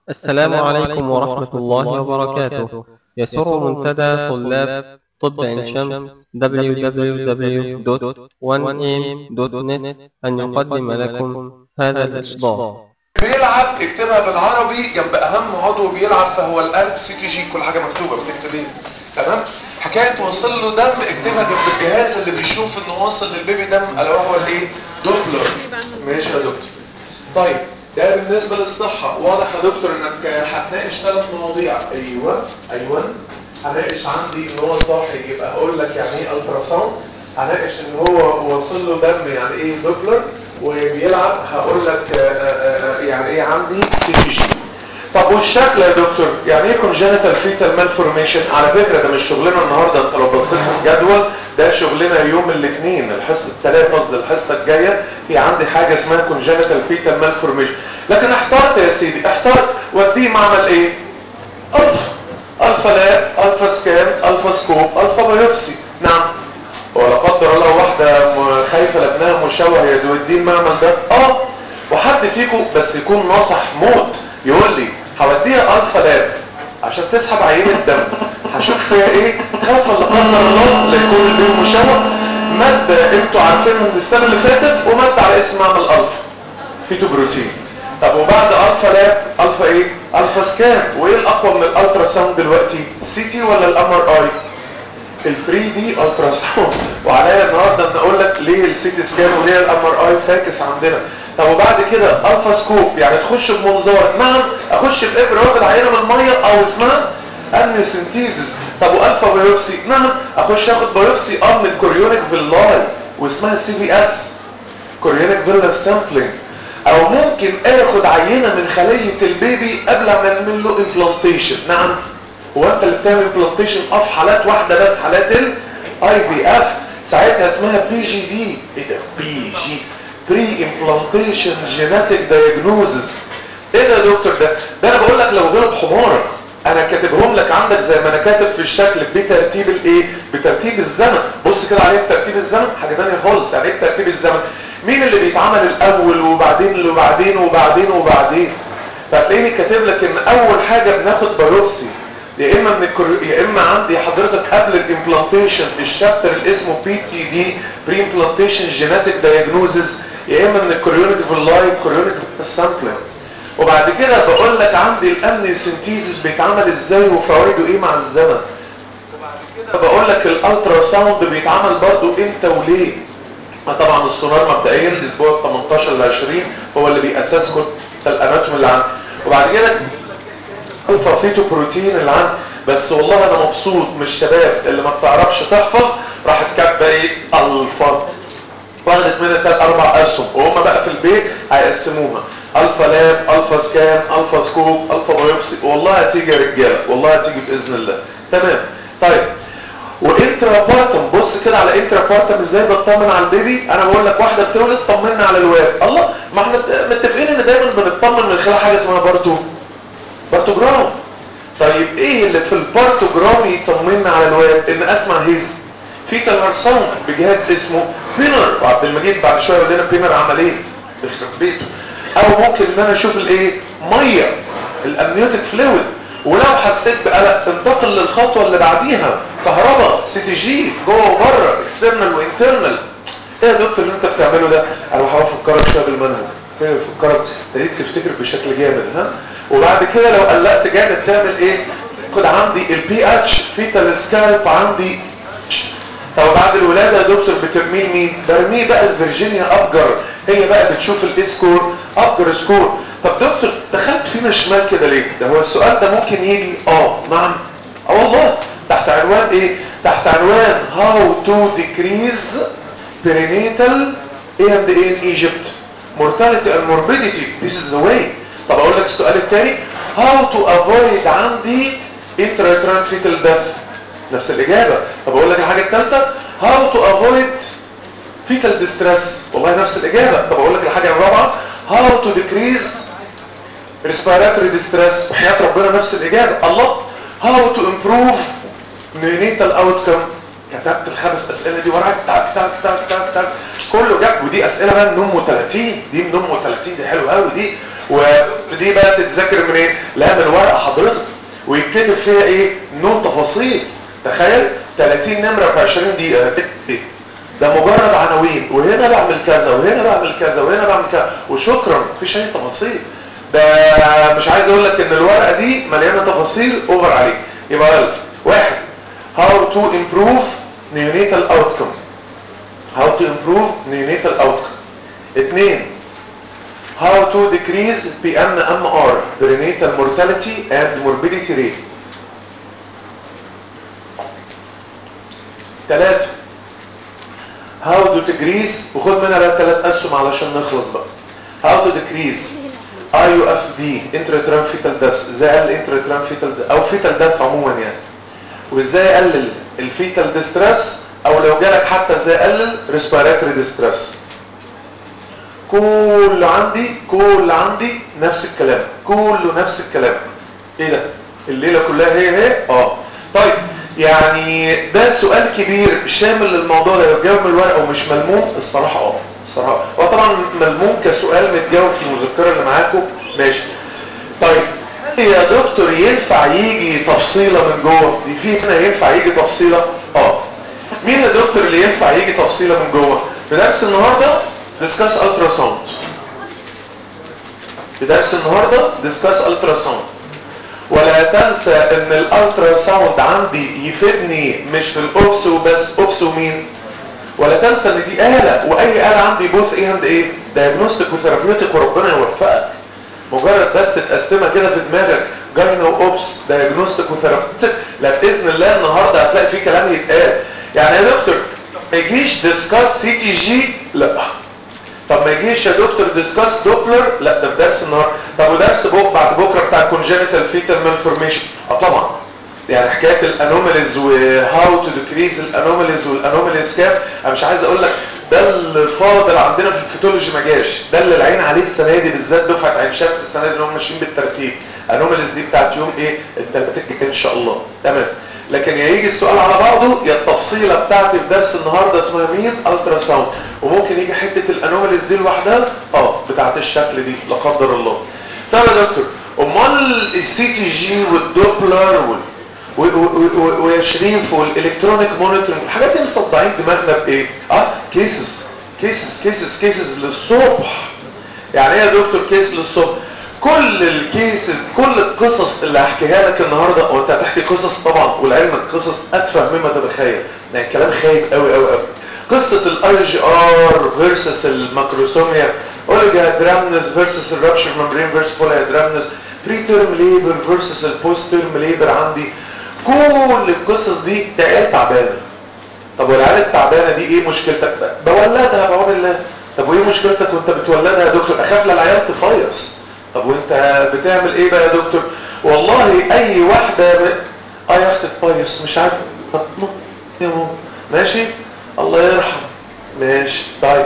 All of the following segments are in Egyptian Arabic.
السلام عليكم ورحمة الله وبركاته يسر منتدى طلاب طب عين شمس www.1am.net أن يقدم لكم هذا الإصدار بيلعب اكتبها بالعربي جنب اهم عضو بيلعب فهو القلب سي تي جي كل حاجه مكتوبه بتكتب ايه تمام حكايه توصل له دم اكتبها جنب الجهاز اللي بيشوف انه واصل للبيبي دم الا وهو الايه دوبلر ماشي يا دكتور طيب ده بالنسبه للصحه واضح يا دكتور انك هتناقش ثلاث مواضيع ايوه ايوه هناقش عندي ان هو صاحي يبقى هقول لك يعني ايه الترا ساوند هناقش ان هو واصل له دم يعني ايه دوبلر وبيلعب هقول لك آآ آآ يعني ايه عندي سي تي جي طب والشكل يا دكتور يعني ايه كونجنتال فيتال مالفورميشن على فكره ده مش شغلنا النهارده انت لو بصيت في الجدول ده شغلنا يوم الاثنين الحصه الثلاث قصدي الحصه الجايه في عندي حاجه اسمها كونجنتال فيتال مالفورميشن لكن احترت يا سيدي احترت وديه معمل ايه الفا الفا لاب الفا سكان الفا سكوب الفا بايوبسي نعم ولا قدر الله واحده خايفه لابنها مشوه يوديه المعمل ده اه وحد فيكم بس يكون ناصح موت يقول لي هوديها الفا لاب عشان تسحب عينه دم هشوف فيها ايه خوفا لا قدر الله لا يكون البيبي مشوه ماده انتوا عارفينها من السنه اللي فاتت وماده على اسم معمل الفا فيتو بروتين طب وبعد الفا لاب الفا ايه الفا سكان وايه الاقوى من الالترا ساوند دلوقتي سي تي ولا الام ار اي الفري دي الترا ساوند وعليا النهارده ان اقول لك ليه السي تي سكان وليه الام ار اي فاكس عندنا طب وبعد كده الفا سكوب يعني تخش بمنظار نعم اخش بابره واخد عينه من الميه او اسمها امنيوسنتيزس طب والفا بايوبسي نعم اخش اخد بايوبسي اه من الكوريونيك فيلاي واسمها سي بي اس كوريونيك فيلا سامبلينج او ممكن اخد عينه من خليه البيبي قبل ما نعمل له امبلانتيشن نعم هو انت اللي بتعمل امبلانتيشن اه في حالات واحده بس حالات الاي بي اف ساعتها اسمها بي جي دي ايه ده بي جي بري امبلانتيشن جينيتك دايجنوزس ايه ده يا دكتور ده ده انا بقول لك لو غلط حمارك انا كاتبهم لك عندك زي ما انا كاتب في الشكل بترتيب الايه بترتيب الزمن بص كده عليه بترتيب الزمن حاجه ثانيه خالص يعني ايه بترتيب الزمن مين اللي بيتعمل الاول وبعدين اللي وبعدين وبعدين وبعدين فتلاقيني كاتب لك ان اول حاجه بناخد بايوبسي يا اما من الكر... يا اما عندي حضرتك قبل الامبلانتيشن الشابتر اللي اسمه بي تي دي بري امبلانتيشن جينيتك دايجنوزس يا اما من الكوريونيك فيلاي كوريونيك سامبلينج وبعد كده بقول لك عندي الامنيوسنتيزس بيتعمل ازاي وفوائده ايه مع الزمن وبعد كده بقول لك الالترا ساوند بيتعمل برضو امتى وليه طبعا السونار مبدئيا الاسبوع 18 ل 20 هو اللي بيأسسكم الاناتومي اللي عندي وبعد كده الفا فيتو بروتين اللي عندي بس والله انا مبسوط من الشباب اللي ما بتعرفش تحفظ راحت كاتبه ايه الفا واخدت منها ثلاث اربع اسهم وهم بقى في البيت هيقسموها الفا لاب الفا سكان الفا سكوب الفا بايوبسي والله هتيجي يا رجاله والله هتيجي باذن الله تمام طيب وانترا بارتم بص كده على انترا بارتم ازاي بطمن على البيبي انا بقول لك واحده بتولد طمنا على الواد الله ما احنا متفقين ان دايما بنطمن من خلال حاجه اسمها بارتو بارتوجرام طيب ايه اللي في البارتوجرام يطمنا على الواد ان اسمع هيز فيتال ساوند بجهاز اسمه بينر وعبد المجيد بعد شويه يقول لنا بينر عمل ايه يخرب بيته او ممكن ان انا اشوف الايه ميه الامنيوتيك فلويد ولو حسيت بقلق انتقل للخطوه اللي بعديها كهرباء سي تي جي جوه وبره اكسترنال وانترنال ايه يا دكتور اللي انت بتعمله ده انا بحاول افكرك شويه بالمنهج كده بفكرك ابتديت تفتكر بشكل جامد ها وبعد كده لو قلقت جامد تعمل ايه خد عندي البي اتش فيتال سكالب عندي طب بعد الولاده يا دكتور بترميه مين برميه بقى الفيرجينيا ابجر هي بقى بتشوف الاي سكور ابجر سكور طب دكتور دخلت فينا شمال كده ليه ده هو السؤال ده ممكن يجي اه نعم اه والله تحت عنوان ايه تحت عنوان how to decrease perinatal A and A in Egypt mortality and morbidity this is the way طب اقول لك السؤال الثاني how to avoid عندي intrauterine fetal death نفس الإجابة طب أقول لك الحاجة الثالثة how to avoid fetal distress والله نفس الإجابة طب أقول لك الحاجة الرابعة how to decrease respiratory distress وحياة ربنا نفس الإجابة الله how to improve neonatal outcome كتبت الخمس أسئلة دي وراك تك تك تك تك تك كله جاب ودي أسئلة بقى من أم 30 دي من أم 30 دي حلوة قوي دي و دي بقى تتذاكر من ايه لا من ورقه حضرتك ويتكتب فيها ايه نوت تفاصيل تخيل 30 نمره في 20 دقيقه هتكتب ايه ده مجرد عناوين وهنا بعمل كذا وهنا بعمل كذا وهنا بعمل كذا وشكرا مفيش اي تفاصيل ده مش عايز اقول لك ان الورقه دي مليانه تفاصيل اوفر عليك يبقى يلا واحد how to improve neonatal outcome how to improve neonatal outcome اثنين how to decrease PMMR perinatal mortality and morbidity rate ثلاثة how to decrease وخد منها بقى ثلاث اسهم علشان نخلص بقى how to decrease IUFD intrauterine fetal death ازاي اقلل intrauterine fetal death او fetal death عموما يعني وازاي اقلل الفيتال ديستريس او لو جالك حتى ازاي اقلل respiratory distress كل عندي كل عندي نفس الكلام كله نفس الكلام ايه ده الليله كلها هي هي اه طيب يعني ده سؤال كبير شامل للموضوع ده لو جاوب من الورقه ومش ملموم الصراحه اه الصراحه هو طبعا ملموم كسؤال متجاوب في المذكره اللي معاكم ماشي طيب يا دكتور ينفع يجي تفصيله من جوه دي في هنا ينفع يجي تفصيله اه مين يا دكتور اللي ينفع يجي تفصيله من جوه في درس النهارده ديسكاس الترا ساوند في درس النهارده ديسكاس الترا ساوند ولا تنسى ان الالترا ساوند عندي يفيدني مش في الاوبسو بس اوبسو مين ولا تنسى ان دي آلة واي آلة عندي بوث ايه عند ايه دايجنوستيك وثيرابيوتيك وربنا يوفقك مجرد بس تقسمها كده في دماغك جاينو اوبس دايجنوستيك وثيرابيوتيك لا باذن الله النهارده هتلاقي فيه كلام يتقال يعني يا دكتور ما يجيش ديسكاس سي تي جي لا طب ما يجيش يا دكتور ديسكاس دوبلر لا ده في درس النهارده طب ودرس بكره بعد بكره بتاع كونجنتال فيتال مالفورميشن اه طبعا يعني حكايه الانوماليز وهاو تو ديكريز الانوماليز والانوماليز كام انا مش عايز اقول لك ده اللي فاضل عندنا في الفيتولوجي ما جاش ده اللي العين عليه السنه دي بالذات دفعه عين شمس السنه دي اللي هم ماشيين بالترتيب انوماليز دي بتاعت يوم ايه الثلاثاء الجاي ان شاء الله تمام لكن يا يجي السؤال على بعضه يا التفصيله بتاعتي في درس النهارده اسمها مين الترا ساوند وممكن يجي حته الانوماليز دي لوحدها اه بتاعت الشكل دي لا قدر الله طب يا دكتور امال السي تي جي والدوبلر وال ويا شريف والالكترونيك مونيتورنج الحاجات دي مصدعين دماغنا بايه اه كيسز كيسز كيسز كيسز للصبح يعني ايه يا دكتور كيس للصبح كل الكيسز كل القصص اللي هحكيها لك النهارده وانت هتحكي قصص طبعا ولعلمك قصص اتفه مما تتخيل يعني كلام خايب قوي قوي قوي قصه الاي جي ار فيرسس الماكروسوميا اوليجا هيدرامنس فيرسس الرابشر ممبرين فيرسس بولا هيدرامنس بري تيرم ليبر فيرسس البوست تيرم ليبر عندي كل القصص دي ده عيال تعبانه طب والعيال التعبانه دي ايه مشكلتك بولدها بعون الله طب وايه مشكلتك وانت بتولدها يا دكتور اخاف لا العيال تفيص طب وانت بتعمل ايه بقى يا دكتور والله اي واحده ب... اه يا اختي تفيص مش عارف طب يا ماما ماشي الله يرحم ماشي طيب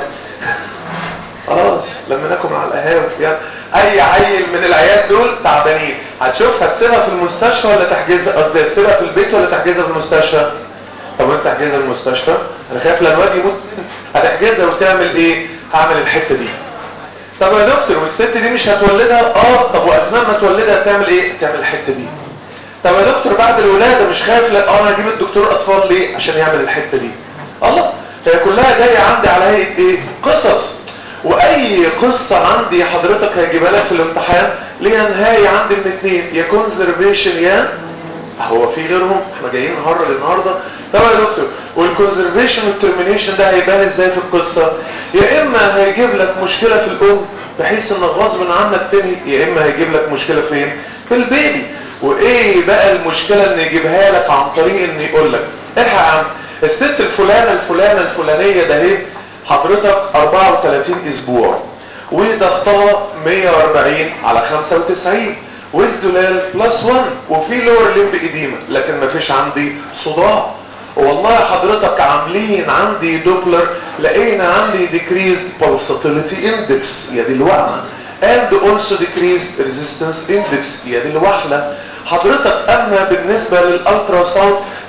خلاص لما ناكل على القهاوي يعني اي عيل من العيال دول تعبانين هتشوف هتسيبها في المستشفى ولا تحجزها قصدي هتسيبها في البيت ولا تحجزها في المستشفى طب وانت تحجزها في المستشفى انا خايف لما الواد يموت هتحجزها وتعمل ايه هعمل الحته دي طب يا دكتور والست دي مش هتولدها اه طب واثناء ما تولدها هتعمل ايه تعمل الحته دي طب يا دكتور بعد الولاده مش خايف لا اه انا اجيب الدكتور اطفال ليه عشان يعمل الحته دي الله هي كلها جايه عندي على هيئه ايه قصص واي قصة عندي حضرتك هجيبها لك في الامتحان ليها نهاية عندي من اتنين يا كونزرفيشن يا هو في غيرهم احنا جايين نهرج النهاردة طبعا يا دكتور والكونزرفيشن والترمينيشن ده هيبان ازاي في القصة يا اما هيجيب لك مشكلة في الام بحيث انك غصب عنك تنهي يا اما هيجيب لك مشكلة فين في البيبي وايه بقى المشكلة ان يجيبها لك عن طريق ان يقول لك الحق يا عم الست الفلانة الفلانة الفلانية ده اهي حضرتك 34 اسبوع وضغطها 140 على 95 والزلال بلس 1 وفي لور ليمب اديمه لكن ما فيش عندي صداع والله حضرتك عاملين عندي دوبلر لقينا عندي decreased pulsatility index يا دي الوقمه and also decreased resistance index يا دي الوحله حضرتك اما بالنسبه للالترا ساوند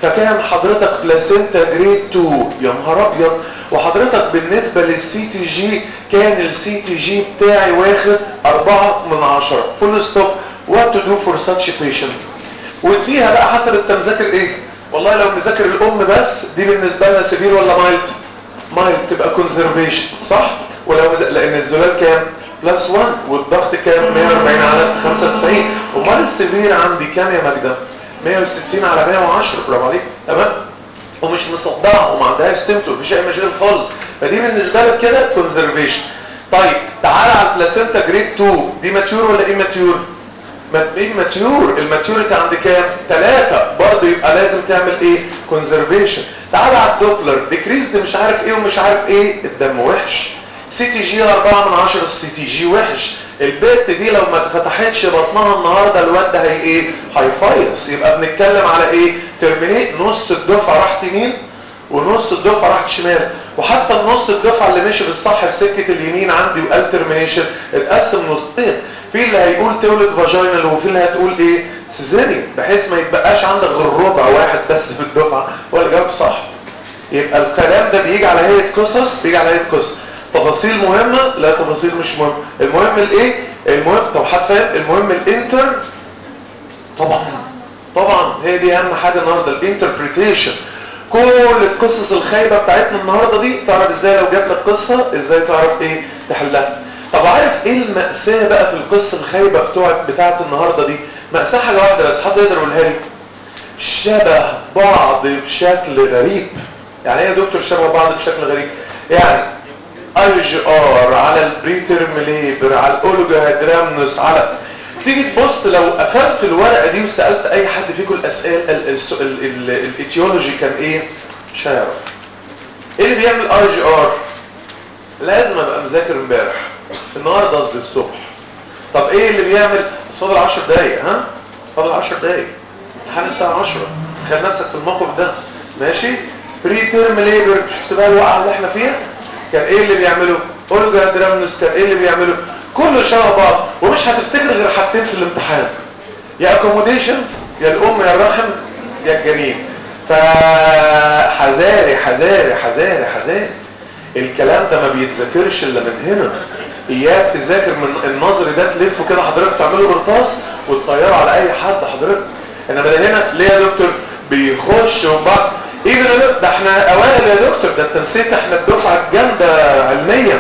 فكان حضرتك بلاسينتا جريد 2 يا نهار ابيض وحضرتك بالنسبه للسي تي جي كان السي تي جي بتاعي واخد 4 من 10 فول ستوب وات تو دو فور ساتش بيشنت واديها بقى حسب انت مذاكر ايه والله لو مذاكر الام بس دي بالنسبه لنا سبير ولا مايلد مايلد تبقى كونزرفيشن صح ولو مز... لان الزلال كام بلس 1 والضغط كام 140 على 95 امال السبير عندي كام يا مجدة 160 على 110 برافو عليك تمام ومش مصدعه وما عندهاش سيمتوم مفيش اي مشاكل خالص فدي بالنسبه لك كده كونزرفيشن طيب تعالى على البلاسينتا جريد 2 دي ماتيور ولا ايه ماتيور مين ماتيور الماتيوريتي عند كام 3 برضه يبقى لازم تعمل ايه كونزرفيشن تعالى على الدوبلر ديكريز دي مش عارف ايه ومش عارف ايه الدم وحش سي تي جي 4 من 10 سي تي جي وحش البت دي لو ما اتفتحتش بطنها النهارده الواد ده هي ايه هيفيص يبقى بنتكلم على ايه ترمينيت نص الدفعه راحت يمين ونص الدفعه راحت شمال وحتى النص الدفعه اللي مشي بالصح في سكه اليمين عندي وقال ترمينيشن اتقسم نصين في اللي هيقول تولد فاجينال وفي اللي هتقول ايه سيزيريان بحيث ما يتبقاش عندك غير ربع واحد بس في الدفعه ولا جاوب صح يبقى الكلام ده بيجي على هيئه قصص بيجي على هيئه قصص تفاصيل مهمه لا تفاصيل مش مهمه المهم الايه المهم طب حد فاهم المهم الانتر طبعا طبعا هي دي اهم حاجه النهارده الانتربريتيشن كل القصص الخايبه بتاعتنا النهارده دي تعرف ازاي لو جات لك قصه ازاي تعرف ايه تحلها طب عارف ايه المأساة بقى في القصة الخايبة بتوعت بتاعت النهاردة دي مأساة حاجة واحدة بس حد يقدر يقولها لي شبه بعض بشكل غريب يعني ايه يا دكتور شبه بعض بشكل غريب يعني اي جي ار على البريترم ليبر على الاولوجوهيدرامنوس على تيجي تبص لو قفلت الورقة دي وسألت اي حد فيكم الاسئلة الايتيولوجي كان ايه مش هيعرف ايه اللي بيعمل اي جي ار لازم ابقى مذاكر امبارح النهارده قصدي الصبح طب ايه اللي بيعمل فاضل 10 دقايق ها فاضل 10 دقايق امتحان الساعه 10 تخيل نفسك في الموقف ده ماشي بري تيرم ليبر شفت بقى الوقعه اللي احنا فيها كان ايه اللي بيعمله اولجا درامنوس كان ايه اللي بيعمله كله شبه بعض ومش هتفتكر غير حاجتين في الامتحان يا اكوموديشن يا الام يا الرحم يا الجنين فحذاري حذاري حذاري حذاري الكلام ده ما بيتذاكرش الا من هنا اياك تذاكر من النظري ده تلفه كده حضرتك تعمله برطاس وتطيره على اي حد حضرتك انما ده هنا ليه يا دكتور بيخش وبعد ايه ده ده احنا اوائل يا دكتور ده انت نسيت احنا الدفعه الجامده علميا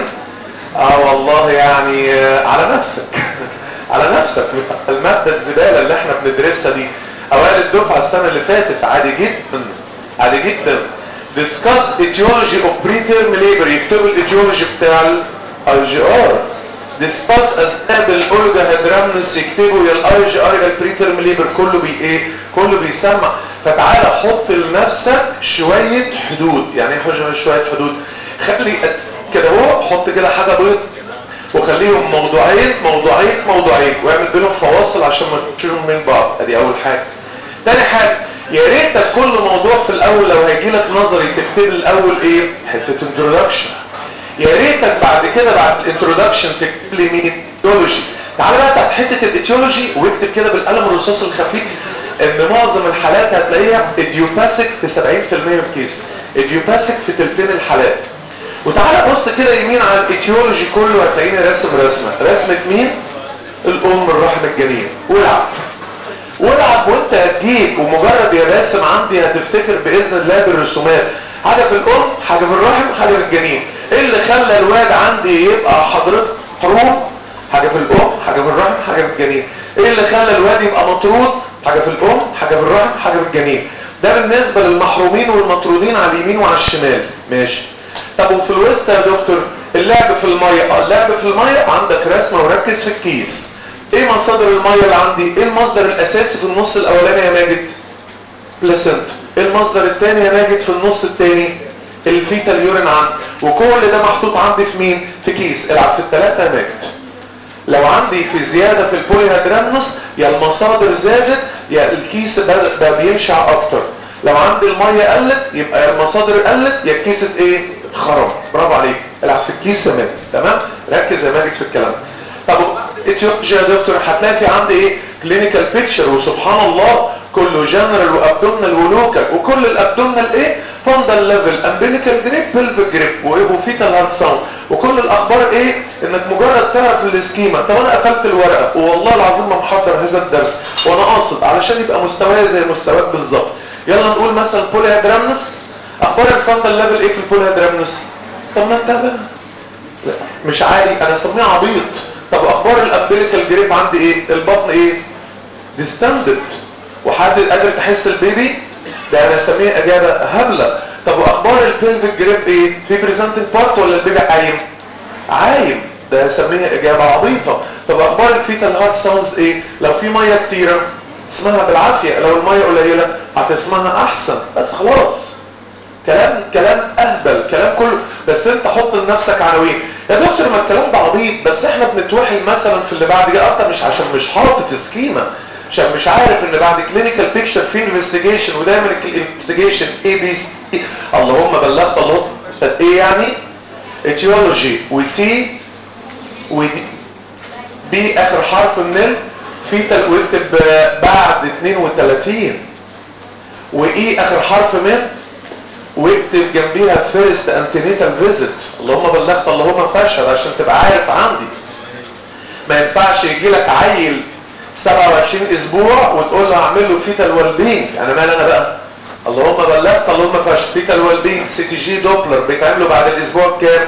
اه والله يعني على نفسك على نفسك الماده الزباله اللي احنا بندرسها دي اوائل الدفعه السنه اللي فاتت عادي جدا عادي جدا discuss etiology of preterm labor يكتبوا الايتيولوجي بتاع الاي جي ار discuss اسباب الاولجا هيدرامنس يكتبوا يا الاي جي ار يا البريترم ليبر كله بي ايه كله بيسمع فتعالى حط لنفسك شويه حدود يعني ايه حجه شويه حدود خلي كده اهو حط كده حاجه بيض وخليهم موضوعين موضوعين موضوعين واعمل بينهم فواصل عشان ما تشيلهم من بعض ادي اول حاجه تاني حاجه يا ريتك كل موضوع في الاول لو هيجي لك نظري تكتب الاول ايه حته انترودكشن يا ريتك بعد كده بعد الانترودكشن تكتب لي مين ايتيولوجي تعالى بقى تحت حته الايتيولوجي واكتب كده بالقلم الرصاص الخفيف ان معظم الحالات هتلاقيها اديوباسيك في 70% من الكيس اديوباسيك في تلتين الحالات وتعالى بص كده يمين على الايتيولوجي كله هتلاقيني راسم رسمه رسمه مين الام الرحم الجنين والعب والعب وانت هتجيب ومجرد يا باسم عندي هتفتكر باذن الله بالرسومات حاجه في الام حاجه في الرحم حاجه في الجنين ايه اللي خلى الواد عندي يبقى حضرتك حروم حاجه في الام حاجه في الرحم حاجه في الجنين ايه اللي خلى الواد يبقى مطرود حاجه في الام حاجه في الرحم حاجه في الجنين ده بالنسبه للمحرومين والمطرودين على اليمين وعلى الشمال ماشي طب وفي الوسط يا دكتور اللعب في الميه اه اللعب في الميه عندك رسمه وركز في الكيس ايه مصادر الميه اللي عندي ايه المصدر الاساسي في النص الاولاني يا ماجد بلاسنت ايه المصدر الثاني يا ماجد في النص الثاني الفيتال يورين عندي وكل ده محطوط عندي في مين في كيس العب في الثلاثه يا ماجد لو عندي في زيادة في البوليهادرامنوس يا المصادر زادت يا الكيس بقى بينشع اكتر لو عندي المية قلت يبقى يا المصادر قلت يا الكيس ايه اتخرم برافو عليك العب في الكيس يا ماجد تمام ركز يا ماجد في الكلام طب اتيولوجيا يا دكتور هتلاقي في عندي ايه كلينيكال بيكتشر وسبحان الله كله جنرال وابدومنال ولوكال وكل الابدومنال ايه فوندال ليفل امبليكال جريب بلفيك جريب وفيتال هارت ساوند وكل الاخبار ايه انك مجرد تعرف السكيما طب انا قفلت الورقه والله العظيم ما محضر هذا الدرس وانا قاصد علشان يبقى مستواي زي مستواك بالظبط يلا نقول مثلا بولي هيدرامنس اخبار الفوندال ليفل ايه في البولي هيدرامنس طب ما انت بقى لا مش عالي انا اسميه عبيط طب اخبار الامبليكال جريب عندي ايه البطن ايه ديستندد وحد قادر تحس البيبي ده انا اسميه اجابه هبله طب واخبار البلفيك جريب ايه في بريزنتنج بارت ولا البيبي عايم عايم ده اسميها اجابه عبيطه طب اخبار الفيتال هارت ساوندز ايه لو في ميه كتيره اسمها بالعافيه لو الميه قليله هتسمعها احسن بس خلاص كلام كلام اهبل كلام كله بس انت حط لنفسك عناوين يا دكتور ما الكلام ده عبيط بس احنا بنتوحي مثلا في اللي بعد كده انت مش عشان مش حاطط سكيما عشان مش عارف ان بعد كلينيكال بيكتشر في انفستيجيشن ودايما الانفستيجيشن اي بي سي اللهم بلغت الله ايه يعني اتيولوجي وسي ودي بي اخر حرف من ال فيتال واكتب بعد 32 واي اخر حرف من واكتب جنبيها فيرست انتينيتال فيزيت اللهم بلغت اللهم فشل عشان تبقى عارف عندي ما ينفعش يجي لك عيل 27 اسبوع وتقول له اعمل له فيتال والبينج انا مال انا بقى اللهم بلغت اللهم فشل فيتال والبينج سي تي جي دوبلر بيتعملوا بعد الاسبوع كام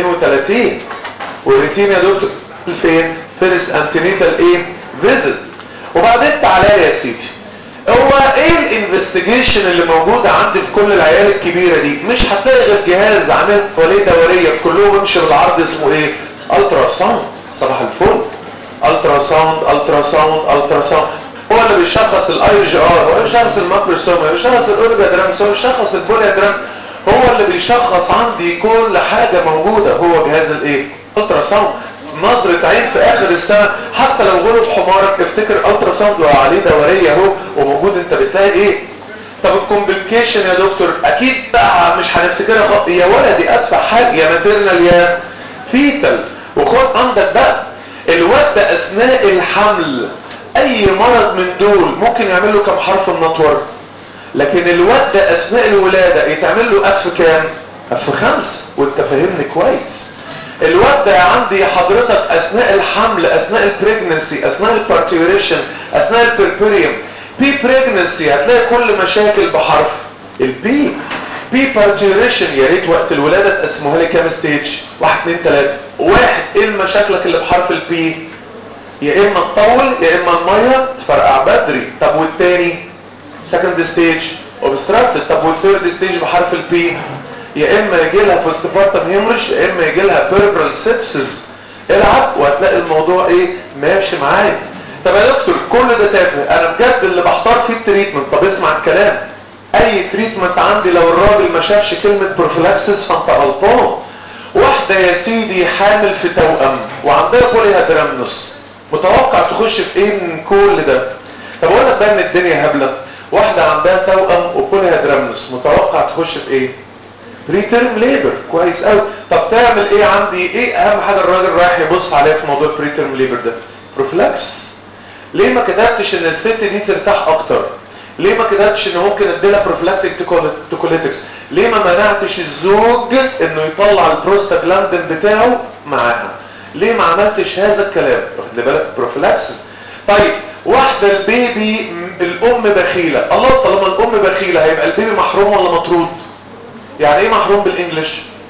32 والروتين يا دكتور فين فيرست انتينيتال ايه فيزيت وبعدين تعالى يا سيدي هو ايه الانفستيجيشن اللي موجودة عندي في كل العيال الكبيرة دي مش هتلاقي غير جهاز عامل وليه دورية في كلهم يمشي بالعرض اسمه ايه الترا ساوند صباح الفل الترا ساوند الترا ساوند الترا ساوند هو اللي بيشخص الاي جي ار هو اللي بيشخص الماكروسوم هو بيشخص الاورجادرامس هو بيشخص البوليادرامس هو اللي بيشخص عندي كل حاجة موجودة هو جهاز الايه الترا ساوند نظرة عين في اخر السنة حتى لو غلط حمارك افتكر الترا ساوند وعليه دورية اهو وموجود انت بتلاقي ايه طب الكومبليكيشن يا دكتور اكيد بقى مش هنفتكرها خط يا ولدي ادفع حاجة يا ماتيرنال يا فيتال وخد عندك بقى الواد ده اثناء الحمل اي مرض من دول ممكن يعمل له كم حرف النطور لكن الواد ده اثناء الولادة يتعمل له اف كام اف خمسة وانت فاهمني كويس الواد ده عندي حضرتك اثناء الحمل اثناء البريجننسي اثناء البارتيوريشن اثناء البربريوم بي بريجننسي هتلاقي كل مشاكل بحرف البي بي بارتيوريشن يا ريت وقت الولاده تقسموها لي كام ستيج واحد اثنين ثلاثه واحد ايه مشاكلك اللي بحرف البي يا اما تطول يا اما الميه تفرقع بدري طب والتاني سكند ستيج اوبستراكتد طب والثيرد ستيج بحرف البي يا اما يجي لها بوستبارتم هيمرش يا اما يجي لها بيربرال سيبسس العب وهتلاقي الموضوع ايه ماشي معايا طب يا دكتور كل ده تافه انا بجد اللي بحتار فيه التريتمنت طب اسمع الكلام اي تريتمنت عندي لو الراجل ما شافش كلمه بروفيلاكسس فانت غلطان واحده يا سيدي حامل في توأم وعندها بولي هادرامنوس متوقع تخش في ايه من كل ده طب اقول لك بقى ان الدنيا هبله واحده عندها توأم وبولي هادرامنوس متوقع تخش في ايه بريتيرم ليبر كويس قوي طب تعمل ايه عندي ايه اهم حاجه الراجل رايح يبص عليها في موضوع بريتيرم ليبر ده بروفلاكس ليه ما كتبتش ان الست دي ترتاح اكتر ليه ما كتبتش ان ممكن اديلها بروفلاكتيك توكوليتكس ليه ما منعتش الزوج انه يطلع البروستاجلاندين بتاعه معاها ليه ما عملتش هذا الكلام واخد بالك بروفلاكسس طيب واحده البيبي الام بخيله الله طالما الام بخيله هيبقى البيبي محروم ولا مطرود يعني ايه محروم بالانجلش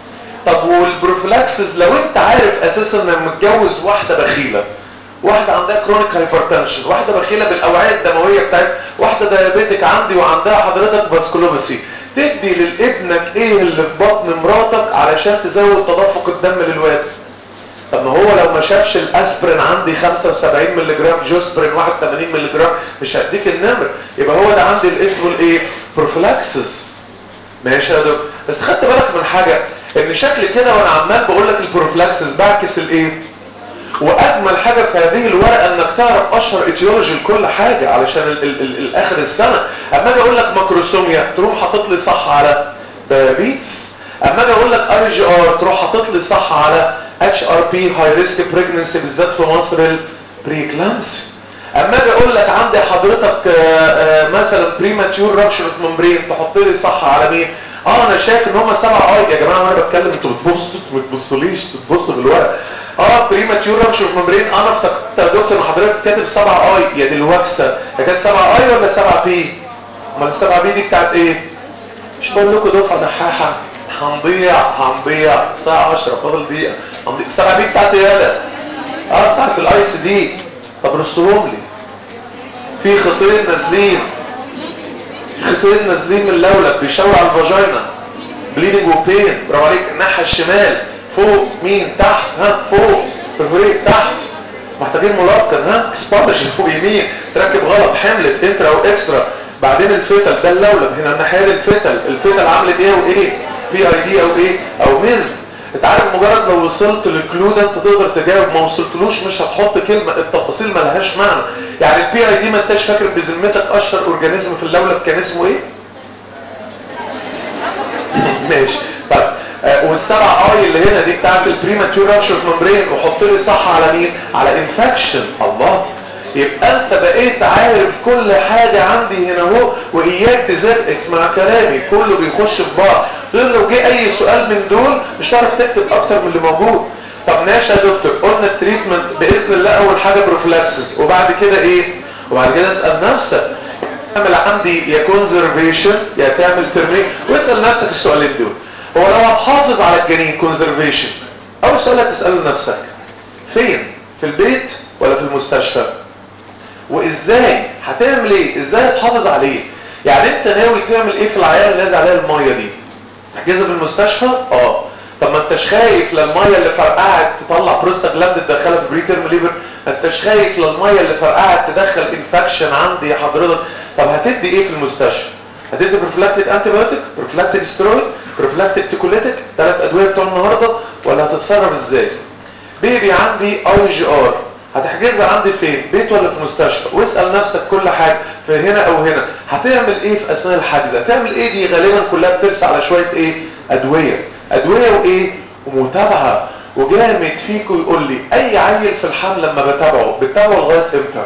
طب والبروفلاكسس لو انت عارف اساسا انك متجوز واحده بخيله واحده عندها كرونيك هايبرتنشن واحده بخيله بالاوعيه الدمويه بتاعت واحده دايابيتك عندي وعندها حضرتك فاسكولوباسي تدي لابنك ايه اللي في بطن مراتك علشان تزود تدفق الدم للواد طب ما هو لو ما شافش الاسبرين عندي 75 مللي جرام جوسبرين 81 مللي جرام مش هديك النمر يبقى هو ده عندي الاسم الايه بروفلاكسس ماشي يا دكتور بس خدت بالك من حاجة ان شكل كده وانا عمال بقول لك البروفلاكسس بعكس الايه واجمل حاجة في هذه الورقة انك تعرف اشهر ايتيولوجي لكل حاجة علشان ال ال ال الاخر السنة اما اجي اقول لك ماكروسوميا تروح حاطط لي صح على دايابيتس اما اجي اقول لك اي جي ار تروح حاطط لي صح على اتش ار بي هاي ريسك بريجنسي بالذات في مصر البريكلامسي اما اجي اقول لك عندي حضرتك آآ آآ مثلا بريماتيور رابشر ممبرين تحط لي صح على مين اه انا شايف ان هم سبع اي يا جماعه وانا بتكلم انتوا بتبصوا ما بتبصوليش بتبصوا بالورق اه بريماتيور رابشر ممبرين انا افتكرت يا دكتور ان حضرتك كاتب سبع اي يا دي الوكسه هي كانت سبع اي ولا سبع بي امال السبعه بي دي بتاعت ايه مش بقول لكم دفعه دحاحه هنضيع هنضيع الساعه 10 فاضل دقيقه هنضيع السبعه بي بتاعت ايه يالا اه بتاعت الاي سي دي طب رصهم لي في خطين نازلين خطين نازلين من اللولب بيشاور على الفاجينا بليدنج وبين برافو عليك الناحيه الشمال فوق مين تحت ها فوق برفوريت تحت محتاجين ملقن ها سبارج فوق يمين تركب غلط حملت انترا او اكسترا بعدين الفتل ده اللولب هنا الناحيه الفتل الفتل عملت ايه وايه بي اي دي او ايه او ميزد انت عارف مجرد لو وصلت للكلو ده انت تقدر تجاوب ما وصلتلوش مش هتحط كلمه التفاصيل ما لهاش معنى يعني البي اي دي ما انتش فاكر بذمتك اشهر اورجانيزم في اللولب كان اسمه ايه ماشي طيب آه والسبع اي اللي هنا دي بتاعت البريماتيور رابشر ممبرين وحط لي صح على مين على انفكشن الله يبقى انت بقيت عارف كل حاجة عندي هنا اهو واياك تذاكر اسمع كلامي كله بيخش في بعض غير لو جه اي سؤال من دول مش هتعرف تكتب اكتر من اللي موجود طب ماشي يا دكتور قلنا التريتمنت باذن الله اول حاجه بروفلاكسس وبعد كده ايه وبعد كده اسال نفسك تعمل عندي يا كونزرفيشن يا تعمل ترميم واسال نفسك السؤالين دول هو لو هتحافظ على الجنين كونزرفيشن اول سؤال هتساله لنفسك فين في البيت ولا في المستشفى وازاي هتعمل ايه ازاي هتحافظ عليه يعني انت ناوي تعمل ايه في العيال اللي نازل عليها الميه دي تحجزها في المستشفى اه طب ما انتش خايف للميه اللي فرقعت تطلع بروستاجلاند تدخلها في بري تيرم ليفر ما انتش خايف للميه اللي فرقعت تدخل انفكشن عندي يا حضرتك طب هتدي ايه في المستشفى هتدي بروفلاكتيك انتي بايوتيك بروفلاكتيك ستيرويد بروفلاكتيك تيكوليتيك ثلاث ادويه بتوع النهارده ولا هتتصرف ازاي بيبي عندي اي جي ار هتحجزها عندي فين بيت ولا في مستشفى واسال نفسك كل حاجه في هنا او هنا هتعمل ايه في اثناء الحجز هتعمل ايه دي غالبا كلها بترسى على شويه ايه ادويه ادويه وايه ومتابعه وجامد فيكم يقول لي اي عيل في الحمل لما بتابعه بتابعه لغايه امتى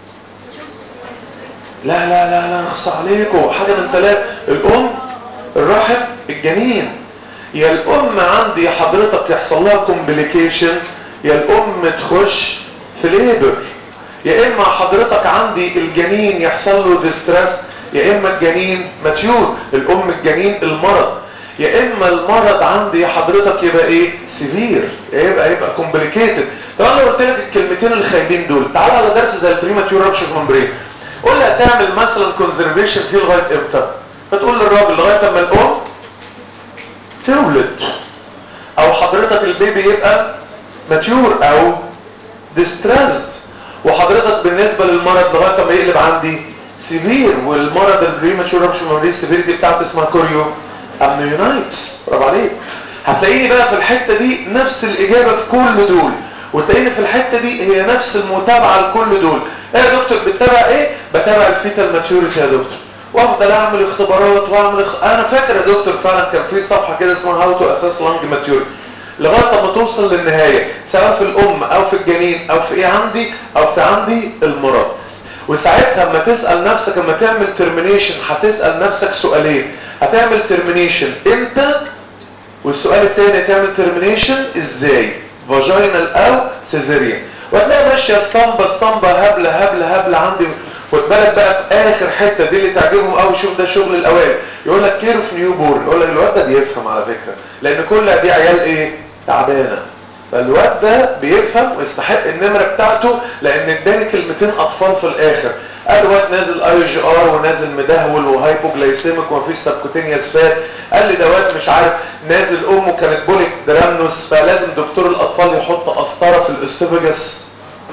لا لا لا لا نخص عليكم حاجه من ثلاث الام الرحم الجنين يا الام عندي حضرتك يحصل لها كومبليكيشن يا الام تخش في ليبر يا اما حضرتك عندي الجنين يحصل له ديستريس يا اما الجنين ماتيور الام الجنين المرض يا اما المرض عندي حضرتك يبقى ايه سيفير يبقى يبقى كومبليكيتد طب انا قلت لك الكلمتين الخايبين دول تعال على درس زي البريماتيور رابشر ممبرين قول لي هتعمل مثلا كونزرفيشن فيه لغايه امتى فتقول للراجل لغايه اما الام تولد او حضرتك البيبي يبقى ماتيور او ديستريسد وحضرتك بالنسبة للمرض لغاية ما يقلب عندي سيفير والمرض البريماتشور رابشر ممبرين السيفيريتي بتاعته اسمها كوريو امنيونايتس برافو عليك هتلاقيني بقى في الحتة دي نفس الإجابة في كل دول وتلاقيني في الحتة دي هي نفس المتابعة لكل دول ايه يا دكتور بتتابع ايه؟ بتابع الفيتال ماتيوريتي يا دكتور وافضل اعمل اختبارات واعمل اخ... انا فاكر يا دكتور فعلا كان في صفحة كده اسمها هاو تو اساس لانج ماتيوريتي لغايه ما توصل للنهايه سواء في الام او في الجنين او في ايه عندي او في عندي المرض وساعتها اما تسال نفسك اما تعمل ترمينيشن هتسال نفسك سؤالين هتعمل ترمينيشن امتى والسؤال الثاني تعمل ترمينيشن ازاي فاجينال او سيزيريان وهتلاقي ماشيه اسطمبه اسطمبه هبله هبله هبله عندي خد بالك بقى في اخر حته دي اللي تعجبهم قوي شوف ده شغل الاوائل يقول لك كير اوف نيو بورن يقول لك الواد ده بيفهم على فكره لان كل دي عيال ايه تعبانه فالواد ده بيفهم ويستحق النمره بتاعته لان اداني كلمتين اطفال في الاخر قال واد نازل اي جي ار ونازل مدهول وهايبوجلايسيميك ومفيش سبكوتينيوس فات قال لي ده واد مش عارف نازل امه كانت بوليك درامنوس فلازم دكتور الاطفال يحط قسطره في الاستوفيجاس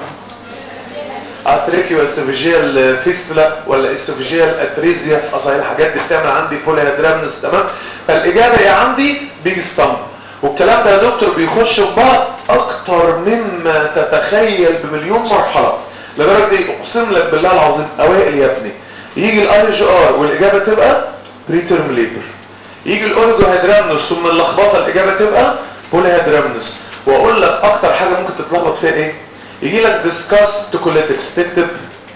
اتريكيو اسوفيجيال فيستولا ولا اسوفيجيال اتريزيا اصل الحاجات دي بتعمل عندي بوليهادرامنس تمام فالاجابه هي عندي بيج ستامب والكلام ده يا دكتور بيخش في بعض اكتر مما تتخيل بمليون مرحله لدرجه دي اقسم لك بالله العظيم اوائل يا ابني يجي الاي جي ار والاجابه تبقى بريتيرم ليبر يجي الاورجو هيدرامنس ثم اللخبطه الاجابه تبقى بوليهادرامنس واقول لك اكتر حاجه ممكن تتلخبط فيها ايه يجي لك ديسكاس توكوليتكس تكتب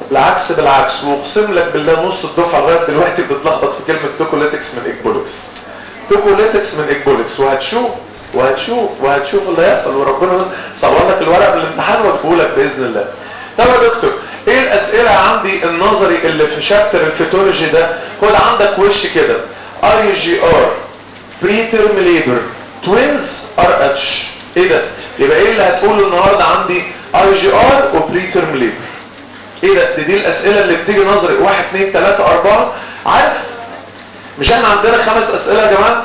بالعكس بالعكس واقسم لك بالله نص الدفعه لغايه دلوقتي بتتلخبط في كلمه توكوليتكس من اكبولكس توكوليتكس من اكبولكس وهتشوف وهتشوف وهتشوف اللي هيحصل وربنا صور لك الورق بالامتحان واديه لك باذن الله طب يا دكتور ايه الاسئله عندي النظري اللي في شابتر الفيتولوجي ده خد عندك وش كده اي جي ار بري تيرم ليبر توينز ار اتش ايه ده يبقى ايه اللي هتقوله النهارده عندي اي جي ار وبري تيرم ليبر ايه ده دي, دي الاسئله اللي بتيجي نظري 1 2 3 4 عارف مش احنا عندنا خمس اسئله يا جماعه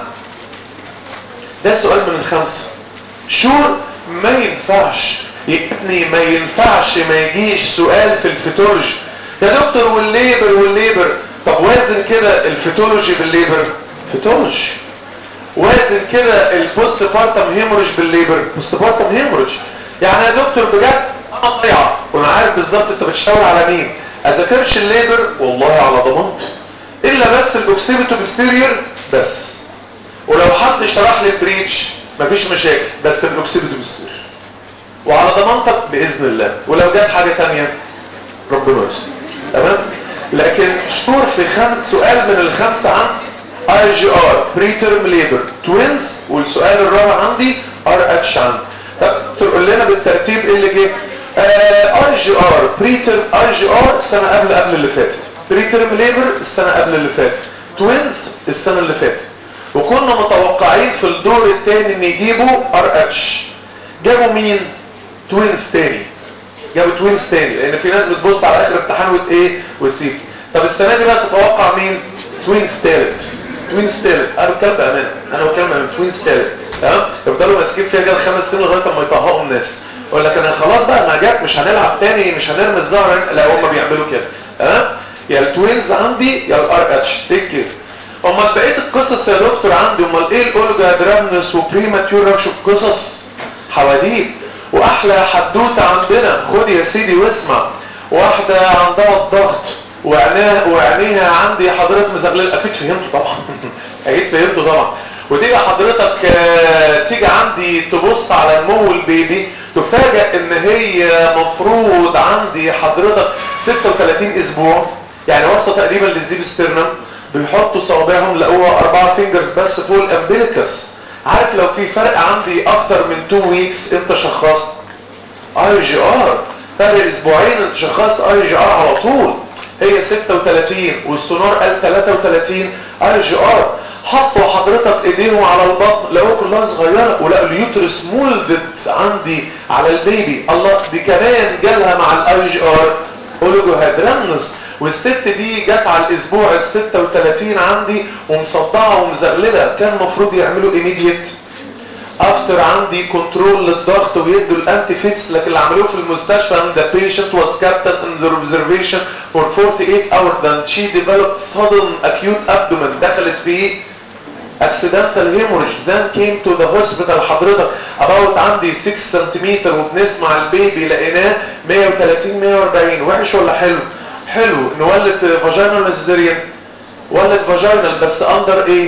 ده سؤال من الخمسه شور ما ينفعش يبني ما ينفعش ما يجيش سؤال في الفيتولوجي يا دكتور والليبر والليبر طب وازن كده الفيتولوجي بالليبر فيتولوجي وازن كده البوست بارتم هيموريج بالليبر بوست بارتم هيموريج يعني يا دكتور بجد انا ضيعه وانا عارف بالظبط انت بتشاور على مين اذاكرش الليبر والله على ضمانتي الا بس الاوكسيبيتو بستيرير بس ولو حد شرح لي البريتش مفيش مشاكل بس الاوكسيبيتو بستيرير وعلى ضمانتك باذن الله ولو جت حاجه ثانيه ربنا يستر تمام لكن شطور في خمس سؤال من الخمسه عن اي جي ار بري تيرم ليبر توينز والسؤال الرابع عندي ار اتش عندي طب تقول لنا بالترتيب ايه اللي جه اي جي ار بري تيرم اي جي ار السنه قبل قبل اللي فاتت بري تيرم ليبر السنه قبل اللي فاتت توينز السنه اللي فاتت وكنا متوقعين في الدور الثاني ان يجيبوا ار اتش جابوا مين توينز تاني جابوا توينز تاني لان في ناس بتبص على اخر امتحان وت ايه وتسيب طب السنه دي بقى تتوقع مين توينز تالت توينز تالت انا بتكلم بامانه انا بتكلم عن توينز تالت تمام يفضلوا ماسكين فيها كده خمس سنين لغايه ما يطهقوا الناس يقول لك انا خلاص بقى ما جت مش هنلعب تاني مش هنرمي الزهر لا هم بيعملوا كده تمام يا التوينز عندي يا الار اتش تيك كير امال بقيه القصص يا دكتور عندي امال ايه الاولجا درامنس وبريماتيور رابشر قصص حواديت واحلى حدوته عندنا خد يا سيدي واسمع واحده عندها الضغط وعينيها وعينيها عندي حضرتك مزغلل اكيد فهمته طبعا اكيد فهمته طبعا وتيجي حضرتك تيجي عندي تبص على نمو البيبي تفاجئ ان هي مفروض عندي حضرتك 36 اسبوع يعني واصله تقريبا للزيب ستيرنم بيحطوا صوابعهم لقوها اربعة فينجرز بس فوق الامبليكس عارف لو في فرق عندي اكتر من 2 ويكس انت شخصت اي جي ار فرق اسبوعين انت شخصت اي جي ار على طول هي 36 والسونار قال 33 اي جي ار حطوا حضرتك ايديهم على البطن لقوا كلها صغيره ولقوا اليوترس مولدد عندي على البيبي الله دي كمان جالها مع الاي جي ار اوليجوهيدرامنس والست دي جت على الاسبوع ال 36 عندي ومصدعه ومزغلله كان المفروض يعملوا ايميديت افتر عندي كنترول للضغط ويدوا الانتي فيكس لكن اللي عملوه في المستشفى ان the patient was kept in the observation for 48 hours then she developed sudden acute abdomen دخلت في accidental hemorrhage then came to the hospital حضرتك about عندي 6 سنتيمتر وبنسمع البيبي لقيناه 130 140 وحش ولا حلو حلو نولد فاجينال سيزيريان ولد فاجينال بس اندر ايه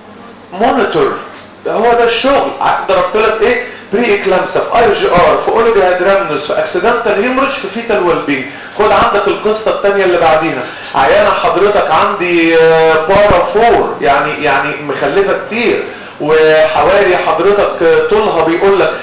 مونيتور هو ده الشغل ضربت لك ايه بري اكلامسا في اي جي ار في اوليجا هيدرامنس في اكسيدنتال هيموريج في فيتال ويلبين خد عندك القصه الثانيه اللي بعديها عيانه حضرتك عندي بارا فور يعني يعني مخلفه كتير وحوالي حضرتك طولها بيقول لك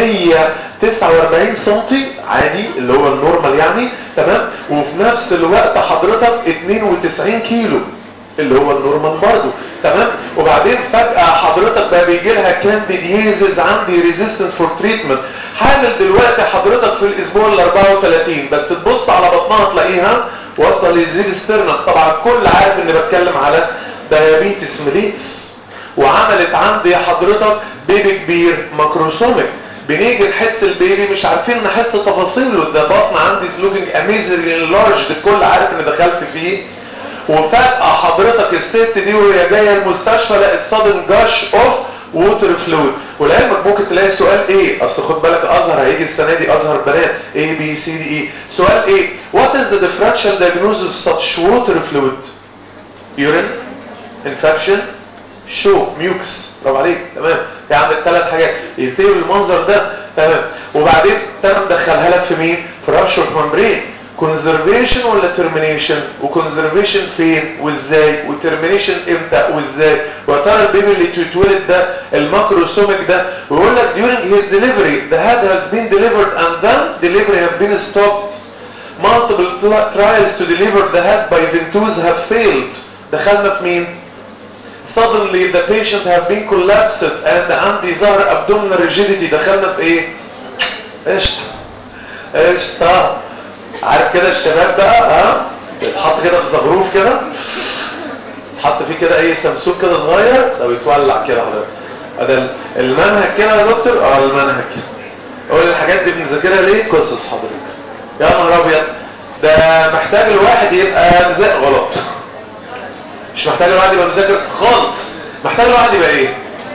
149 سم عادي اللي هو النورمال يعني تمام وفي نفس الوقت حضرتك 92 كيلو اللي هو النورمال برضه تمام وبعدين فجأة حضرتك بقى بيجي لها كانديديزز عندي ريزيستنت فور تريتمنت حامل دلوقتي حضرتك في الاسبوع ال 34 بس تبص على بطنها تلاقيها واصله للزيب ستيرنم طبعا الكل عارف اني بتكلم على دايابيتس ميليتس وعملت عندي حضرتك بيبي كبير ماكروسوميك بنيجي نحس البيبي مش عارفين نحس تفاصيله ده بطن عندي سلوكينج اميزنج لارج الكل عارف ان دخلت فيه وفجأة حضرتك الست دي وهي جاية المستشفى لقت صادم جاش اوف ووتر فلويد ولعلمك ممكن تلاقي سؤال ايه اصل خد بالك ازهر هيجي السنه دي ازهر بنات A B C D E سؤال ايه what is the differential diagnosis of such water fluid urine infection شو ميوكس برافو عليك تمام في عندك ثلاث حاجات ينتهي بالمنظر ده تمام وبعدين تمام دخلها لك في مين في رابشر ممبرين كونزرفيشن ولا ترمينيشن وكونزرفيشن فين وازاي وترمينيشن امتى وازاي وترى البيبي اللي تتولد ده الماكروسوميك ده ويقول لك during his delivery the head has been delivered and then delivery have been stopped multiple trials to deliver the head by ventouse have failed دخلنا في مين suddenly the patient have been collapsed and عندي ظهر abdominal rigidity دخلنا في ايه قشطه قشطه عارف كده الشباب بقى ها يتحط كده في زغروف كده حط فيه كده اي سمسوك كده صغير لو يتولع كده حضرتك ده المنهج كده يا دكتور اه المنهج كده قول الحاجات دي بنذاكرها ليه قصص حضرتك يا نهار ابيض ده محتاج الواحد يبقى مذاكر غلط مش محتاج الواحد يبقى مذاكر خالص محتاج الواحد يبقى ايه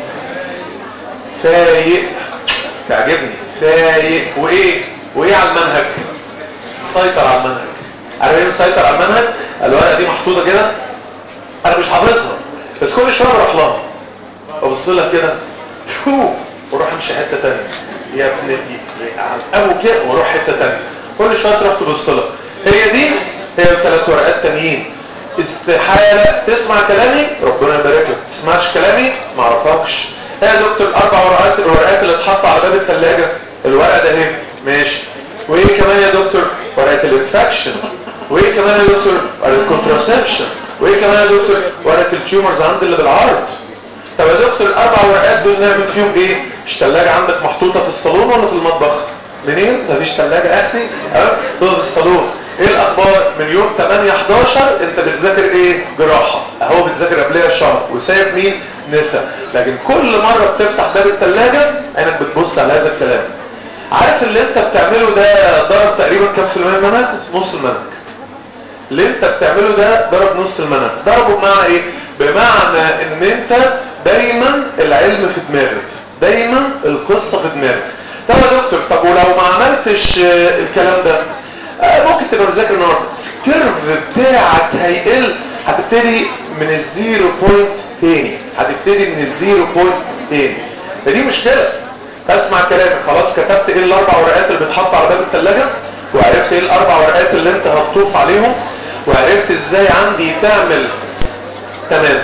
فايق تعجبني فايق وايه وايه على المنهج مسيطر على المنهج عارف ايه مسيطر على المنهج الورقه دي محطوطه كده انا مش حافظها بس كل شويه بروح لها ابص لها كده شو واروح امشي حته ثانيه يا ابن ابو كده واروح حته ثانيه كل شويه تروح تبص لها هي دي هي الثلاث ورقات تانيين استحاله تسمع كلامي ربنا يبارك لك تسمعش كلامي ما اعرفكش ايه يا دكتور الاربع ورقات الورقات اللي اتحط على باب الثلاجه الورقه ده اهي ماشي وايه كمان يا دكتور ورقه الانفكشن وايه كمان يا دكتور ورقه الكونتراسبشن وايه كمان يا دكتور ورقه التيومرز عند اللي بالعرض طب يا دكتور الاربع ورقات دول نعمل فيهم ايه مش ثلاجه عندك محطوطه في الصالون ولا في المطبخ منين مفيش ثلاجه اخلي اه في الصالون ايه الاخبار من يوم 8 11 انت بتذاكر ايه جراحه اهو بتذاكر قبلها شهر وسايب مين نسا لكن كل مره بتفتح باب الثلاجه عينك بتبص على هذا الكلام عارف اللي انت بتعمله ده ضرب تقريبا كام في المية المنهج نص المنهج اللي انت بتعمله ده ضرب نص المنهج ضربه بمعنى ايه بمعنى ان انت دايما العلم في دماغك دايما القصة في دماغك طب يا دكتور طب ولو ما عملتش الكلام ده ممكن تبقى مذاكر النهارده الكيرف بتاعك هيقل هتبتدي من الزيرو بوينت تاني هتبتدي من الزيرو بوينت تاني فدي مشكلة اسمع كلامي خلاص كتبت ايه الاربع ورقات اللي بتحط على باب الثلاجة وعرفت ايه الاربع ورقات اللي انت هتطوف عليهم وعرفت ازاي عندي تعمل تمام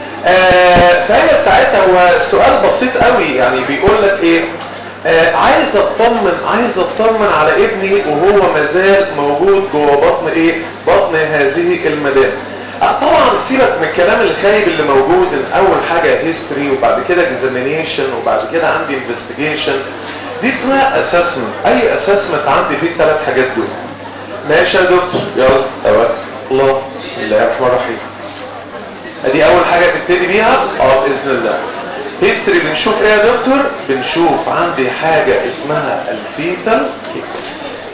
آه فهي ساعتها هو سؤال بسيط قوي يعني بيقول لك ايه آه عايز اطمن عايز اطمن على ابني وهو مازال موجود جوه بطن ايه بطن هذه المدام آه طبعا سيبك من الكلام الخايب اللي موجود ان اول حاجه هيستوري وبعد كده اكزامينيشن وبعد كده عندي انفستيجيشن دي اسمها اسسمنت اي اسسمنت عندي فيه الثلاث حاجات دول ماشي يا دكتور يلا توكل الله بسم الله الرحمن الرحيم ادي اول حاجه تبتدي بيها اه باذن الله هيستوري بنشوف ايه يا دكتور بنشوف عندي حاجه اسمها الفيتال كيكس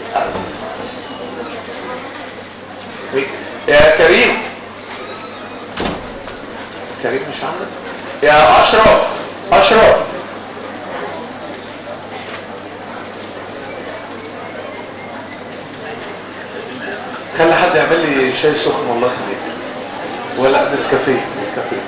يا كريم كريم مش عندك يا اشرف اشرف خلي حد يعمل لي شاي سخن والله يخليك ولا نسكافيه نسكافيه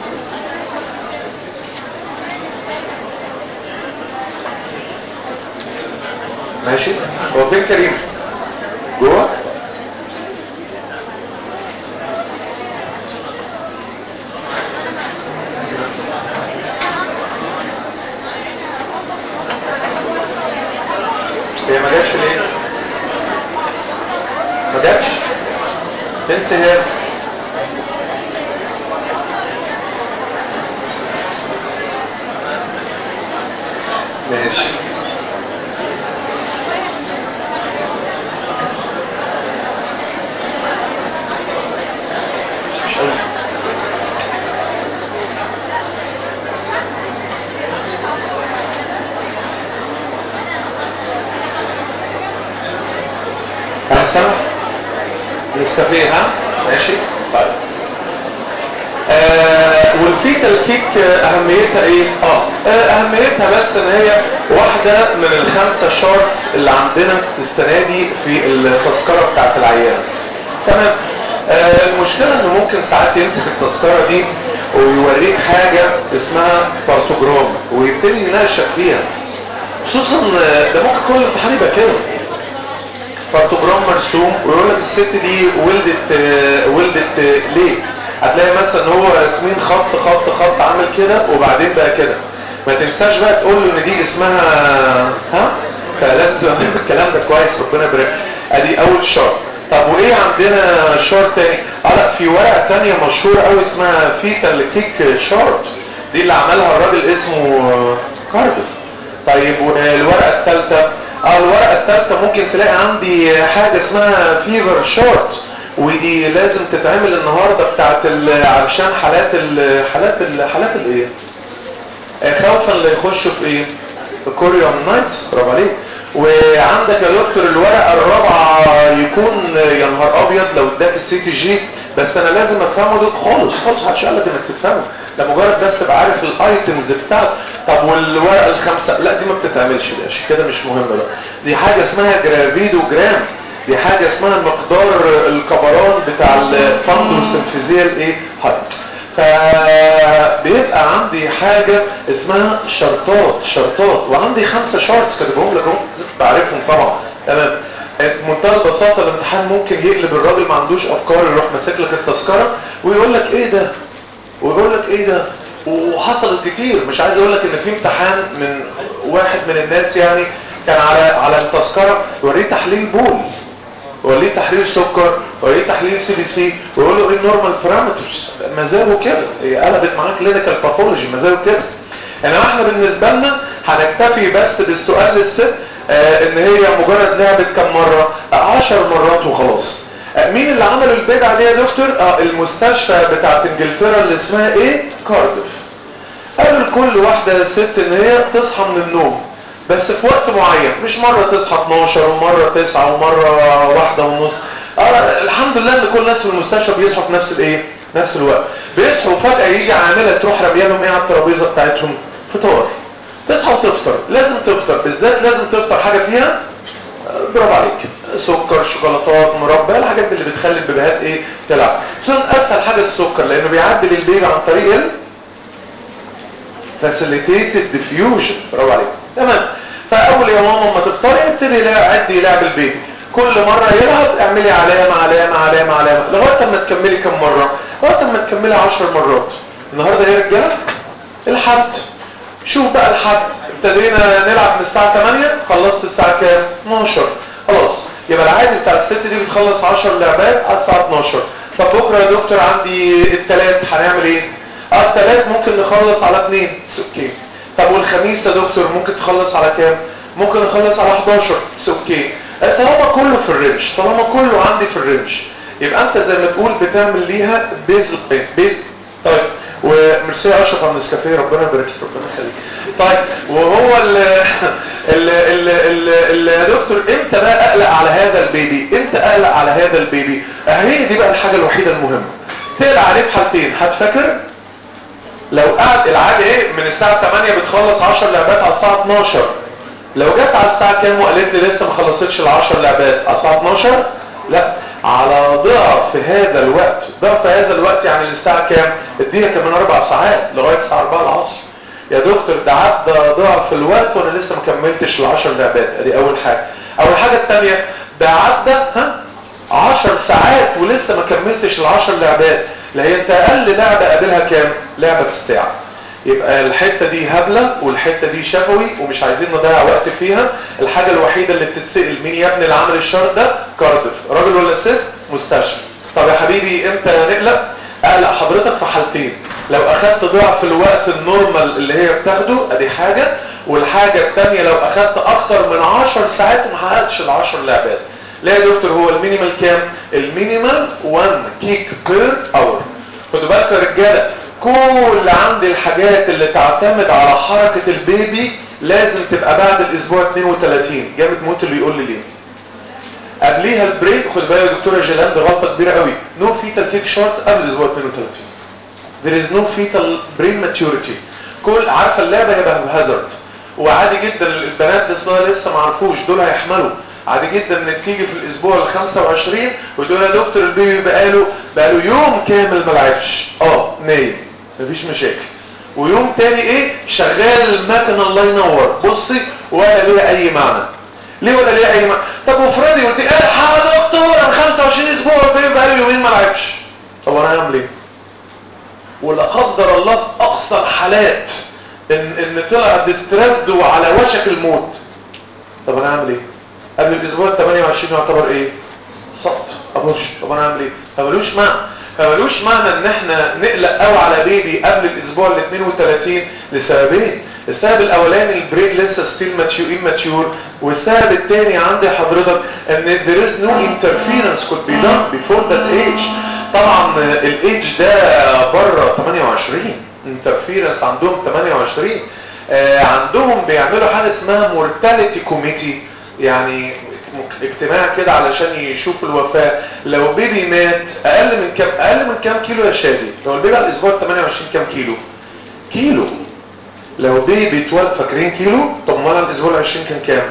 ماشي هو فين كريم جوه هي ما جاتش ليه ما جاتش فين سهام ماشي انا سامع نسكافيه ها ماشي طيب آه والفيتال كيك آه اهميتها ايه اه آه، اهميتها بس ان هي واحدة من الخمسة شارتس اللي عندنا السنة دي في التذكرة بتاعت العيان تمام آه المشكلة انه ممكن ساعات يمسك التذكرة دي ويوريك حاجة اسمها بارتوجرام ويبتدي يناقشك فيها خصوصا آه، ده ممكن كل امتحان يبقى كده بارتوجرام مرسوم ويقول لك الست دي ولدت آه، ولدت آه، ليه هتلاقي مثلا هو راسمين خط خط خط عامل كده وبعدين بقى كده ما تنساش بقى تقول له ان دي اسمها ها فلازم تبقى فاهم الكلام ده كويس ربنا يبارك ادي اول شرط طب وايه عندنا شرط تاني اه لا في ورقه تانية مشهوره قوي اسمها فيتال كيك شارت دي اللي عملها الراجل اسمه كاردف طيب والورقه الثالثه اه الورقه الثالثه ممكن تلاقي عندي حاجه اسمها فيفر شارت ودي لازم تتعمل النهارده بتاعت ال- علشان حالات ال حالات ال حالات الايه خوفا لا يخشوا في ايه في كوريوم نايتس برافو عليك وعندك يا دكتور الورقه الرابعه يكون يا نهار ابيض لو اداك السي تي جي بس انا لازم افهمه ده خالص خالص محدش قال لك انك تفهمه ده مجرد بس تبقى عارف الايتمز بتاعته طب والورقه الخامسه لا دي ما بتتعملش دي عشان كده مش مهمه بقى دي حاجه اسمها جرافيدو جرام دي حاجه اسمها مقدار الكبران بتاع الفندروسنفيزيال ايه هايت فبيبقى عندي حاجة اسمها شرطات شرطات وعندي خمسة شارتس كاتبهم لك اهو بعرفهم طبعا تمام بمنتهى البساطة الامتحان ممكن يقلب الراجل ما عندوش افكار يروح ماسك لك التذكرة ويقول لك ايه ده ويقول لك ايه ده وحصلت كتير مش عايز اقول لك ان في امتحان من واحد من الناس يعني كان على على التذكرة يوريه تحليل بول وليه تحليل سكر وليه تحليل سي بي سي ويقول له ايه النورمال بارامترز مزاجه كده هي قلبت معاه كلينيكال باثولوجي مزاجه كده انما احنا بالنسبه لنا هنكتفي بس بالسؤال للست آه ان هي مجرد لعبت كم مره 10 مرات وخلاص آه مين اللي عمل البدعه دي يا دكتور اه المستشفى بتاعت انجلترا اللي اسمها ايه كاردف قالوا لكل واحده ست ان هي تصحى من النوم بس في وقت معين مش مرة تصحى 12 ومرة 9 ومرة واحدة ونص آه الحمد لله ان كل الناس في المستشفى بيصحوا في نفس الايه نفس الوقت بيصحوا فجأة يجي عاملة تروح رمية لهم ايه على الترابيزة بتاعتهم فطار تصحى وتفطر لازم تفطر بالذات لازم تفطر حاجة فيها آه، برافو عليك سكر شوكولاتات مربى الحاجات اللي بتخلي البيبيهات ايه تلعب عشان اسهل حاجة السكر لانه بيعدي للبيبي عن طريق ال فاسيليتيتد ديفيوجن برافو عليك تمام فاول يا ماما ما تفطري ابتدي لا عدي لعب البيبي كل مره يلعب اعملي علامه علامه علامه علامه لغايه ما تكملي كم مره لغايه ما تكملي 10 مرات النهارده ايه يا رجاله الحد شوف بقى الحد ابتدينا نلعب من الساعه 8 خلصت الساعه كام 12 خلاص يبقى العادي بتاع الست دي بتخلص 10 لعبات على الساعه 12 طب بكره يا دكتور عندي الثلاث هنعمل ايه اه الثلاث ممكن نخلص على اثنين اوكي طب والخميس يا دكتور ممكن تخلص على كام ممكن نخلص على 11 اوكي آه، طالما كله في الرينج طالما كله عندي في الرينج يبقى انت زي ما تقول بتعمل ليها بيز بيز طيب وميرسي يا اشرف على النسكافيه ربنا يبارك لك ربنا يخليك طيب وهو ال ال ال ال ال يا دكتور امتى بقى اقلق على هذا البيبي امتى اقلق على هذا البيبي هي دي بقى الحاجه الوحيده المهمه تقلق عليه في حالتين هتفكر لو قعد العادي ايه من الساعة 8 بتخلص 10 لعبات على الساعة 12 لو جت على الساعة كام وقالت لي لسه ما خلصتش ال 10 لعبات على الساعة 12 لا على ضعف هذا الوقت ضعف هذا الوقت يعني الساعة كام اديها كمان اربع ساعات لغاية الساعة 4 العصر يا دكتور ده عدى ضعف الوقت وانا لسه ما كملتش ال 10 لعبات ادي اول حاجة اول حاجة الثانية ده عدى ها 10 ساعات ولسه ما كملتش ال 10 لعبات لا هي انت اقل لعبه قابلها كام لعبه في الساعه يبقى الحته دي هبله والحته دي شفوي ومش عايزين نضيع وقت فيها الحاجه الوحيده اللي بتتسال مين يا ابني اللي عامل الشرط ده كاردف راجل ولا ست مستشفى طب يا حبيبي امتى نقلق اقلق حضرتك في حالتين لو اخدت ضعف الوقت النورمال اللي هي بتاخده ادي حاجه والحاجه الثانيه لو اخدت اكتر من 10 ساعات وما حققتش ال 10 لعبات لا يا دكتور هو المينيمال كام المينيمال 1 كيك بير اور خدوا بالكم يا رجاله كل عندي الحاجات اللي تعتمد على حركه البيبي لازم تبقى بعد الاسبوع 32 جامد موت اللي يقول لي ليه قبليها البريك خد بالك يا دكتوره جيلان ده غلطه كبيره قوي نو فيتال كيك شورت قبل الاسبوع 32 there is no fetal brain maturity كل عارفه اللعبه هي بهازارد وعادي جدا البنات لسه لسه ما عرفوش دول هيحملوا عادي جدا انك تيجي في الاسبوع ال 25 وتقول يا دكتور البيبي بقاله بقاله يوم كامل ما لعبش اه نايم مفيش مشاكل ويوم تاني ايه شغال المكنه الله ينور بصي ولا ليها اي معنى ليه ولا ليه اي ما طب وفريدي قلت الحق يا دكتور انا 25 اسبوع البيبي بقاله يومين ما لعبش طب انا هعمل ايه ولا قدر الله في اقصى الحالات ان ان طلع ديستريسد وعلى وشك الموت طب انا هعمل ايه قبل الاسبوع ال 28 يعتبر ايه سقط ابوش طب انا هعمل ايه فمالوش معنى فمالوش معنى ان احنا نقلق قوي على بيبي قبل الاسبوع ال 32 لسببين السبب الاولاني البرين لسه ستيل ماتيور immature والسبب الثاني عندي حضرتك ان there is no interference could be done before that age طبعا الايدج ده بره 28 interference عندهم 28 آه عندهم بيعملوا حاجه اسمها mortality committee يعني اجتماع كده علشان يشوف الوفاة لو بيبي مات اقل من كام اقل من كام كيلو يا شادي لو البيبي على الاسبوع 28 كام كيلو كيلو لو بيبي اتولد فاكرين كيلو طب ما على الاسبوع 20 كان كام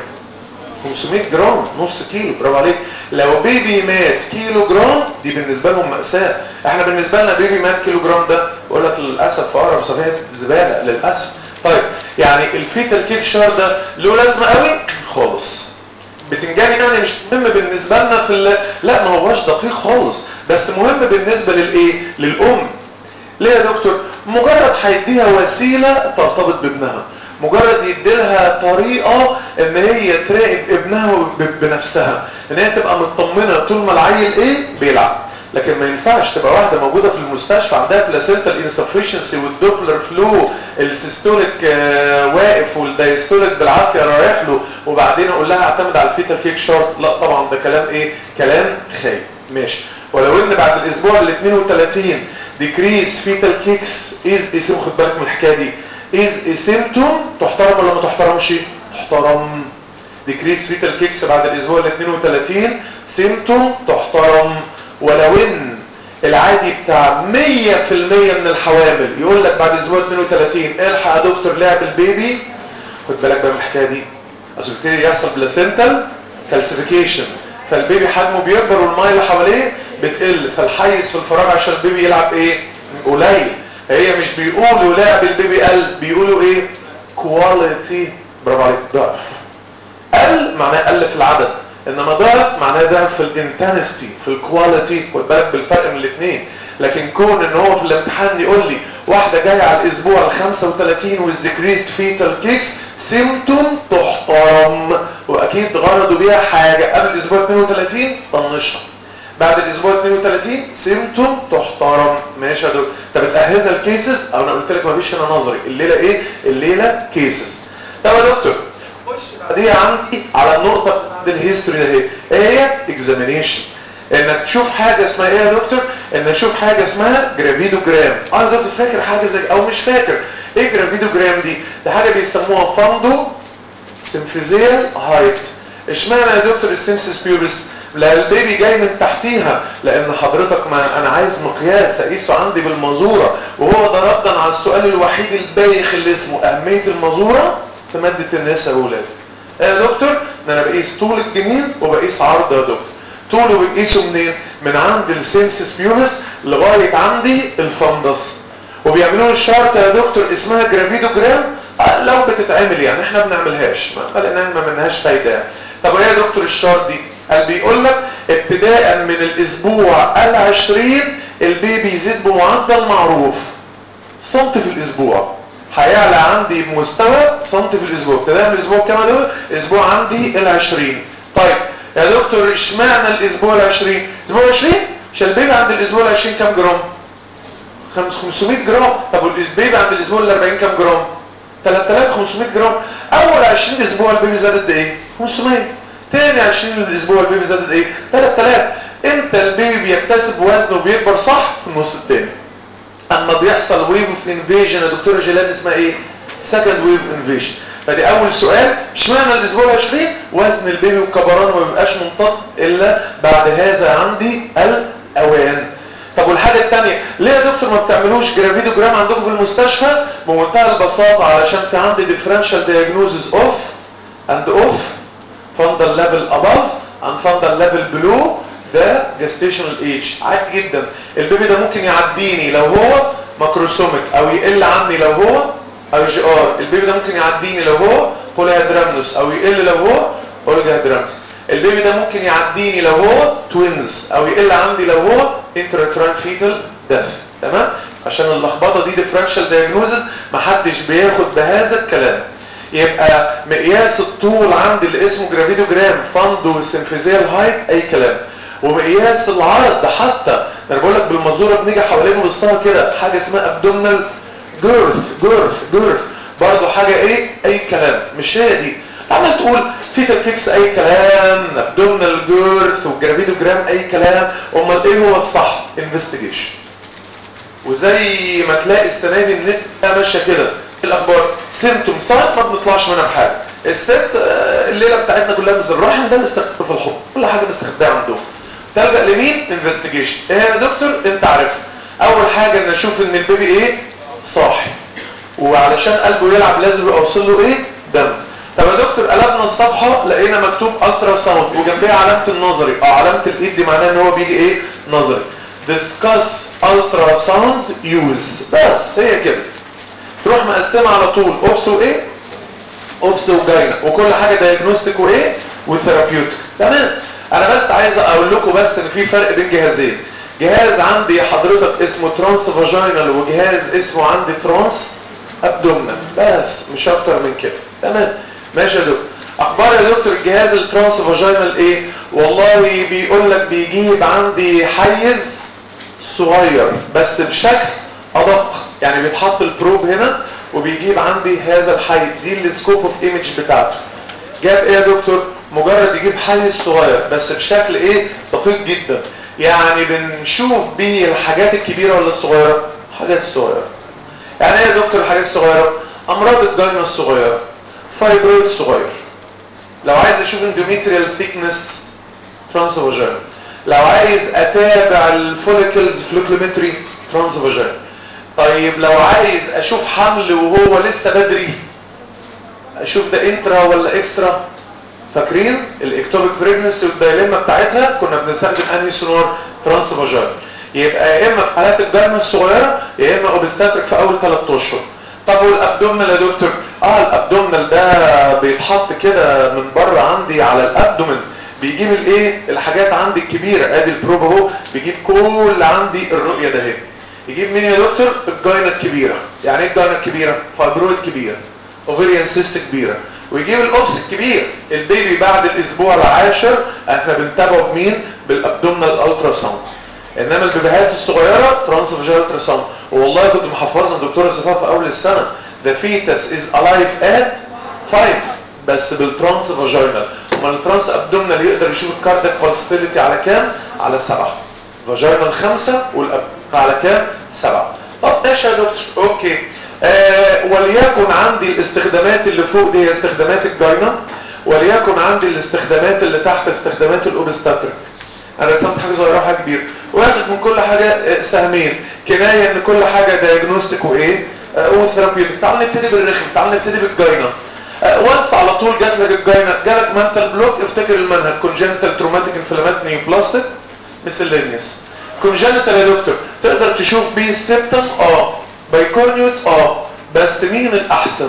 500 جرام نص كيلو برافو عليك لو بيبي مات كيلو جرام دي بالنسبه لهم مأساة احنا بالنسبه لنا بيبي مات كيلو جرام ده بقول لك للاسف في اقرب صفحه زباله للاسف طيب يعني الفيتال كيك شار ده له لازمه قوي خالص بتنجان يعني مش مهم بالنسبه لنا في ال... لا ما هوش دقيق خالص بس مهم بالنسبه للايه للام ليه يا دكتور مجرد هيديها وسيله ترتبط بابنها مجرد يديلها طريقة ان هي تراقب ابنها بنفسها ان هي تبقى مطمنة طول ما العيل ايه بيلعب لكن ما ينفعش تبقى واحدة موجودة في المستشفى عندها بلاسنتال انسفشنسي والدوبلر فلو السيستوليك آه واقف والدايستوليك بالعافية رايح له وبعدين اقول لها اعتمد على الفيتال كيك شارت لا طبعا ده كلام ايه كلام خايب ماشي ولو ان بعد الاسبوع ال 32 ديكريز فيتال كيكس از اسم خد بالك من الحكايه دي is a symptom تحترم ولا ما تحترمش تحترم decrease fetal kicks بعد الاسبوع ال 32 symptom تحترم ولو ان العادي بتاع 100% من الحوامل يقول لك بعد الاسبوع 32 الحق يا دكتور لعب البيبي خد بالك بقى من الحكايه دي اصل بيبتدي يحصل بلاسنتال كالسيفيكيشن فالبيبي حجمه بيكبر والميه اللي حواليه بتقل فالحيز في الفراغ عشان البيبي يلعب ايه قليل هي مش بيقولوا لعب البيبي قل بيقولوا ايه كواليتي برافو عليك ضعف قل معناه قل في العدد انما ضعف معناه ضعف في الانتنستي في الكواليتي خد بالك بالفرق من الاثنين لكن كون ان هو في الامتحان يقول لي واحده جايه على الاسبوع ال 35 with decreased fetal kicks سيمتوم تحترم واكيد غرضوا بيها حاجه قبل الاسبوع 32 طنشها بعد الاسبوع 32 سيمتوم تحترم ماشي يا دكتور طب اتاهلنا الكيسز او انا قلت لك مفيش هنا نظري الليله ايه الليله كيسز طب يا دكتور خش بعديها عندي على النقطه بتاعت الهيستوري ده ايه هي اكزامينيشن انك تشوف حاجه اسمها ايه يا دكتور انك تشوف حاجه اسمها جرافيدوجرام اه يا دكتور فاكر حاجه زي او مش فاكر ايه جرافيدوجرام دي ده حاجه بيسموها فاندو سيمفيزيال هايت اشمعنى يا دكتور السيمسيس بيورس لا البيبي جاي من تحتيها لان حضرتك ما انا عايز مقياس اقيسه عندي بالمزوره وهو ده ردا على السؤال الوحيد البايخ اللي اسمه اهميه المزوره في ماده النساء واولاد يا دكتور ان انا بقيس طول الجنين وبقيس عرض يا دكتور طوله بنقيسه منين من عند السيمسيس بيورس لغايه عندي الفندس وبيعملوا الشارت يا دكتور اسمها جرافيدوجرام لو بتتعمل يعني احنا ما بنعملهاش ما لقينا ما منهاش فايده طب ايه يا دكتور الشارت دي قال بيقول لك ابتداء من الاسبوع العشرين البيبي يزيد بمعدل معروف سنت في الاسبوع هيعلى عندي بمستوى سنت في الاسبوع ابتداء من الاسبوع كام دول الاسبوع عندي العشرين طيب يا دكتور اشمعنى الاسبوع العشرين الاسبوع العشرين عشان البيبي عند الاسبوع العشرين كام جرام 500 جرام طب البيبي عند الاسبوع الاربعين كام جرام 3500 جرام اول 20 اسبوع البيبي زاد قد ايه 500 تاني 20 الاسبوع البيبي زادت ايه 3000 امتى البيبي بيكتسب وزنه وبيكبر صح في النص التاني اما بيحصل ويف اوف انفيجن يا دكتوره جيلان اسمها ايه سكند ويف انفيجن فدي اول سؤال اشمعنى الاسبوع ال20 وزن البيبي وكبرانه ما بيبقاش منتظم الا بعد هذا عندي الاوان طب والحاجه الثانيه ليه يا دكتور ما بتعملوش جرافيدوجرام عندكم في المستشفى بمنتهى البساطه علشان في عندي ديفرنشال دايجنوزز اوف اند اوف fundal level above and fundal level below ده gestational age عادي جدا البيبي ده ممكن يعديني لو هو ماكروسوميك او يقل عني لو هو او جي ار البيبي ده ممكن يعديني لو هو بوليهادرامنوس او يقل لو هو اولجا هيدرامس البيبي ده ممكن يعديني لو هو توينز او يقل عندي لو هو انتراتران فيتال ديث تمام عشان اللخبطه دي ديفرنشال دايجنوزز محدش بياخد بهذا الكلام يبقى مقياس الطول عندي اللي اسمه جرافيدوجرام فاندو سينفيزيال هايت اي كلام ومقياس العرض حتى انا بقول لك بالمنظوره بنيجي حوالين وسطها كده حاجه اسمها ابدومينال جيرث جيرث جيرث برضه حاجه ايه اي كلام مش هي دي عمال تقول في تركيبس اي كلام ابدومينال جيرث وجرافيدوجرام اي كلام امال ايه هو الصح انفستيجيشن وزي ما تلاقي السنه دي النت ماشيه كده الاخبار سيمتوم ساعات ما بنطلعش منها بحاجه الست الليله بتاعتنا كلها مثل الرحم ده مستخدم في الحب كل حاجه مستخدمه عندهم تلجا لمين انفستيجيشن ايه يا دكتور انت عارفها اول حاجه ان نشوف ان البيبي ايه صاحي وعلشان قلبه يلعب لازم يوصل له ايه دم طب يا دكتور قلبنا الصفحه لقينا مكتوب الترا ساوند وجنبها علامه النظري اه علامه الايد دي معناها ان هو بيجي ايه نظري discuss ultrasound use بس هي كده تروح مقسمه على طول اوبس وايه اوبس وجاينا وكل حاجه دايجنوستيك وايه وثيرابيوتيك تمام انا بس عايز اقول لكم بس ان في فرق بين جهازين جهاز عندي حضرتك اسمه ترانس فاجينال وجهاز اسمه عندي ترانس ابدومنال بس مش اكتر من كده تمام ماشي يا دكتور اخبار يا دكتور الجهاز الترانس فاجينال ايه والله بيقول لك بيجيب عندي حيز صغير بس بشكل ادق يعني بيتحط البروب هنا وبيجيب عندي هذا الحيز دي السكوب اوف ايمج بتاعته جاب ايه يا دكتور مجرد يجيب حيز صغير بس بشكل ايه دقيق جدا يعني بنشوف بيه الحاجات الكبيره ولا الصغيره حاجات صغيره يعني ايه يا دكتور الحاجات الصغيره امراض الجينه الصغيره فايبرويد صغير لو عايز اشوف اندوميتريال ثيكنس ترانسفاجين لو عايز اتابع الفوليكلز فلوكلومتري ترانسفاجين طيب لو عايز اشوف حمل وهو لسه بدري اشوف ده انترا ولا اكسترا فاكرين الاكتوبيك بريجنسي والدايليما بتاعتها كنا بنستخدم انهي سونار ترانسفاجين يبقى يا اما في حالات الجرم الصغيره يا اما اوبستاتريك في اول 3 اشهر طب والابدومنال يا دكتور اه الابدومنال ده بيتحط كده من بره عندي على الابدومن بيجيب الايه الحاجات عندي الكبيره ادي البروب اهو بيجيب كل عندي الرؤيه ده اهي يجيب مين يا دكتور الجاينه الكبيره يعني ايه الجاينه الكبيره فايبرويد كبيره اوفيريان سيست كبيره ويجيب الاوبس الكبير البيبي بعد الاسبوع العاشر احنا بنتابعه بمين بالابدومنال الترا ساوند انما البيبيهات الصغيره ترانس فاجينال الترا ساوند والله كنت محفظها دكتوره صفاء في اول السنه the fetus is alive at 5 بس بالترانس فاجينال امال الترانس ابدومنال يقدر يشوف الكاردياك فالستيليتي على كام على 7 فاجينال 5 والاب على كام 7 طب ماشي يا دكتور اوكي آه وليكن عندي الاستخدامات اللي فوق دي هي استخدامات الجاينا وليكن عندي الاستخدامات اللي تحت استخدامات الاوبستاتريك انا رسمت حاجه صغيره وحاجه كبيره واخد من كل حاجه سهمين كنايه ان كل حاجه دايجنوستيك وايه آه وثيرابيوتيك تعال نبتدي بالرخم تعال نبتدي بالجاينا آه وانس على طول جات لك الجاينا جالك منتال بلوك افتكر المنهج كونجنتال تروماتيك انفلامات نيوبلاستيك مسلينيوس كونجنتال يا دكتور تقدر تشوف بيه السيمتوم اه بايكونيوت اه بس مين الاحسن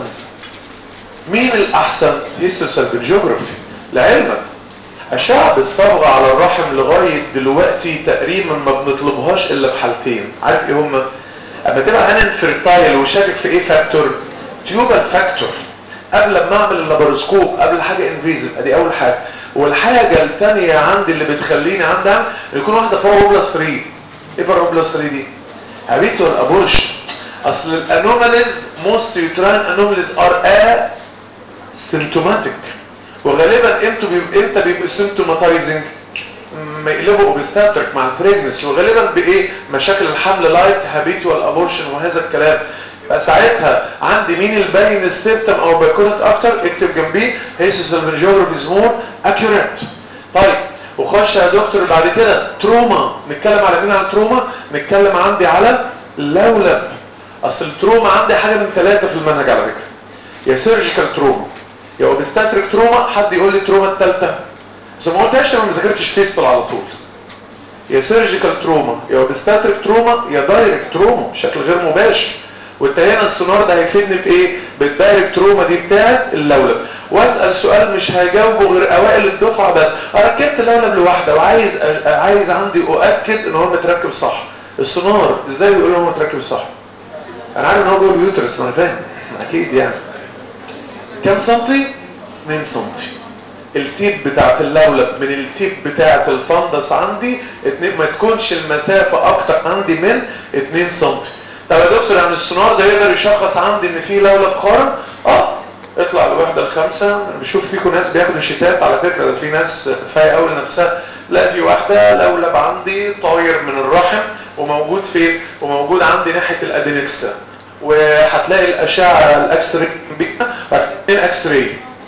مين الاحسن هيستوسال جيوغرافي لعلمك اشعه الصبغه على الرحم لغايه دلوقتي تقريبا ما بنطلبهاش الا في حالتين عارف ايه هما اما تبقى انا انفيرتايل وشاكك في ايه فاكتور تيوبال فاكتور قبل ما اعمل اللاباروسكوب قبل حاجه انفيزيف ادي اول حاجه والحاجه الثانيه عندي اللي بتخليني عندها يكون واحده باروبلاس 3 ايه باروبلاس 3 دي هابيتوال ابورشن اصل الانوماليز موست يوتران انوماليز ار ا سيمتوماتيك وغالبا امتى بيبقى امتى بيبقوا سيمتوماتايزنج ما يقلبوا اوبستاتريك مع البريجنسي وغالبا بايه مشاكل الحمل لايك هابيتوال ابورشن وهذا الكلام ساعتها عندي مين الباين السيمتوم او بايكونت اكتر اكتب جنبيه هيسوس الفنجوربيز مور اكيوريت طيب وخش يا دكتور بعد كده تروما نتكلم على مين على تروما نتكلم عندي على اللولب اصل التروما عندي حاجه من ثلاثه في المنهج على فكره يا سيرجيكال تروما يا اوبستاتريك تروما حد يقول لي تروما الثالثه زي ما قلتش انا ما ذاكرتش فيستول على طول يا سيرجيكال تروما يا اوبستاتريك تروما يا دايركت تروما بشكل غير مباشر وانت هنا السونار ده هيفيدني بايه بالدايركت تروما دي بتاعت اللولب واسال سؤال مش هيجاوبه غير اوائل الدفعه بس ركبت اللولب لوحده وعايز أ- عايز عندي اؤكد ان هو متركب صح السونار ازاي بيقول هو متركب صح انا عارف ان هو جوه اليوترس ما انا فاهم اكيد يعني كام سنتي 2 سنتي التيب بتاعت اللولب من التيب بتاعت الفندس عندي اتنين ما تكونش المسافة اكتر عندي من 2 سنتي طب يا دكتور يعني السونار ده يقدر يشخص عندي ان في لولب خارج اه اطلع الوحدة الخامسة أنا بشوف فيكم ناس بياخدوا شتات على فكرة ده في ناس فايقة قوي لنفسها لا في واحدة لولب عندي طاير من الرحم وموجود فين وموجود عندي ناحية الادينكسا وهتلاقي الاشعة الاكس راي بيها هتلاقي اكس راي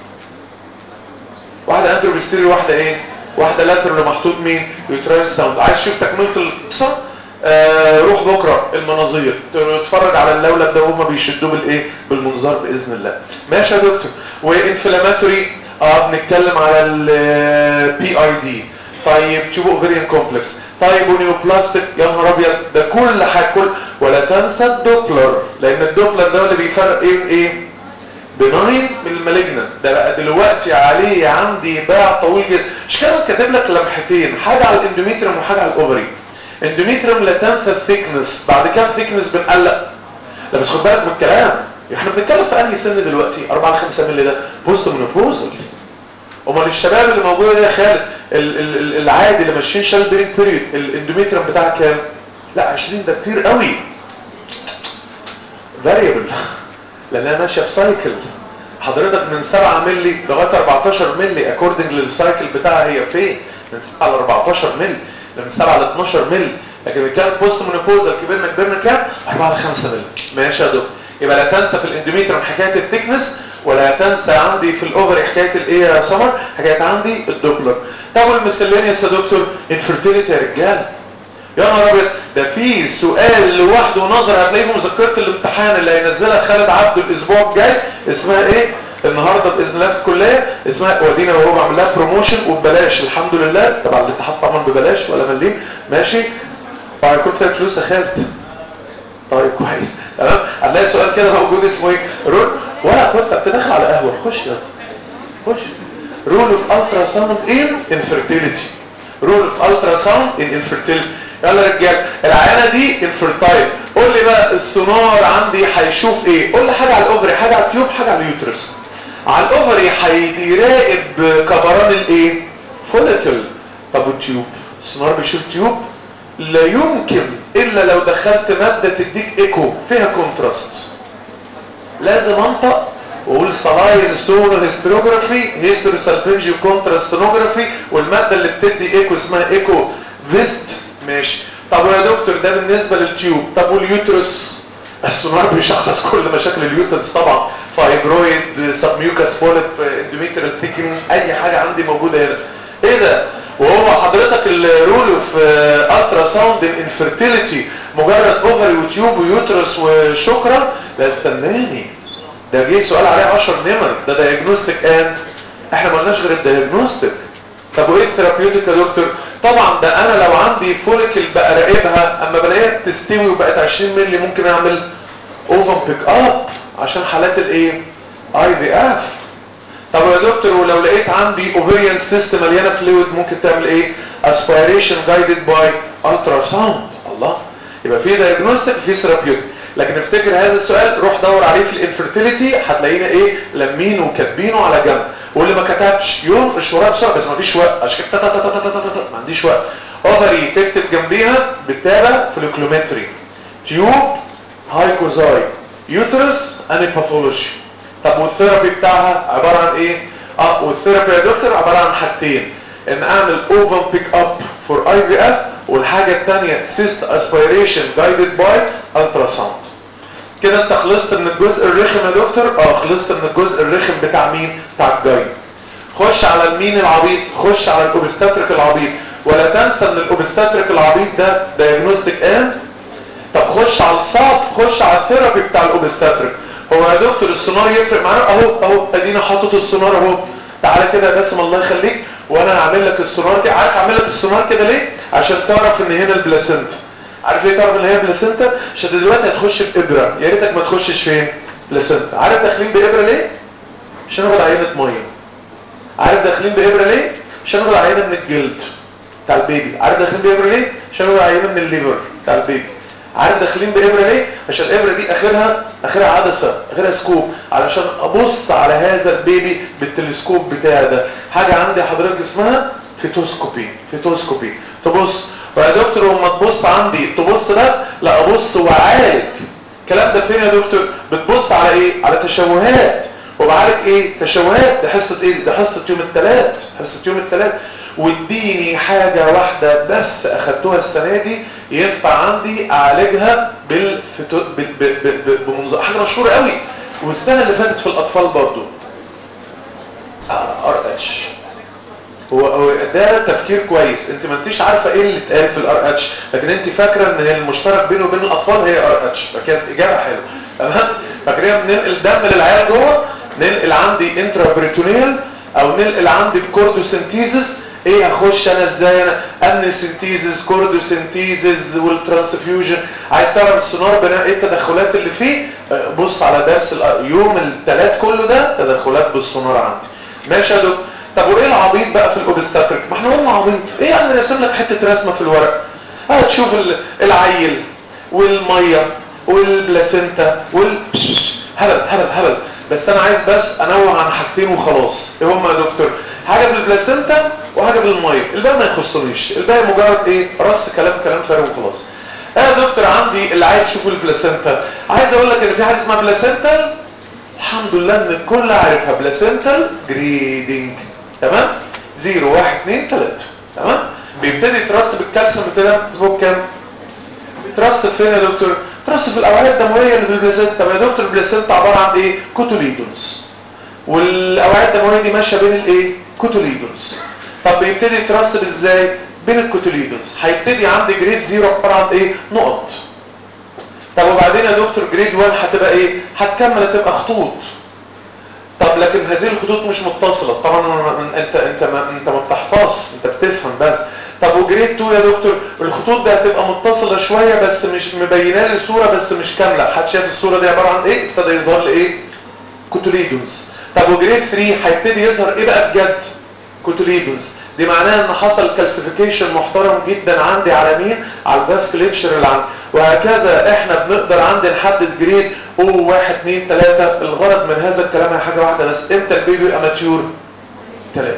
واحدة انتروبيستيري واحدة ايه واحدة لاترال محطوط مين يوتراين ساوند عايز تشوف تكملة القصة آه روح بكرة المناظير تتفرج على اللولب ده وهما بيشدوه بالايه بالمنظار باذن الله ماشي يا دكتور وانفلاماتوري اه بنتكلم على البي اي دي طيب تشوفوا اوفريان كومبلكس طيب ونيوبلاستيك يا نهار ابيض ده كل حاجه كل ولا تنسى الدوبلر لان الدوبلر ده اللي بيفرق ايه وايه بناين من المالجنان ده بقى دلوقتي عليه عندي باع طويل جدا مش كده كاتب لك لمحتين حاجه على الاندوميتريوم وحاجه على الاوفري اندوميتريوم لا تنسى الثيكنس بعد كام ثيكنس بنقلق لا بس خد بالك من الكلام احنا بنتكلم في انهي سن دلوقتي 4 ل 5 مللي ده بوست منوبوزل امال الشباب اللي موجوده ده يا خالد ال- ال- ال- العادي اللي ماشيين شال بيرنج بيريود الاندوميتريوم بتاعها كام لا 20 ده كتير قوي فاريبل لانها ماشيه بسايكل حضرتك من 7 مللي لغايه 14 مللي اكوردنج للسايكل بتاعها هي فين من 7 ل 14 مللي من 7 ل 12 مللي لكن كان بوست مونوبوزال كبرنا كبرنا كام 4 ل 5 مللي ماشي يا دكتور يبقى لا تنسى في الاندوميتريوم حكايه الثيكنس ولا تنسى عندي في الاوفري حكايه الايه يا سمر حكايه عندي الدوبلر طب والمسلينيوس يا دكتور انفيرتيليتي يا رجاله يا نهار ابيض ده في سؤال لوحده نظر هتلاقيه في مذكره الامتحان اللي هينزلها خالد عبده الاسبوع الجاي اسمها ايه النهارده باذن الله في الكليه اسمها ودينا وهو بعمل لها بروموشن وببلاش الحمد لله طبعا الاتحاد طبعا ببلاش ولا مليم ماشي وهيكون فيها فلوس يا خالد طيب كويس تمام هنلاقي سؤال كده موجود اسمه ايه رول ولا كنت بتدخل على قهوه خش يلا خش رول اوف الترا ساوند ان انفيرتيليتي رول اوف الترا ساوند ان انفيرتيليتي يلا يا رجال العيانه دي انفيرتايل قول لي بقى السونار عندي هيشوف ايه قول لي حاجه على الاوفري حاجه على التيوب حاجه على اليوترس على الاوفري هيراقب كبران الايه فوليكل طب والتيوب السونار بيشوف تيوب لا يمكن الا لو دخلت ماده تديك ايكو فيها كونتراست لازم انطق واقول صلاين سونو هيستروجرافي هيستوري سالفنجيو كونتراستونوجرافي والماده اللي بتدي ايكو اسمها ايكو فيست ماشي طب يا دكتور ده بالنسبه للتيوب طب واليوترس السونار بيشخص كل مشاكل اليوترس طبعا فايبرويد سبميوكاس بوليب اندوميتريال ثيكن اي حاجه عندي موجوده هنا ايه ده وهو حضرتك الرول في الترا ساوند انفيرتيليتي مجرد اوفري وتيوب ويوترس وشكرا لا استناني ده جه سؤال عليه 10 نمر ده دايجنوستيك اند احنا ما قلناش غير الدايجنوستيك طب وايه الثيرابيوتيك يا دكتور طبعا ده انا لو عندي فوليكل بقى راقبها اما بلاقيها تستوي وبقت 20 مللي ممكن اعمل اوفن بيك اب عشان حالات الايه اي في اف طب يا دكتور ولو لقيت عندي اوفيريان سيستم مليانه فلويد ممكن تعمل ايه اسبيريشن جايدد باي الترا ساوند الله يبقى في دايجنوستيك في ثيرابيوتيك لكن افتكر هذا السؤال روح دور عليه في الانفيرتيليتي هتلاقينا ايه لمينه وكاتبينه على جنب واللي ما كتبش يوم مش وراه بسرعه بس ما فيش وقت عشان كده ما عنديش وقت اوفري تكتب جنبيها بالتابع فلوكلومتري تيوب هايكوزاي يوترس اني باثولوجي طب والثيرابي بتاعها عباره عن ايه اه والثيرابي يا دكتور عباره عن حاجتين ان اعمل اوفن بيك اب فور اي في اف والحاجه الثانيه سيست اسبيريشن جايدد باي الترا ساوند كده انت خلصت من الجزء الرخم يا دكتور اه خلصت من الجزء الرخم بتاع مين بتاع الجاي خش على المين العبيط خش على الاوبستاتريك العبيط ولا تنسى ان الاوبستاتريك العبيط ده دايجنوستيك اند طب خش على الصعب خش على الثيرابي بتاع الاوبستاتريك هو يا دكتور السونار يفرق معانا اهو اهو ادينا حاطط السونار اهو تعالى كده يا باسم الله يخليك وانا هعمل لك السونار دي عارف اعمل لك السونار كده ليه عشان تعرف ان هنا البلاسنتا عارف ليه تعرف ان هي بلاسنتا عشان دلوقتي هتخش بابره يا ريتك ما تخشش فين بلاسنتا عارف داخلين بابره ليه عشان ناخد عينه ميه عارف داخلين بابره ليه عشان ناخد عينه من الجلد بتاع البيبي عارف داخلين بابره ليه عشان ناخد عينه من الليفر بتاع البيبي عارف داخلين بابره ليه عشان الابره دي اخرها اخرها عدسه اخرها سكوب علشان ابص على هذا البيبي بالتلسكوب بتاعي ده حاجه عندي حضرتك اسمها فيتوسكوبي فيتوسكوبي تبص ويا دكتور وما تبص عندي تبص بس لا ابص واعالج الكلام ده فين يا دكتور بتبص على ايه على تشوهات وبعالج ايه تشوهات ده حصه ايه ده حصه يوم الثلاث حصه يوم الثلاث واديني حاجه واحده بس اخدتوها السنه دي ينفع عندي اعالجها بالفتو... بال... ب... ب... ب... بمنظر حاجه مشهوره قوي والسنه اللي فاتت في الاطفال برضو ار اتش هو هو ده تفكير كويس انت ما انتيش عارفه ايه اللي اتقال في الار اتش لكن انت فاكره ان هي المشترك بينه وبين الاطفال هي ار اتش فكانت اجابه حلوه تمام فاكرين بننقل دم للعيال جوه ننقل عندي انترا بريتونيال او ننقل عندي الكوردوسنتيزس ايه هخش انا ازاي انا امن سنتيزس كوردوسنتيزس والترانسفيوجن عايز تعرف السونار بناء ايه التدخلات اللي فيه بص على درس يوم الثلاث كله ده تدخلات بالسونار عندي ماشي يا دكتور طب وايه العبيط بقى في الاوبستاتريك ما احنا قلنا عبيط ايه يعني رسم لك حته رسمه في الورق هتشوف العيل والميه والبلاسينتا وال هبل هبل هبل بس انا عايز بس انوع عن حاجتين وخلاص ايه هما يا دكتور حاجه بالبلاسينتا وحاجه بالميه الباقي ما يخصنيش الباقي مجرد ايه رص كلام كلام فارغ وخلاص ايه يا دكتور عندي اللي عايز يشوف البلاسينتا عايز اقول لك ان في حاجه اسمها بلاسينتا الحمد لله ان الكل عارفها بلاسينتال جريدنج تمام 0 1 2 3 تمام بيبتدي يترص بالكالسيوم كده اسمه كام بيترص فين يا دكتور ترص في الاوعيه الدمويه اللي في البلاسينتا طب يا دكتور البلاسينتا عباره عن ايه كوتوليدونز والاوعيه الدمويه دي ماشيه بين الايه كوتوليدونز طب بيبتدي يترسب ازاي بين الكوتوليدونز هيبتدي عندي جريد 0 عباره عن ايه نقط طب وبعدين يا دكتور جريد 1 هتبقى ايه هتكمل هتبقى خطوط طب لكن هذه الخطوط مش متصله طبعا انت انت ما انت ما بتحفظش انت بتفهم بس طب وجريد 2 يا دكتور الخطوط دي هتبقى متصله شويه بس مش مبينه لي الصوره بس مش كامله حد شايف الصوره دي عباره عن ايه ابتدى يظهر لي ايه كوتوليدونز طب وجريد 3 هيبتدي يظهر ايه بقى بجد كوتوليدونز دي معناها ان حصل كالسيفيكيشن محترم جدا عندي على مين على الفاسكليتشر اللي عندي وهكذا احنا بنقدر عندي نحدد جريد او 1 2 3 الغرض من هذا الكلام هي حاجه واحده بس امتى البيبي يبقى ماتيور 3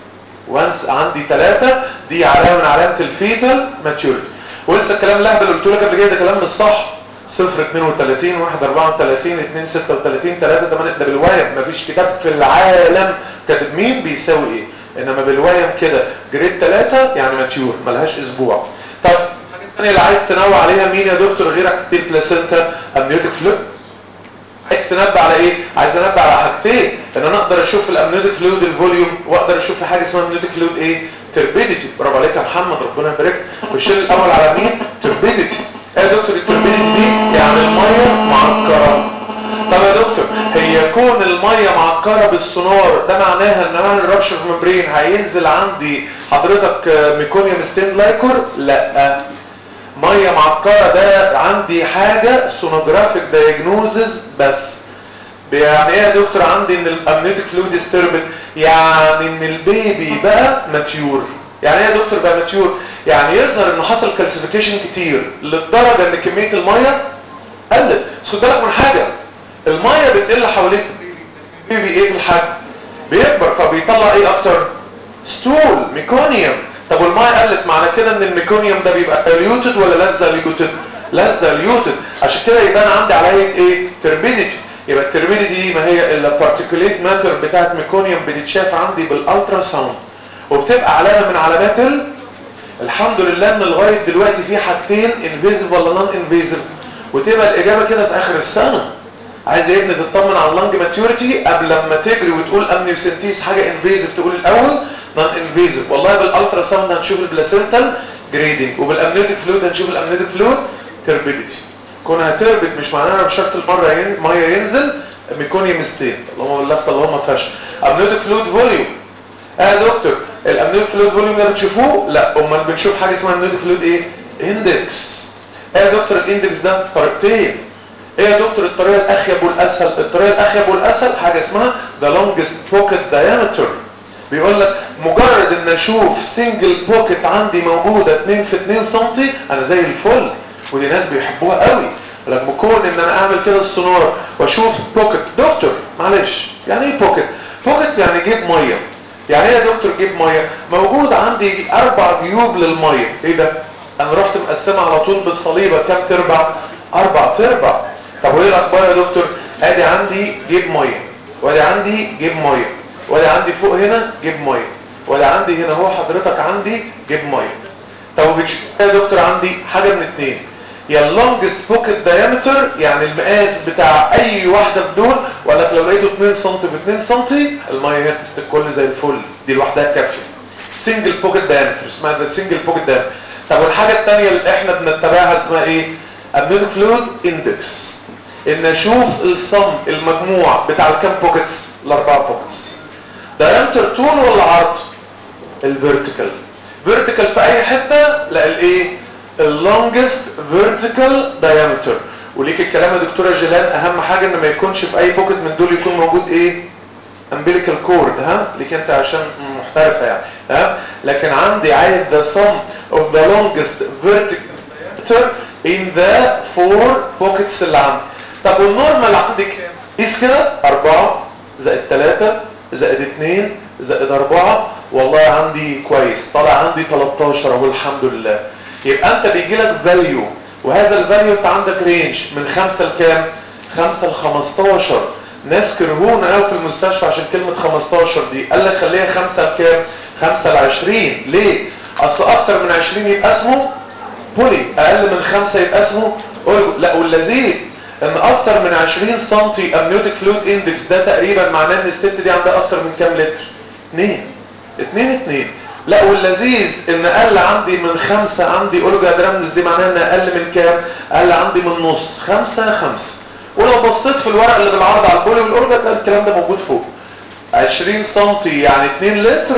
وانس عندي 3 دي علامه من علامه الفيتال ماتيوريتي ولسه الكلام اللي انا قلت لك قبل كده ده كلام مش صح 0 32 1 34 2 36 3 8 ده بالوايم مفيش كتاب في العالم كاتب مين بيساوي ايه انما بالوايم كده جريد 3 يعني ماتيور ملهاش اسبوع طب الحاجه الثانيه اللي عايز تنوع عليها مين يا دكتور غير حاجتين بلاسينتا امنيوتيك فلويد عايز تنبه على ايه عايز انبه على حاجتين ان انا اقدر اشوف الامنيوتيك فلويد الفوليوم واقدر اشوف في حاجه اسمها امنيوتيك فلويد ايه تربيديتي برافو عليك يا محمد ربنا يبارك والشيء الاول على مين تربيديتي ايه يا دكتور التربيديتي دي يعني الميه معكره طب يا دكتور هي كون الميه معكره بالسونار ده معناها ان انا الرابشر ممبرين هينزل عندي حضرتك ميكونيوم ستين لايكور لا ميه معكره ده عندي حاجه سونوجرافيك دايجنوزز بس يعني ايه يا دكتور عندي ان الامنيوتيك فلويد ديستربن يعني ان البيبي بقى ماتيور يعني ايه يا دكتور بقى ماتيور يعني يظهر انه حصل كالسيفيكيشن كتير للدرجه ان كميه الميه قلت بس خد بالك من حاجه الميه بتقل حوالين البيبي ايه في الحجم بيكبر فبيطلع ايه اكتر ستول ميكونيوم طب والميه قلت معنى كده ان الميكونيوم ده بيبقى دايليوتد ولا لاس دايليوتد لاس دايليوتد عشان كده يبان عندي عليا ايه تربيديتي يبقى التربيديتي دي ما هي البارتيكوليت ماتر بتاعت ميكونيوم بتتشاف عندي بالالترا ساوند وبتبقى علامه من علامات ال... الحمد لله ان لغايه دلوقتي في حاجتين انفيزيف ولا نون انفيزيف وتبقى الاجابه كده في اخر السنه عايز يا ابني تطمن على اللنج ماتيوريتي قبل لما تجري وتقول امنيوسنتيز حاجه انفيزيف تقول الاول نون انفيزيف والله بالالترا ساوند هنشوف البلاسينتال جريدنج وبالامنيوتيك فلويد هنشوف الامنيوتيك فلويد تربيديتي كونها تربت مش معناها بشرط المره ين... ميه ينزل ميكونيوم ستين اللهم بالله اللهم فشل امنيوتيك فلويد فوليوم اه يا دكتور الامنيوتيك فلويد فوليوم ده بتشوفوه لا امال بنشوف حاجه اسمها امنيوتيك فلويد ايه اندكس ايه يا دكتور الاندكس ده طريقتين ايه يا دكتور الطريقه الاخيب والاسهل الطريقه الاخيب والاسهل حاجه اسمها the longest pocket diameter بيقول لك مجرد ان اشوف سنجل بوكيت عندي موجوده 2 في 2 سم انا زي الفل ودي ناس بيحبوها قوي لما كون ان انا اعمل كده السونار واشوف بوكيت دكتور معلش يعني ايه بوكيت بوكيت يعني جيب ميه يعني ايه يا دكتور جيب ميه موجود عندي اربع جيوب للميه ايه ده انا رحت مقسمها على طول بالصليبه كام تربع اربع تربع طب وايه الاخبار يا دكتور ادي عندي جيب ميه وادي عندي جيب ميه وادي عندي فوق هنا جيب ميه وادي عندي هنا هو حضرتك عندي جيب ميه طب بتشوف يا دكتور عندي حاجه من اتنين يا اللونجست بوكيت دايمتر يعني المقاس بتاع اي واحده في دول ولا لو لقيته 2 سم ب 2 سم الميه هنا تستكل زي الفل دي لوحدها كافيه سنجل بوكيت دايمتر اسمها ده سنجل بوكيت دايمتر طب والحاجه الثانيه اللي احنا بنتبعها اسمها ايه امنيوتيك فلويد اندكس ان اشوف الصم المجموع بتاع الكام بوكيتس الاربعه بوكيتس دايمتر طول ولا عرض الفيرتيكال فيرتيكال في اي حته لا الايه اللونجست فيرتيكال دايمتر وليك الكلام يا دكتوره جيلان اهم حاجه ان ما يكونش في اي بوكيت من دول يكون موجود ايه امبليكال كورد ها ليك انت عشان محترفه يعني ها لكن عندي عايز the sum of the longest vertical in the four pockets اللي عندي طب والنورمال عندي كام قيس كده 4 زائد 3 زائد 2 زائد 4 والله عندي كويس طالع عندي 13 اهو الحمد لله يبقى انت بيجي لك فاليو وهذا الفاليو انت عندك رينج من 5 لكام 5 ل 15 ناس كرهونا قوي في المستشفى عشان كلمه 15 دي قال لك خليها 5 لكام 5 ل 20 ليه اصل اكتر من 20 يبقى اسمه بولي اقل من 5 يبقى اسمه اولجو لا واللذيذ ان اكتر من 20 سم امنيوتيك فلويد اندكس ده تقريبا معناه ان الست دي عندها اكتر من كام لتر 2 2 2 لا واللذيذ ان اقل عندي من 5 عندي اولجا درامنس دي معناها ان اقل من كام اقل عندي من نص 5 5 ولو بصيت في الورق اللي بالعرض على البولي والاورجا تلاقي الكلام ده موجود فوق 20 سم يعني 2 لتر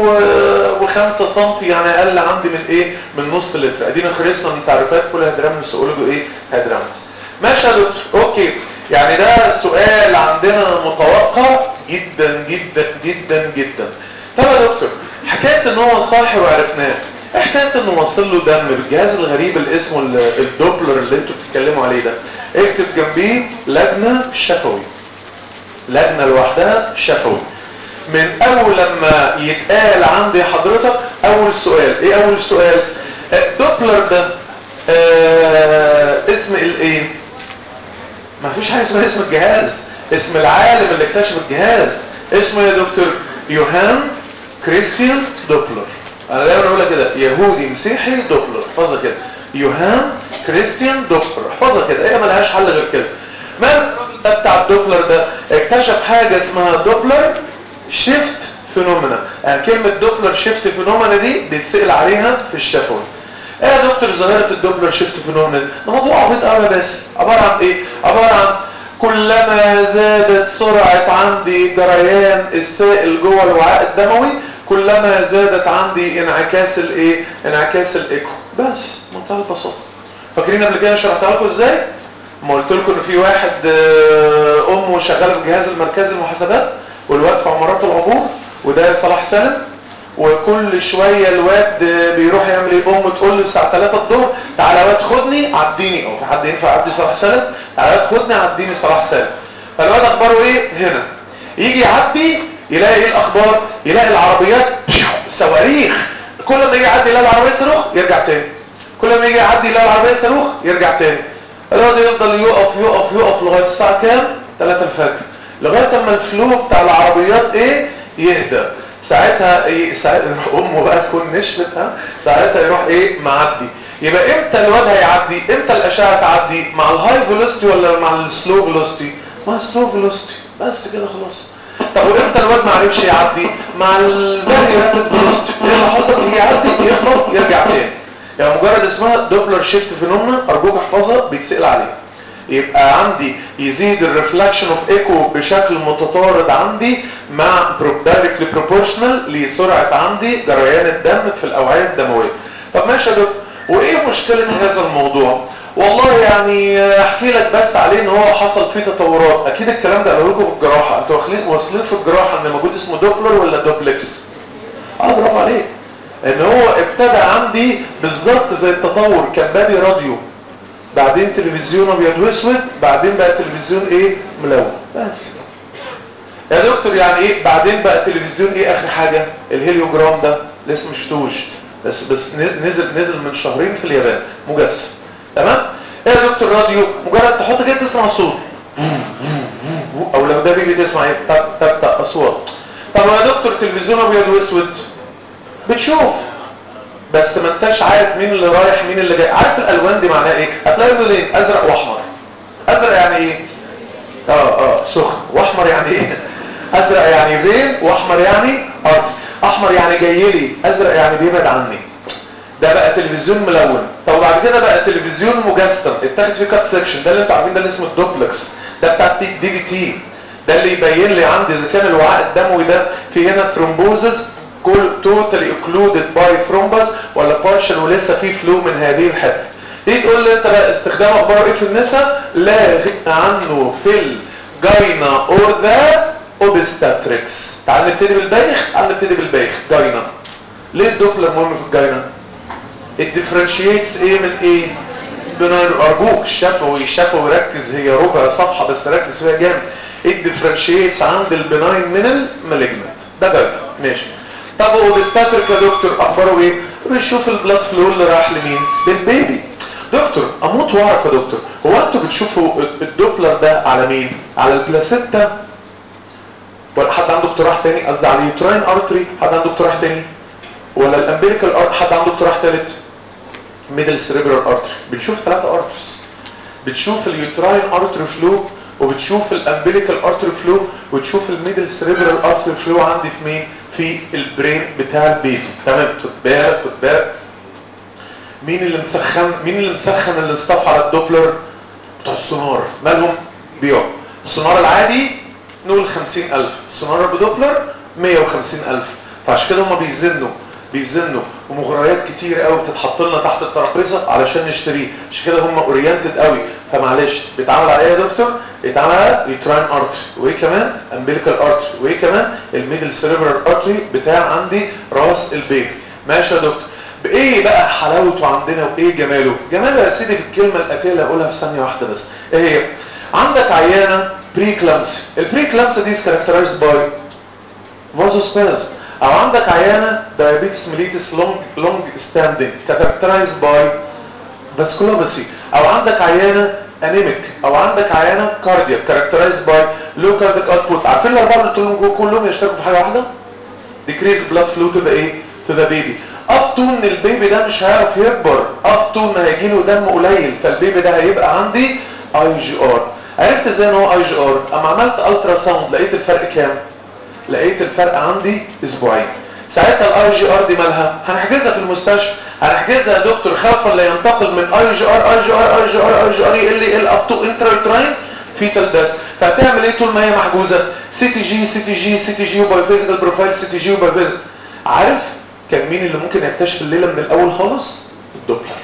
و5 سم يعني اقل عندي من ايه من نص لتر ادينا خلصنا من تعريفات كل هيدرامنس اولجو ايه هيدرامنس ماشي يا دكتور اوكي يعني ده سؤال عندنا متوقع جدا جدا جدا جدا طب يا دكتور حكايه ان هو صاحي وعرفناه حكايه انه وصل له دم بالجهاز الغريب اللي اسمه الدوبلر اللي انتوا بتتكلموا عليه ده اكتب جنبيه لجنه شفوي لجنه لوحدها شفوي من اول لما يتقال عندي حضرتك اول سؤال ايه اول سؤال الدوبلر ده آه اسم الايه ما فيش حاجه اسمها اسم الجهاز اسم العالم اللي اكتشف الجهاز اسمه يا دكتور يوهان كريستيان دوبلر انا دايما اقول لك كده يهودي مسيحي دوبلر احفظها كده يوهان كريستيان دوبلر احفظها كده هي ملهاش حل غير كده ما الراجل ده بتاع الدوبلر ده اكتشف حاجه اسمها دوبلر شيفت فينومينا يعني كلمه دوبلر شيفت فينومينا دي بيتسال عليها في الشفوي ايه يا دكتور ظاهره الدوبلر شيفت فينومينا ده موضوع عبيط قوي بس عباره عن ايه عباره عن كلما زادت سرعه عندي جريان السائل جوه الوعاء الدموي كلما زادت عندي انعكاس الايه انعكاس الايكو بس منتهى البساطه فاكرين قبل كده شرحتها لكم ازاي ما قلت لكم ان في واحد امه شغاله في الجهاز المركزي للمحاسبات والواد في عمارات العبور وده صلاح سالم وكل شويه الواد بيروح يعمل ايه امه تقول له الساعه 3 الظهر تعالى يا واد خدني عديني او في حد ينفع يعدي صلاح سالم تعالى يا واد خدني عديني صلاح سالم فالواد اخباره ايه هنا يجي يعدي يلاقي ايه الاخبار يلاقي العربيات صواريخ كل ما يجي يعدي يلاقي العربيه صاروخ يرجع تاني كل ما يجي يعدي يلاقي العربيه صاروخ يرجع تاني الواد يفضل يقف يقف يقف لغايه الساعه كام 3 الفجر لغايه اما الفلو بتاع العربيات ايه يهدى ساعتها ايه ساعتها يروح امه بقى تكون نشفت ها ساعتها يروح ايه معدي يبقى امتى الواد هيعدي امتى الاشعه تعدي مع الهاي فيلوسيتي ولا مع السلو فيلوسيتي مع السلو فيلوسيتي بس كده خلاص طب وامتى الواد ما عرفش يعدي مع الفيري رابيد فيلوسيتي ايه اللي حصل يجي يعدي يخبط يرجع تاني يعني مجرد اسمها دوبلر شيفت فينومنا ارجوك احفظها بيتسال عليها يبقى عندي يزيد الريفلكشن اوف ايكو بشكل متطارد عندي مع دايركتلي بروبورشنال لسرعه عندي جريان الدم في الاوعيه الدمويه طب ماشي يا دكتور وايه مشكله هذا الموضوع والله يعني احكي لك بس عليه ان هو حصل فيه تطورات اكيد الكلام ده قالوا لكم في الجراحه انتوا واخدين واصلين في الجراحه ان موجود اسمه دوبلر ولا دوبلكس اه برافو عليك ان هو ابتدى عندي بالظبط زي التطور كان بادي راديو بعدين تلفزيون ابيض واسود بعدين بقى تلفزيون ايه ملون بس يا دكتور يعني ايه بعدين بقى تلفزيون ايه اخر حاجه الهيليوجرام ده لسه مش توش بس بس نزل نزل من شهرين في اليابان مجسم تمام ايه يا دكتور راديو مجرد تحط كده تسمع صوت او لو ده بيجي تسمع ايه تك تك تك اصوات طب يا دكتور تلفزيون ابيض واسود بتشوف بس ما انتش عارف مين اللي رايح مين اللي جاي عارف الالوان دي معناها ايه هتلاقي لونين ازرق واحمر ازرق يعني ايه اه اه سخن واحمر يعني ايه ازرق يعني فين واحمر يعني ارض احمر يعني جاي لي ازرق يعني بيبعد عني ده بقى تلفزيون ملون طب بعد كده بقى تلفزيون مجسم اتاخد فيه كات سكشن ده اللي انتوا عارفين ده اللي اسمه الدوبلكس ده بتاع دي في تي ده اللي يبين لي عندي اذا كان الوعاء الدموي ده في هنا ثرومبوزس كل توتالي اوكلودد باي ثرومبس ولا بارشل ولسه في فلو من هذه الحته تيجي تقول لي انت بقى استخدام اخبار ايه في النساء لا غنى عنه في الجاينا اور ذا اوبستاتريكس تعال نبتدي بالبايخ تعال نبتدي بالبايخ جاينا ليه الدوبلر مهم في الجاينا الديفرنشيتس ايه من ايه بناين ارجوك شفوي شفوي ركز هي ربع صفحه بس ركز فيها جامد الديفرنشيتس عند البناين من المالجنت ده جاينا ماشي طب اوبستاتريك يا دكتور اخباره ايه بنشوف البلاد فلو اللي راح لمين للبيبي دكتور اموت واعرف يا دكتور هو انتوا بتشوفوا الدوبلر ده على مين على البلاسينتا ولا حد عنده اقتراح تاني قصدي على اليوتراين ارتري حد عنده اقتراح تاني ولا الامبيريكال ارت حد عنده اقتراح ثالث ميدل سيريبرال ارتري بنشوف ثلاثه ارتريز بتشوف اليوتراين ارتري فلو وبتشوف الامبيريكال ارتري فلو وتشوف الميدل سيريبرال ارتري فلو عندي في مين في البرين بتاع البيبي تمام خد بالك خد بالك مين اللي مسخن مين اللي مسخن الاصطاف على الدوبلر بتوع السونار مالهم بيوع السونار العادي نقول 50000 السونار بدوبلر 150000 فعشان كده هم بيزنوا بيزنوا ومغريات كتير قوي بتتحط لنا تحت الترابيزه علشان نشتريه عشان كده هم اورينتد قوي فمعلش بيتعمل على ايه يا دكتور بيتعمل على يوتراين ارتري وايه كمان امبيليكال ارتري وايه كمان الميدل سيريبرال ارتري بتاع عندي راس البيبي ماشي يا دكتور بايه بقى حلاوته عندنا وايه جماله جماله يا سيدي في الكلمه الاتيه اللي هقولها في ثانيه واحده بس ايه هي عندك عيانه بري كلامسي البري كلامسي دي كاركترايزد باي فازوسبازم او عندك عيانه diabetes mellitus long long standing characterized by vasculopathy او عندك عيانه anemic او عندك عيانه cardiac characterized by low cardiac output عارفين الاربعه اللي قلت لهم كلهم يشتركوا في حاجه واحده decrease blood flow to the ايه to the baby up to ان البيبي ده مش هيعرف يكبر up to ان هيجي له دم قليل فالبيبي ده هيبقى عندي اي جي ار عرفت ازاي ان هو اي جي ار اما عملت الترا ساوند لقيت الفرق كام لقيت الفرق عندي اسبوعين ساعتها الاي جي ار دي مالها هنحجزها في المستشفى هنحجزها يا دكتور خوفا لا ينتقل من اي جي ار اي جي ار اي جي ار اي جي ار يقل يقل اب تو انترايتراين فيتال داس فهتعمل ايه طول ما هي محجوزه سي تي جي سي تي جي سي تي جي وباي فيزيكال بروفايل سي تي جي وباي فيزيكال عارف كان مين اللي ممكن يكتشف الليله من الاول خالص الدوبلر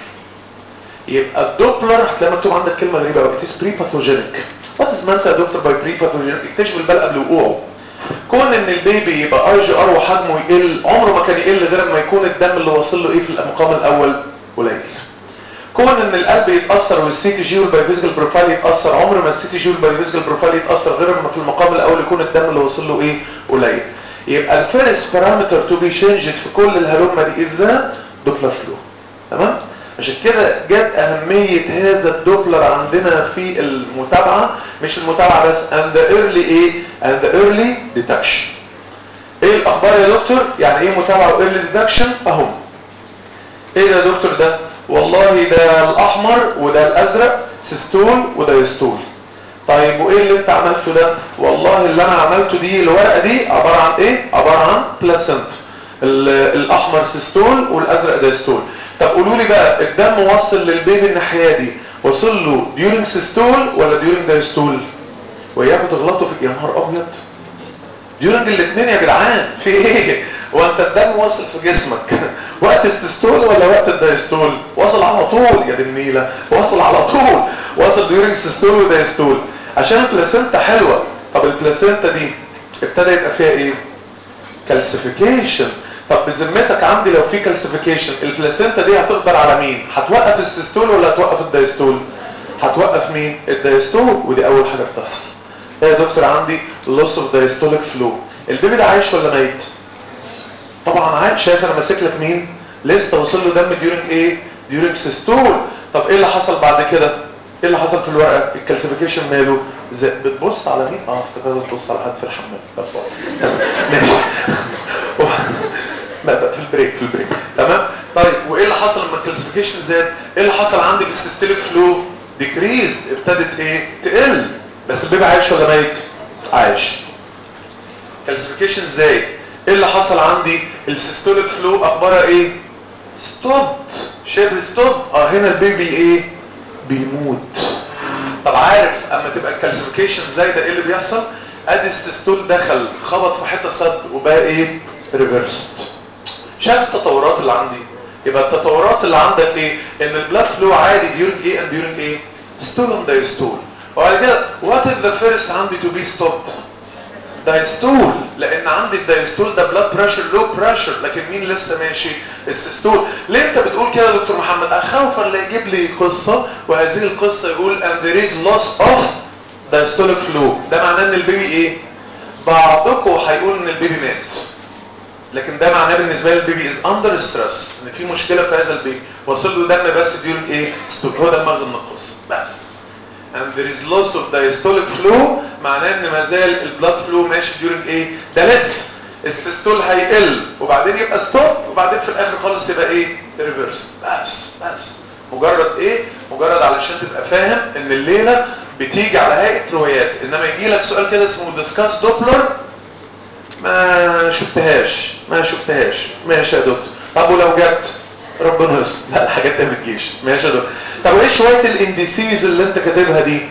يبقى الدوبلر هتلاقي مكتوب عندك كلمه غريبه قوي اتس بري باثوجينيك وات از مانت يا دكتور باي بري باثوجينيك اكتشف البال قبل وقوعه كون ان البيبي يبقى اي جي ار وحجمه يقل عمره ما كان يقل غير لما يكون الدم اللي واصل له ايه في المقام الاول قليل كون ان القلب يتاثر والسي تي جي والبايفيزيكال بروفايل يتاثر عمر ما السي تي جي والبايفيزيكال بروفايل يتاثر غير لما في المقام الاول يكون الدم اللي واصل له ايه قليل يبقى الفيرست بارامتر تو بي شينجد في كل الهلومه دي ازاي دوبلر فلو تمام عشان كده جت اهميه هذا الدوبلر عندنا في المتابعه مش المتابعه بس and the early ايه and the early detection ايه الاخبار يا دكتور يعني ايه متابعه و early detection اهم ايه ده يا دكتور ده والله ده الاحمر وده الازرق سيستول وده يستول طيب وايه اللي انت عملته ده والله اللي انا عملته دي الورقه دي عباره عن ايه عباره عن بلاسنت الاحمر سيستول والازرق دايستول طب قولوا لي بقى الدم وصل للبيبي الناحيه دي وصل له ديورنج سيستول ولا ديورنج دايستول وياكم تغلطوا في يا نهار ابيض ديورنج الاثنين يا جدعان في ايه هو انت الدم واصل في جسمك وقت السيستول ولا وقت الدايستول واصل على طول يا دي النيله واصل على طول واصل ديورنج سيستول ودايستول عشان البلاسينتا حلوه طب البلاسينتا دي ابتدى يبقى فيها ايه كالسيفيكيشن طب بذمتك عندي لو في كالسيفيكيشن البلاسينتا دي هتقدر على مين هتوقف السيستول ولا هتوقف الدايستول هتوقف مين الدايستول ودي اول حاجه بتحصل ايه يا دكتور عندي لوس اوف دايستوليك فلو البيبي ده عايش ولا ميت طبعا عايش شايف انا ماسك لك مين لسه وصل له دم ديورنج ايه ديورنج سيستول طب ايه اللي حصل بعد كده ايه اللي حصل في الورقه الكالسيفيكيشن ماله زي بتبص على مين اه افتكرت بتبص على حد في الحمام طب ماشي لا ده في البريك في البريك تمام طيب وايه اللي حصل لما الكالسيفيكيشن زاد ايه اللي حصل عندي في السيستوليك فلو ديكريز ابتدت ايه تقل بس البيبي عايش ولا ميت عايش كالسيفيكيشن زاد ايه اللي حصل عندي السيستوليك فلو اخبارها ايه ستوب شبه ستوب اه هنا البيبي ايه بيموت طب عارف اما تبقى الكالسيفيكيشن زايده ايه اللي بيحصل ادي السيستول دخل خبط في حته صد وبقى ايه ريفرست شايف التطورات اللي عندي يبقى التطورات اللي عندك ايه ان البلاد فلو عادي ديورنج ايه اند ديورنج ايه ستول اند دايستول وبعد كده وات از ذا فيرست عندي تو بي ستوبد دايستول لان عندي الدايستول ده بلاد بريشر لو بريشر لكن مين لسه ماشي السيستول ليه انت بتقول كده يا دكتور محمد اخاف اللي يجيب لي قصه وهذه القصه يقول and there is loss of diastolic flow ده معناه ان البيبي ايه بعضكم هيقول ان البيبي مات لكن ده معناه بالنسبه لي البيبي از اندر ستريس ان في مشكله في هذا البيبي وصل له دم بس ديورنج ايه ستول هو ده المغزى من القصه بس and there is loss of diastolic flow معناه ان ما زال البلاد فلو ماشي during ايه ده لسه السيستول هيقل وبعدين يبقى ستوب وبعدين في الاخر خالص يبقى ايه ريفرس بس بس مجرد ايه مجرد علشان تبقى فاهم ان الليله بتيجي على هيئه روايات انما يجي لك سؤال كده اسمه ديسكاس دوبلر ما شفتهاش ما شفتهاش ماشي يا دكتور طب ولو جت ربنا يستر لا الحاجات دي ما بتجيش ماشي يا دكتور طب ايه شويه الانديسيز اللي انت كاتبها دي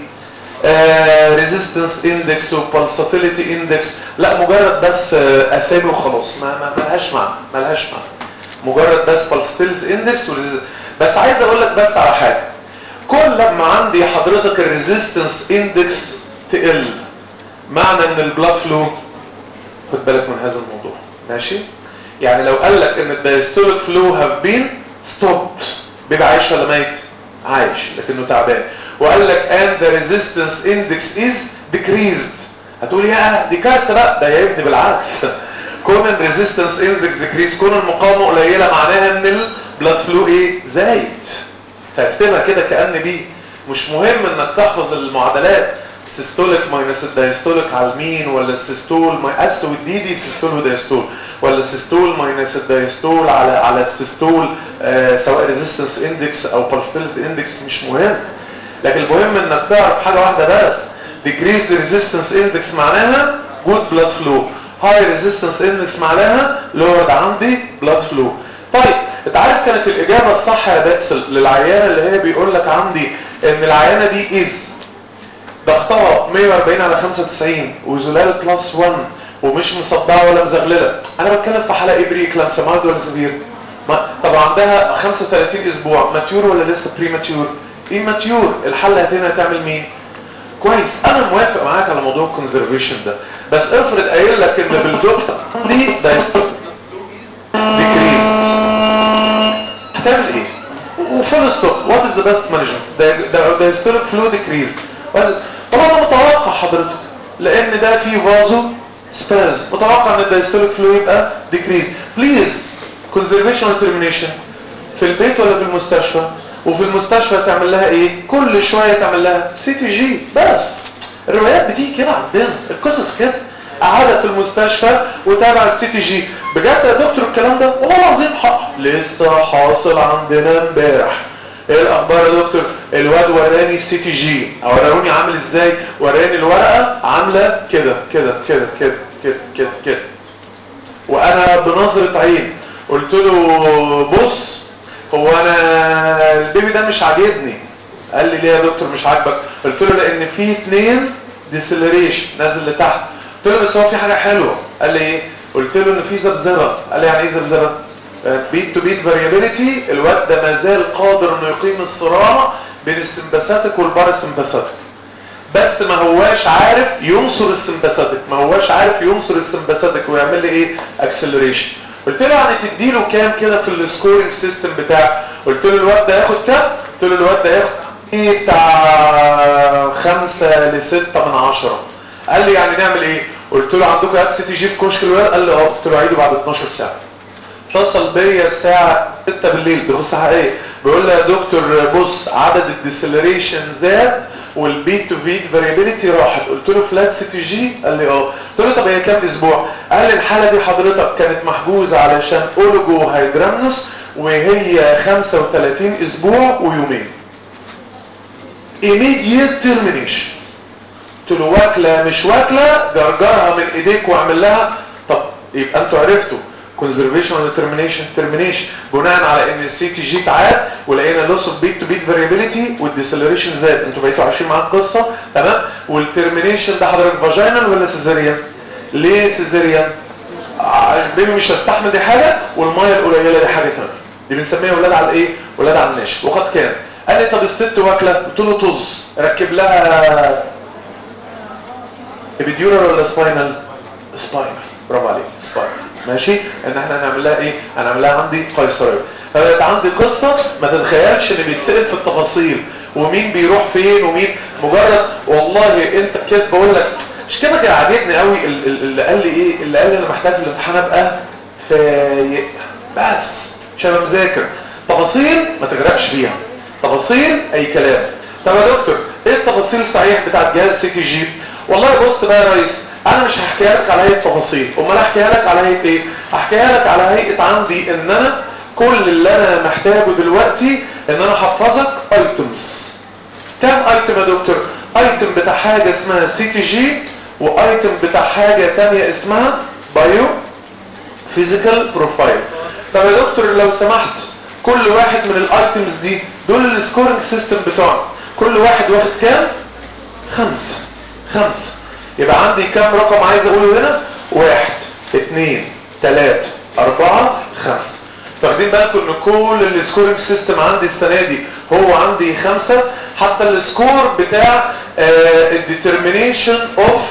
ريزيستنس اندكس وبالساتيليتي اندكس لا مجرد بس آه اسامي وخلاص ما ما لهاش معنى ما لهاش معنى مجرد بس بالساتيليتي اندكس بس عايز اقول لك بس على حاجه كل لما عندي حضرتك الريزيستنس اندكس تقل معنى ان البلاد فلو خد بالك من هذا الموضوع ماشي يعني لو قال لك ان الدايستوليك فلو هاف بين ستوب بيبقى عايش ولا ميت عايش لكنه تعبان وقال لك and the resistance index is decreased هتقول يا دي كارثه بقى ده يا ابني بالعكس كون الريزيستنس اندكس decrease كون المقاومه قليله معناها ان البلاد فلو ايه زايد فاكتبها كده كان بي مش مهم انك تحفظ المعادلات السيستوليك ماينس الدايستوليك على المين ولا السيستول اس والدي دي سيستول ودايستول ولا السيستول ماينس الدايستول على على السيستول آه سواء ريزيستنس اندكس او بالستيلتي اندكس مش مهم لكن المهم انك تعرف حاجه واحده بس decrease the resistance index معناها good blood flow high resistance index معناها lowered عندي blood flow طيب انت عارف كانت الاجابه الصح يا باكسل للعيانه اللي هي بيقول لك عندي ان العيانه دي از ضغطها 140 على 95 وزلال بلس 1 ومش مصدعه ولا مزغلله انا بتكلم في حاله ابري كلامسا مارد ولا سبير طب عندها 35 اسبوع ماتيور ولا لسه بري ماتيور ايه ماتيور الحل هنا هتعمل مين كويس انا موافق معاك على موضوع الكونزرفيشن ده بس افرض قايل لك ان بالدكتور عندي ديكريست هتعمل ايه وفول ستوب وات از ذا بيست مانجمنت ده هيستوليك فلو ديكريز طبعا انا متوقع حضرتك لان ده فيه فازو ستاز متوقع ان الدايستوليك فلو يبقى ديكريز بليز كونزرفيشن ترمينيشن في البيت ولا في المستشفى وفي المستشفى تعمل لها ايه كل شويه تعمل لها سي تي جي بس الروايات بتيجي كده عندنا القصص كده قعدت في المستشفى وتابع السي تي جي بجد يا دكتور الكلام ده والله العظيم حق لسه حاصل عندنا امبارح ايه الاخبار يا دكتور الواد وراني السي تي جي اوروني عامل ازاي وراني الورقه عامله كده كده كده كده كده كده كده وانا بنظره عين قلت له بص هو انا البيبي ده مش عاجبني قال لي ليه يا دكتور مش عاجبك قلت له لان في اتنين ديسلريشن نازل لتحت قلت له بس هو في حاجه حلوه قال لي ايه قلت له ان في ذبذبه قال لي يعني ايه ذبذبه بيت تو بيت فاريابيليتي الواد ده ما زال قادر انه يقيم الصراع بين السمباثيك والباراسمباثيك بس ما هواش عارف ينصر السمباثيك ما هواش عارف ينصر السمباثيك ويعمل لي ايه اكسلريشن قلت له يعني تديله كام كده في السكورنج سيستم بتاعه قلت له الواد ده ياخد كام قلت له الواد ده ياخد ايه بتاع خمسة لستة من عشرة قال لي يعني نعمل ايه قلت له عندكم اكس تي جي في كشك الولاد قال لي اه قلت له عيده بعد 12 ساعه اتصل بيا الساعه 6 بالليل بيخش حقيقي بيقول لي يا دكتور بص عدد الديسلريشن زاد والبيت تو بيت فاريابيليتي راحت قلت له فلات سي تي جي قال لي اه قلت له طب هي كام اسبوع قال لي الحاله دي حضرتك كانت محجوزه علشان اولوجو هيدرامنوس وهي 35 اسبوع ويومين immediate termination قلت له واكله مش واكله جرجرها من ايديك واعمل لها طب يبقى انتوا عرفتوا كونزرفيشن ولا ترمينيشن ترمينيشن بناء على ان السي تي جي تعاد ولقينا لوس اوف بيت تو بيت فاريابيليتي والديسلريشن زاد انتوا بقيتوا عايشين معايا القصه تمام والترمينيشن ده حضرتك فاجينال ولا سيزاريان ليه سيزاريان البيبي مش هيستحمل دي حاجه والميه القليله دي حاجه ثانيه دي بنسميها ولاد على ايه ولاد على الناشف وقد كان قال لي طب الست واكله قلت له طز ركب لها ابيديورال ولا سباينال سباينال برافو عليك سباينال ماشي ان احنا هنعمل لها ايه هنعمل لها عندي قيصريه فبقت عندي قصه ما تتخيلش ان بيتسال في التفاصيل ومين بيروح فين ومين مجرد والله انت كده بقول لك مش كده كان عاجبني قوي اللي قال لي ايه اللي قال لي انا محتاج في الامتحان ابقى فايق بس مش هبقى مذاكر تفاصيل ما تغرقش فيها تفاصيل اي كلام طب يا دكتور ايه التفاصيل الصحيح بتاعت جهاز سي تي جي والله بص بقى يا ريس انا مش هحكيها لك على هيئه تفاصيل امال هحكيها لك على هيئه ايه هحكيها لك على هيئه عندي ان انا كل اللي انا محتاجه دلوقتي ان انا احفظك ايتمز كام ايتم يا دكتور ايتم بتاع حاجه اسمها سي تي جي وايتم بتاع حاجه ثانيه اسمها بايو فيزيكال بروفايل طب يا دكتور لو سمحت كل واحد من الايتمز دي دول السكورنج سيستم بتوعنا كل واحد واخد كام خمسة خمسة يبقى عندي كام رقم عايز اقوله هنا واحد اثنين ثلاثة اربعة خمسة واخدين بالكم ان كل السكورنج سيستم عندي السنة دي هو عندي خمسة حتى السكور بتاع الديترمينيشن اوف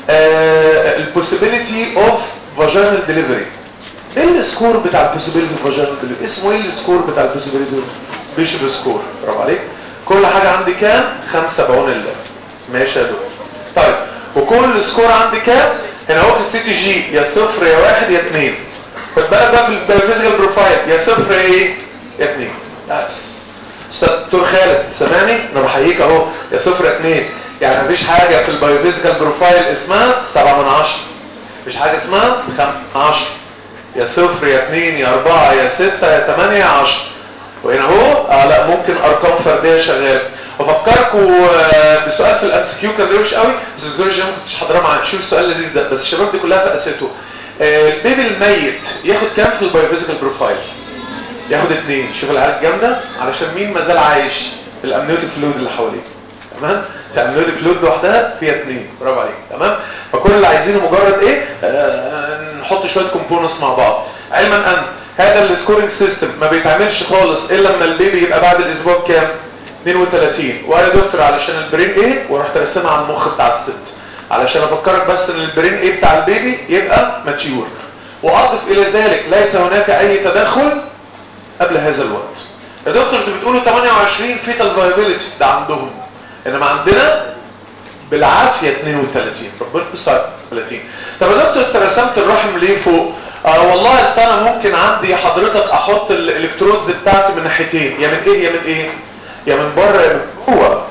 البوسيبيليتي اوف فاجينال ديليفري ايه السكور بتاع البوسيبيليتي اوف فاجينال ديليفري اسمه ايه السكور بتاع البوسيبيليتي بيشوف سكور برافو عليك كل حاجة عندي كام خمسة بعون الله ماشي يا دكتور طيب وكل سكور عندي كام هنا هو في السي تي جي يا صفر يا واحد يا اثنين خد بالك بقى في الفيزيكال بروفايل يا صفر يا ايه يا اثنين بس استاذ دكتور خالد سامعني انا بحييك اهو يا صفر يا اثنين يعني مفيش حاجه في البايوفيزيكال بروفايل اسمها 7 من 10 مفيش حاجه اسمها 5 من 10 يا صفر يا اثنين يا اربعة يا ستة يا ثمانية يا 10 وهنا هو آه لا ممكن ارقام فرديه شغاله افكركم بسؤال في الامس كيو كان روش قوي بس الدكتور جيم ما كنتش حاضره معاه شوف السؤال اللذيذ ده بس الشباب دي كلها فقسته البيبي الميت ياخد كام في البايوفيزيكال بروفايل ياخد اثنين شوف العيال الجامده علشان مين ما زال عايش الامنيوتيك فلويد اللي حواليه تمام الامنيوتيك فلويد لوحدها فيها اثنين برافو عليك تمام فكل اللي عايزينه مجرد ايه آه نحط شويه كومبوننتس مع بعض علما ان هذا السكورنج سيستم ما بيتعملش خالص الا لما البيبي يبقى بعد الاسبوع كام 32 وانا دكتور علشان البرين ايه ورحت راسمها على المخ بتاع الست علشان افكرك بس ان البرين ايه بتاع البيبي يبقى ماتيور واضف الى ذلك ليس هناك اي تدخل قبل هذا الوقت يا دكتور انتوا بتقولوا 28 فيتال فايبيليتي ده عندهم انما عندنا بالعافيه 32 ربنا يستر 30 طب يا دكتور انت رسمت الرحم ليه فوق آه والله اصل انا ممكن عندي حضرتك احط الالكترودز بتاعتي من ناحيتين يا من ايه يا من ايه يا من بره يا من جوه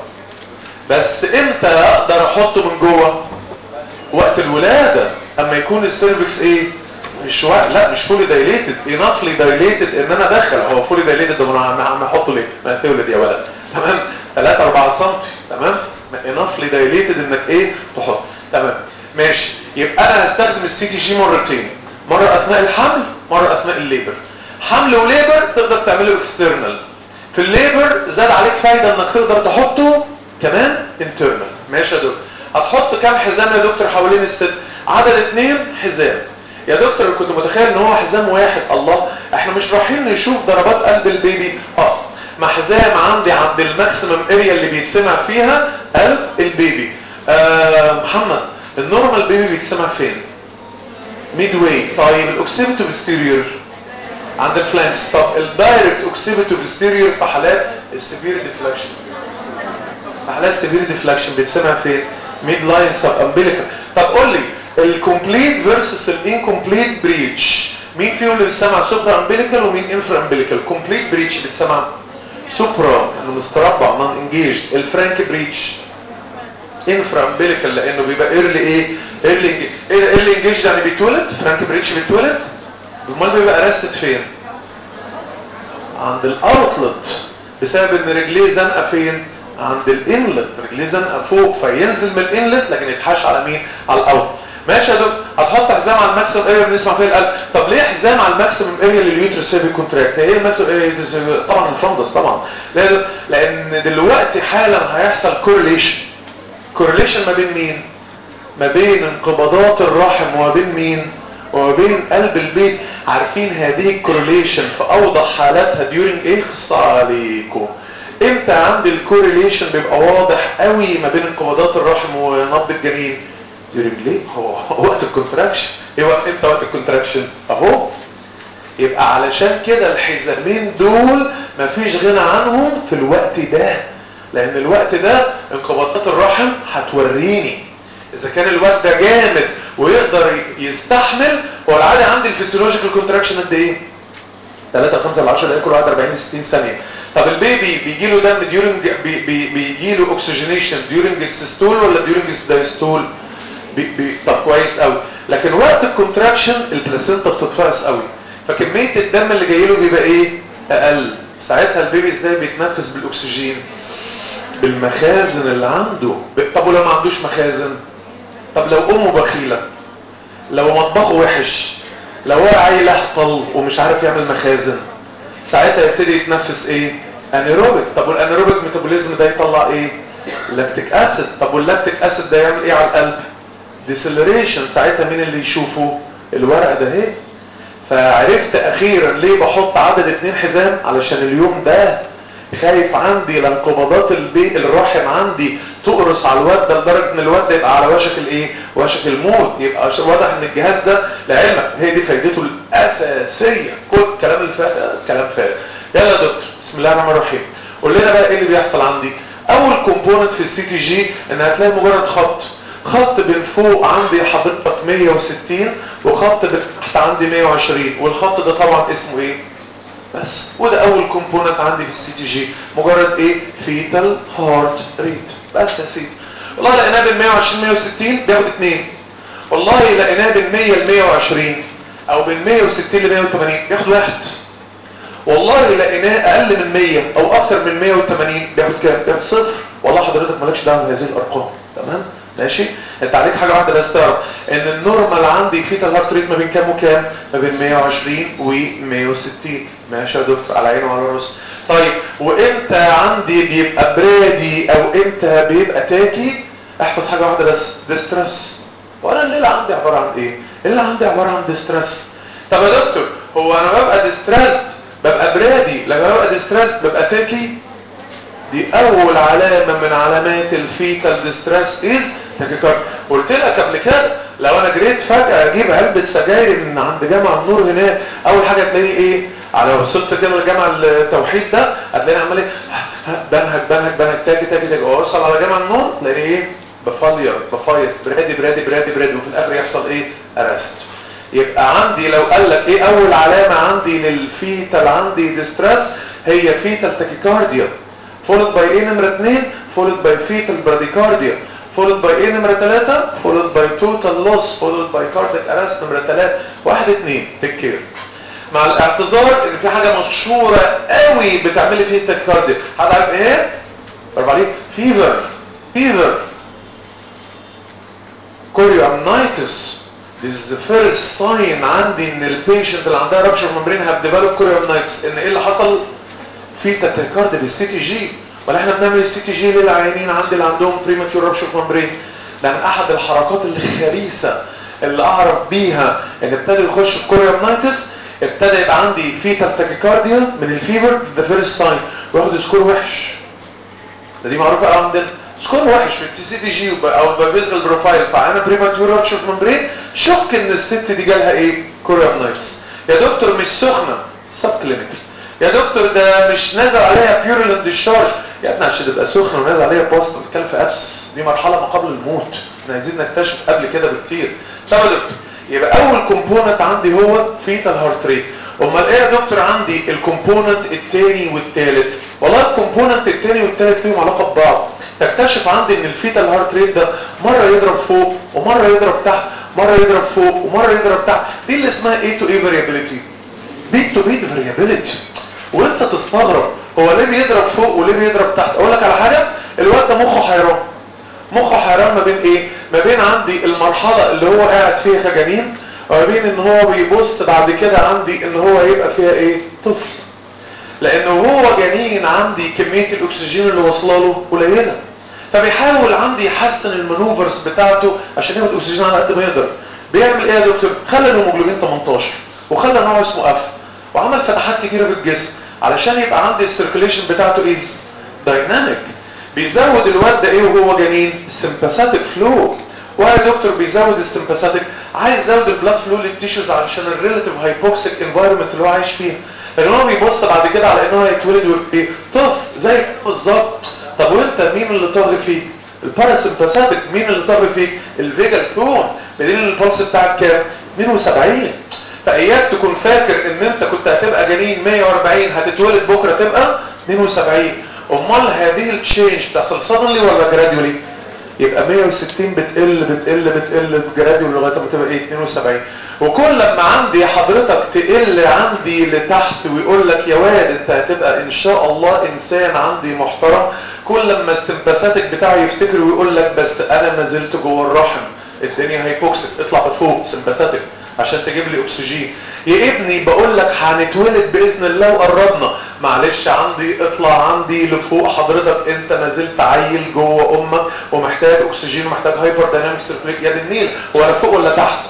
بس امتى اقدر احطه من جوه وقت الولاده اما يكون السيرفكس ايه مش وقت لا مش فولي دايليتد انافلي دايليتد ان انا ادخل هو فولي دايليتد ده انا عم احطه ليه ما تولد يا ولد تمام 3 4 سم تمام انافلي دايليتد انك ايه تحط تمام ماشي يبقى انا هستخدم السي تي جي مرتين مره اثناء الحمل مره اثناء الليبر حمل وليبر تقدر تعمله اكسترنال في الليبر زاد عليك فايدة انك تقدر تحطه كمان انترنال ماشي يا دكتور هتحط كام حزام يا دكتور حوالين الست عدد اتنين حزام يا دكتور كنت متخيل ان هو حزام واحد الله احنا مش رايحين نشوف ضربات قلب البيبي اه ما حزام عندي عند الماكسيمم اريا اللي بيتسمع فيها قلب البيبي آه محمد النورمال بيبي بيتسمع فين ميد واي طيب الاوكسيبيتو بستيريور عند الفلانكس طب الدايركت اوكسيبيتو بستيريور في حالات السيفير ديفلاكشن في حالات سيفير ديفلاكشن بيتسمع فين ميد لاين سب امبليكال طب قول لي الكومبليت فيرسس الانكومبليت بريتش مين فيهم اللي بيتسمع سوبرا امبليكال ومين انفرا امبليكال كومبليت بريتش بيتسمع سوبرا انه مستربع نون انجيجد الفرانك بريتش انفرا امبليكال لانه بيبقى ايرلي ايه ايرلي ايرلي انجيجد يعني بيتولد فرانك بريتش بيتولد امال بيبقى ارستد فين عند الاوتلت بسبب ان رجليه زنقه فين عند الانلت رجليه زنقه فوق فينزل من الانلت لكن يتحاش على مين على الاوت ماشي يا دكتور هتحط حزام على الماكسيمم اريا بنسمع فيها القلب طب ليه حزام على الماكسيمم اريا لليوترس هيبي كونتراكت ايه الماكسيمم اريا طبعا الفندس طبعا لان لان دلوقتي حالا هيحصل كورليشن كورليشن ما بين مين ما بين انقباضات الرحم وما بين مين وما بين قلب البيت عارفين هذه الكورليشن في اوضح حالاتها ديورنج ايه خص عليكم امتى عندي الكورليشن بيبقى واضح قوي ما بين انقباضات الرحم ونبض الجنين ديورنج ليه هو وقت الكونتراكشن ايه وقت امتى وقت الكونتراكشن اهو يبقى علشان كده الحزامين دول مفيش غنى عنهم في الوقت ده لان الوقت ده انقباضات الرحم هتوريني اذا كان الوقت ده جامد ويقدر يستحمل هو العادي عندي الفسيولوجيكال كونتراكشن قد ايه 3 5 ل 10 دقايق كل واحد 40 60 ثانيه طب البيبي بيجي له دم ديورنج بي بي بيجي له اوكسجينيشن ديورنج السيستول ولا ديورنج الدايستول بي بي طب كويس قوي لكن وقت الكونتراكشن البلاسينتا بتتفرس قوي فكميه الدم اللي جاي له بيبقى ايه اقل ساعتها البيبي ازاي بيتنفس بالاكسجين بالمخازن اللي عنده طب ولو ما عندوش مخازن طب لو امه بخيله لو مطبخه وحش لو هو عيل احطل ومش عارف يعمل مخازن ساعتها يبتدي يتنفس ايه انيروبيك طب والانيروبيك ميتابوليزم ده يطلع ايه لاكتيك اسيد طب واللاكتيك اسيد ده يعمل ايه على القلب ديسلريشن ساعتها مين اللي يشوفه الورق ده اهي فعرفت اخيرا ليه بحط عدد اتنين حزام علشان اليوم ده خايف عندي لانقباضات البيت الرحم عندي تقرص على الواد ده لدرجه ان الواد ده يبقى على وشك الايه وشك الموت يبقى واضح ان الجهاز ده لعلمك هي دي فايدته الاساسيه كل الكلام اللي فات كلام فارغ يلا يا دكتور بسم الله الرحمن الرحيم قول لنا بقى ايه اللي بيحصل عندي اول كومبوننت في السي تي جي ان هتلاقي مجرد خط خط من فوق عندي حضرتك 160 وخط من تحت عندي 120 والخط ده طبعا اسمه ايه بس وده اول كومبوننت عندي في السي تي جي مجرد ايه فيتال هارت ريت بس يا سيدي والله لقيناه بين 120 160 بياخد 2 والله لقيناه بين 100 ل 120 او بين 160 ل 180 بياخد واحد والله لقيناه اقل من 100 او اكتر من 180 بياخد كام بياخد صفر والله حضرتك مالكش دعوه بهذه الارقام تمام ماشي انت عليك حاجه واحده بس تعرف ان النورمال عندي فيتال هارت ريت ما بين كام وكام ما بين 120 و 160 ماشي يا دكتور على عيني وعلى راسي طيب وامتى عندي بيبقى برادي او امتى بيبقى تاكي احفظ حاجه واحده بس ديستريس وانا الليله عندي عباره عن ايه الليله عندي عباره عن ديستريس طب يا دكتور هو انا ببقى ديستريسد ببقى برادي لما ببقى ديستريسد ببقى تاكي دي اول علامة من علامات الفيتال ديستريس از تاكيكارد قلت لك قبل كده لو انا جريت فجأة اجيب علبة سجاير من عند جامع النور هناك اول حاجة تلاقي ايه على وصلت كده لجامع التوحيد ده هتلاقيني عمال ايه بنهج بنهج بنهج تاكي تاكي تاكي اوصل على جامع النور تلاقي ايه بفلير بفايس برادي برادي برادي برادي وفي الاخر يحصل ايه ارست يبقى عندي لو قال لك ايه اول علامة عندي للفيتال عندي ديستريس هي فيتال تاكيكارديا followed by ايه نمرة 2 followed by fetal bradycardia followed by ايه نمرة 3 followed by total loss followed by cardiac arrest نمرة 3 واحد اتنين take care مع الاعتذار ان في حاجة مشهورة قوي بتعمل لي فيه التاكيكارديا حد عارف ايه؟ برافو عليك fever fever chorioamnitis This is the first sign عندي ان البيشنت اللي عندها رابشر ممبرين have developed chorioamnitis ان ايه اللي حصل؟ في تتريكارد بالسي تي جي ولا احنا بنعمل السي تي جي للعيانين عندي اللي عندهم بريماتيور رابشر ممبرين ده من احد الحركات الخبيثه اللي اعرف بيها ان ابتدى يخش الكوريومنايتس ابتدى يبقى عندي فيتال تاكيكارديا من الفيفر ذا فيرست ساين واخد سكور وحش ده دي معروفه قوي عندنا سكور وحش في التي سي دي جي او البابيزال بروفايل فانا بريماتور رابشر ممبرين شك ان الست دي جالها ايه كوريومنايتس يا دكتور مش سخنه سب كلينيكال يا دكتور ده مش نازل عليها بيورولنت ديشارج يا ابني عشان تبقى سخنه ونازل عليها باست بتتكلم في ابسس دي مرحله ما قبل الموت احنا عايزين نكتشف قبل كده بكتير طب يا دكتور يبقى اول كومبوننت عندي هو فيتال هارت ريت امال ايه يا دكتور عندي الكومبوننت الثاني والثالث والله الكومبوننت الثاني والثالث ليهم علاقه ببعض تكتشف عندي ان الفيتال هارت ريت ده مره يضرب فوق ومره يضرب تحت مره يضرب فوق ومره يضرب تحت دي اللي اسمها ايه تو ايه فاريابيليتي بيت تو بيت فاريابيليتي وانت تستغرب هو ليه بيضرب فوق وليه بيضرب تحت اقول لك على حاجه الواد ده مخه حيران مخه حيران ما بين ايه ما بين عندي المرحله اللي هو قاعد فيها كجنين وما بين ان هو بيبص بعد كده عندي ان هو يبقى فيها ايه طفل لانه هو جنين عندي كميه الاكسجين اللي واصله له قليله فبيحاول عندي يحسن المانوفرز بتاعته عشان ياخد اكسجين على قد ما يقدر بيعمل ايه يا دكتور خلى الهيموجلوبين 18 وخلى نوع اسمه اف وعمل فتحات كتيره في الجسم علشان يبقى عندي السيركيليشن بتاعته ايز دايناميك بيزود الواد ده ايه وهو جنين السمباثيك فلو ويا دكتور بيزود السمباثيك عايز يزود البلاد فلو للتيشوز علشان الريلاتيف هايبوكسيك انفايرمنت اللي هو عايش فيها لان هو بيبص بعد كده على ان هو يتولد ويبقى طفل زي بالظبط طب وانت مين اللي طاغي فيك الباراسمباثيك مين اللي طاغي فيك الفيجال تون بدليل البلس بتاعك كام 170 فاياك تكون فاكر ان انت كنت هتبقى جنين 140 هتتولد بكره تبقى 72 امال هذه التشينج بتحصل سادنلي ولا جراديولي يبقى 160 بتقل بتقل بتقل جراديولي لغايه ما تبقى ايه 72 وكل لما عندي حضرتك تقل عندي لتحت ويقول لك يا واد انت هتبقى ان شاء الله انسان عندي محترم كل لما السمباثيك بتاعه يفتكر ويقول لك بس انا ما زلت جوه الرحم الدنيا هيبوكسيك اطلع لفوق سمباثيك عشان تجيب لي اكسجين يا ابني بقول لك هنتولد باذن الله وقربنا معلش عندي اطلع عندي لفوق حضرتك انت ما زلت عيل جوه امك ومحتاج اكسجين ومحتاج هايبر دايناميك سيركليك يا النيل هو انا فوق ولا تحت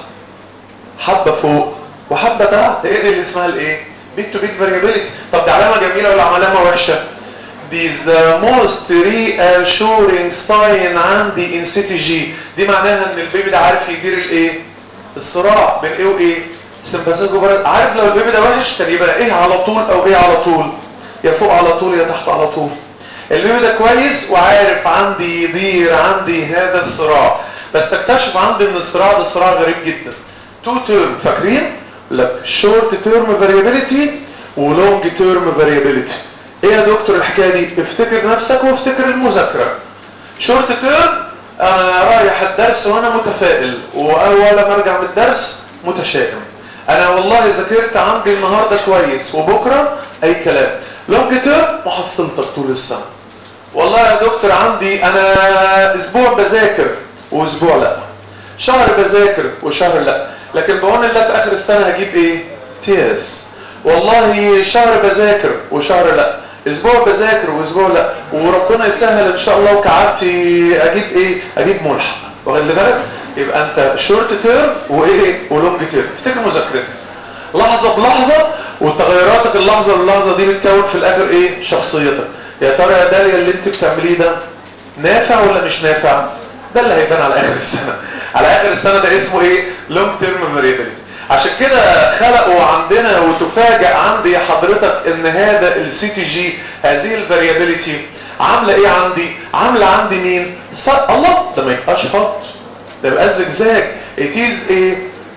حبه فوق وحبه تحت ايه اللي اسمها الايه بيت تو بيت فاريابيليتي طب دي علامه جميله ولا علامه وحشه دي the most reassuring sign عندي in CTG دي معناها ان البيبي ده عارف يدير الايه الصراع بين ايه وايه سمباثيك وبرد عارف لو البيبي ده وحش كان يبقى ايه على طول او ايه على طول يا فوق على طول يا تحت على طول البيبي ده كويس وعارف عندي يدير عندي هذا الصراع بس تكتشف عندي ان الصراع ده صراع غريب جدا تو تيرم فاكرين لك شورت تيرم فاريابيليتي ولونج تيرم فاريابيليتي ايه يا دكتور الحكايه دي افتكر نفسك وافتكر المذاكره شورت تيرم انا رايح الدرس وانا متفائل واول ما ارجع من الدرس متشائم انا والله ذاكرت عندي النهارده كويس وبكره اي كلام لونج تيرم محصلتك طول السنه والله يا دكتور عندي انا اسبوع بذاكر واسبوع لا شهر بذاكر وشهر لا لكن بعون الله في اخر السنه هجيب ايه تياس والله شهر بذاكر وشهر لا اسبوع بذاكر واسبوع لا وربنا يسهل ان شاء الله وكعبتي اجيب ايه اجيب ملحق واخد بالك يبقى انت شورت تيرم وايه ولونج تيرم افتكر مذاكرتك لحظه بلحظه وتغيراتك اللحظه باللحظه دي بتكون في الاخر ايه شخصيتك يا ترى يا داليا اللي انت بتعمليه ده نافع ولا مش نافع ده اللي هيبان على اخر السنه على اخر السنه ده اسمه ايه لونج تيرم فاريبيليتي عشان كده خلقوا عندنا وتفاجئ عندي حضرتك ان هذا السي تي جي هذه الفاريابيليتي عامله ايه عندي عامله عندي مين ص- الله ده ما يبقاش خط ده يبقى زجزاج it is a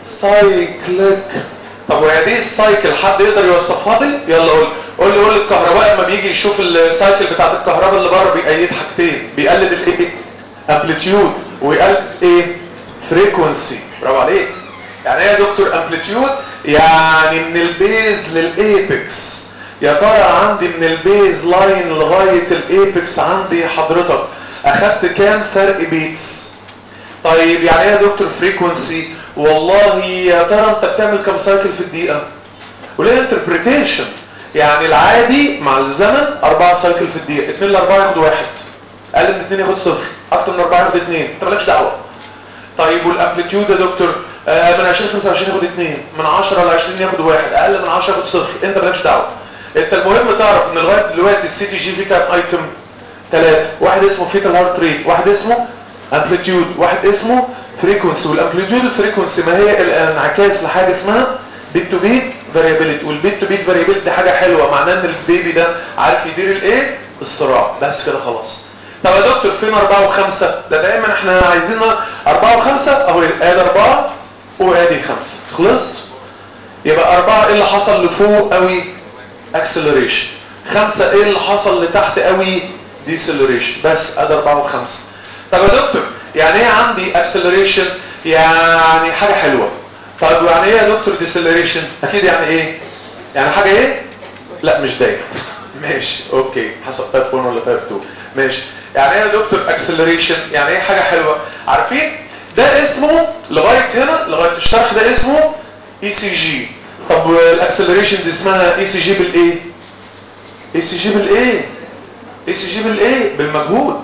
cyclic طب وهي دي السايكل حد يقدر يوصفها لي يلا قول قول لي قول لي الكهربائي لما بيجي يشوف السايكل بتاعت الكهرباء اللي بره بيقيد حاجتين بيقلد الايه امبليتيود ويقلد ايه فريكونسي برافو عليك يعني ايه يا دكتور امبليتيود يعني من البيز للايبكس يا ترى عندي من البيز لاين لغايه الايبكس عندي حضرتك اخدت كام فرق بيتس طيب يعني ايه يا دكتور فريكونسي والله يا ترى انت بتعمل كام سايكل في الدقيقه وليه انتربريتيشن يعني العادي مع الزمن أربعة سايكل في الدقيقة اتنين لأربعة ياخد واحد أقل من اتنين ياخد صفر أكتر من أربعة ياخد اتنين انت مالكش دعوة طيب والامبليتيود يا دكتور آه من 20 25 ياخد 2 من 10 ل 20 ياخد 1 اقل من 10 ياخد صفر انت مالكش دعوه انت المهم تعرف ان لغايه دلوقتي السي تي جي فيه كام ايتم ثلاثه واحد اسمه فيتال هارت ريت واحد اسمه امبليتيود واحد اسمه فريكونسي والامبليتيود الفريكونسي ما هي الانعكاس لحاجه اسمها بيت تو بيت فاريابيلتي والبيت تو بيت فاريابيلتي دي حاجه حلوه معناه ان البيبي ده عارف يدير الايه الصراع بس كده خلاص طب يا دكتور فين أربعة وخمسة ده دايما احنا عايزين أربعة وخمسة اهو ادي أربعة وادي خمسة خلصت يبقى أربعة ايه اللي حصل لفوق قوي اكسلريشن خمسة ايه اللي حصل لتحت قوي ديسلريشن بس ادي أربعة وخمسة طب يا دكتور يعني ايه عندي اكسلريشن يعني حاجة حلوة طب يعني ايه يا دكتور ديسلريشن اكيد يعني ايه يعني حاجة ايه لا مش دايما ماشي اوكي حسب تايب 1 ولا تايب 2 ماشي يعني ايه يا دكتور اكسلريشن يعني ايه حاجه حلوه عارفين ده اسمه لغايه هنا لغايه الشرح ده اسمه اي سي جي طب الاكسلريشن دي اسمها اي سي جي بالايه اي سي جي بالايه اي سي جي بالايه بالمجهود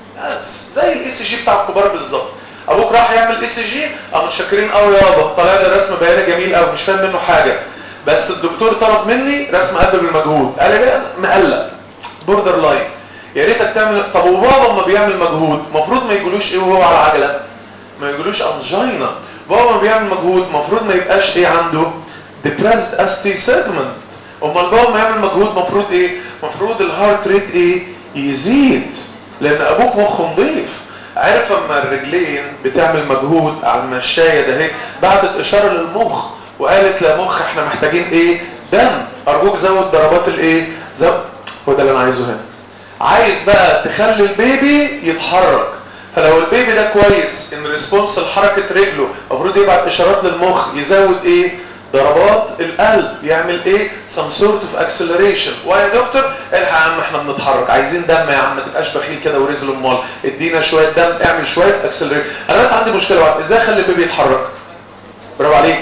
بس زي الاي سي جي بتاع الكبار بالظبط ابوك راح يعمل اي سي جي قاموا متشكرين قوي يابا طلع لي رسم بياني جميل قوي مش فاهم منه حاجه بس الدكتور طلب مني رسم قلب بالمجهود قال لي بقى مقلق بوردر لاين يا ريتك تعمل طب وبابا ما بيعمل مجهود المفروض ما يجولوش ايه وهو على عجله ما يجولوش انجينا بابا ما بيعمل مجهود المفروض ما يبقاش ايه عنده depressed ST segment امال بابا ما يعمل مجهود المفروض ايه المفروض الهارت ريت ايه يزيد لان ابوك مخه نضيف عارف اما الرجلين بتعمل مجهود على المشايه ده هيك بعتت اشاره للمخ وقالت لمخ احنا محتاجين ايه دم ارجوك زود ضربات الايه زود هو ده اللي انا عايزه هنا عايز بقى تخلي البيبي يتحرك فلو البيبي ده كويس ان ريسبونس لحركه رجله المفروض يبعت اشارات للمخ يزود ايه ضربات القلب يعمل ايه some sort of acceleration ويا دكتور الحق يا عم احنا بنتحرك عايزين دم يا عم ما تبقاش بخيل كده ورزل امال ادينا شويه دم اعمل شويه acceleration انا بس عندي مشكله واحده ازاي اخلي البيبي يتحرك برافو عليك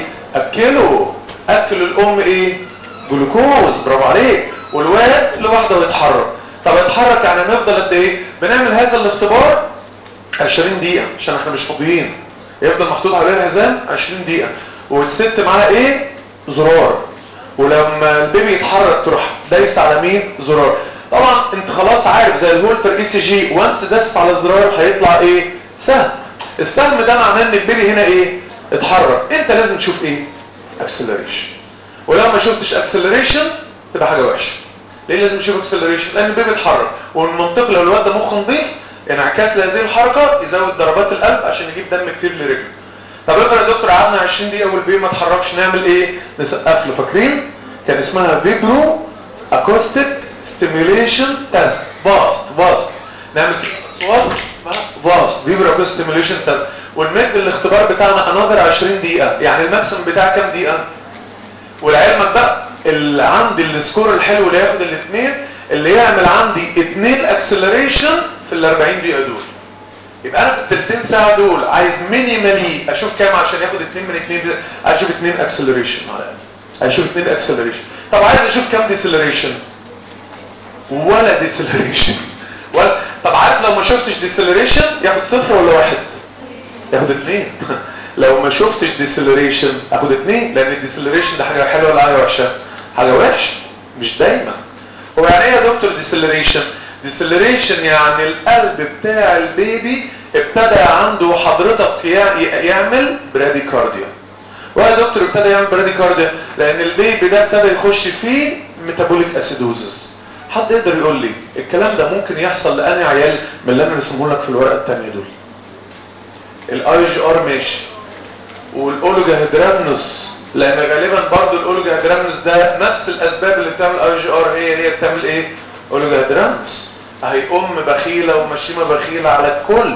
اكله اكل الام ايه جلوكوز برافو عليك والواد لوحده يتحرك طب يتحرك يعني نفضل قد ايه بنعمل هذا الاختبار 20 دقيقه عشان احنا مش فاضيين يفضل محطوط عليه الحزام 20 دقيقه والست معاها ايه زرار ولما البيبي يتحرك تروح دايس على مين زرار طبعا انت خلاص عارف زي الهولتر اي سي جي وانس داست على الزرار هيطلع ايه سهم السهم ده معناه ان البيبي هنا ايه اتحرك انت لازم تشوف ايه اكسلريشن ولو ما شفتش اكسلريشن تبقى حاجه وحشه ليه لازم تشوف اكسلريشن لان البيبي اتحرك والمنطق لو الواد ده مخه نضيف انعكاس لهذه الحركه يزود ضربات القلب عشان يجيب دم كتير لرجله طب افرض يا دكتور قعدنا 20 دقيقه والبيبي ما اتحركش نعمل ايه نسقف له فاكرين كان اسمها فيبرو اكوستيك ستيميوليشن تيست باست باست نعمل كده اصوات باست فيبرو اكوستيك ستيميوليشن تيست ونمد الاختبار بتاعنا انذر 20 دقيقه يعني الماكسيمم بتاع كام دقيقه ولعلمك بقى اللي عندي السكور الحلو اللي ياخد الاثنين اللي يعمل عندي اثنين اكسلريشن في ال 40 دقيقه دول يبقى انا في الثلثين ساعه دول عايز مينيمالي اشوف كام عشان ياخد اثنين من اثنين عايز اشوف اثنين اكسلريشن على الاقل عايز اشوف اثنين اكسلريشن طب عايز اشوف كام ديسلريشن ولا ديسلريشن ولا طب عارف لو ما شفتش ديسلريشن ياخد صفر ولا واحد ياخد اثنين لو ما شفتش ديسلريشن اخد اثنين لان الديسلريشن ده حاجه حلوه ولا حاجه وحشه حاجه وحشه مش دايما هو يعني ايه يا دكتور ديسلريشن ديسلريشن يعني القلب بتاع البيبي ابتدى عنده حضرتك يعمل براديكارديا ويا دكتور ابتدى يعمل براديكارديا لان البيبي ده ابتدى يخش فيه ميتابوليك اسيدوزس حد يقدر يقول لي الكلام ده ممكن يحصل لاني عيال من اللي انا رسمه لك في الورقه الثانيه دول الاي جي ار ماشي والاولوجا هيدرامنوس لان غالبا برضو الاولوجا هيدرامنوس ده نفس الاسباب اللي بتعمل اي جي ار هي هي بتعمل ايه اولوجا هيدرامنوس هي ام بخيله ومشيمه بخيله على الكل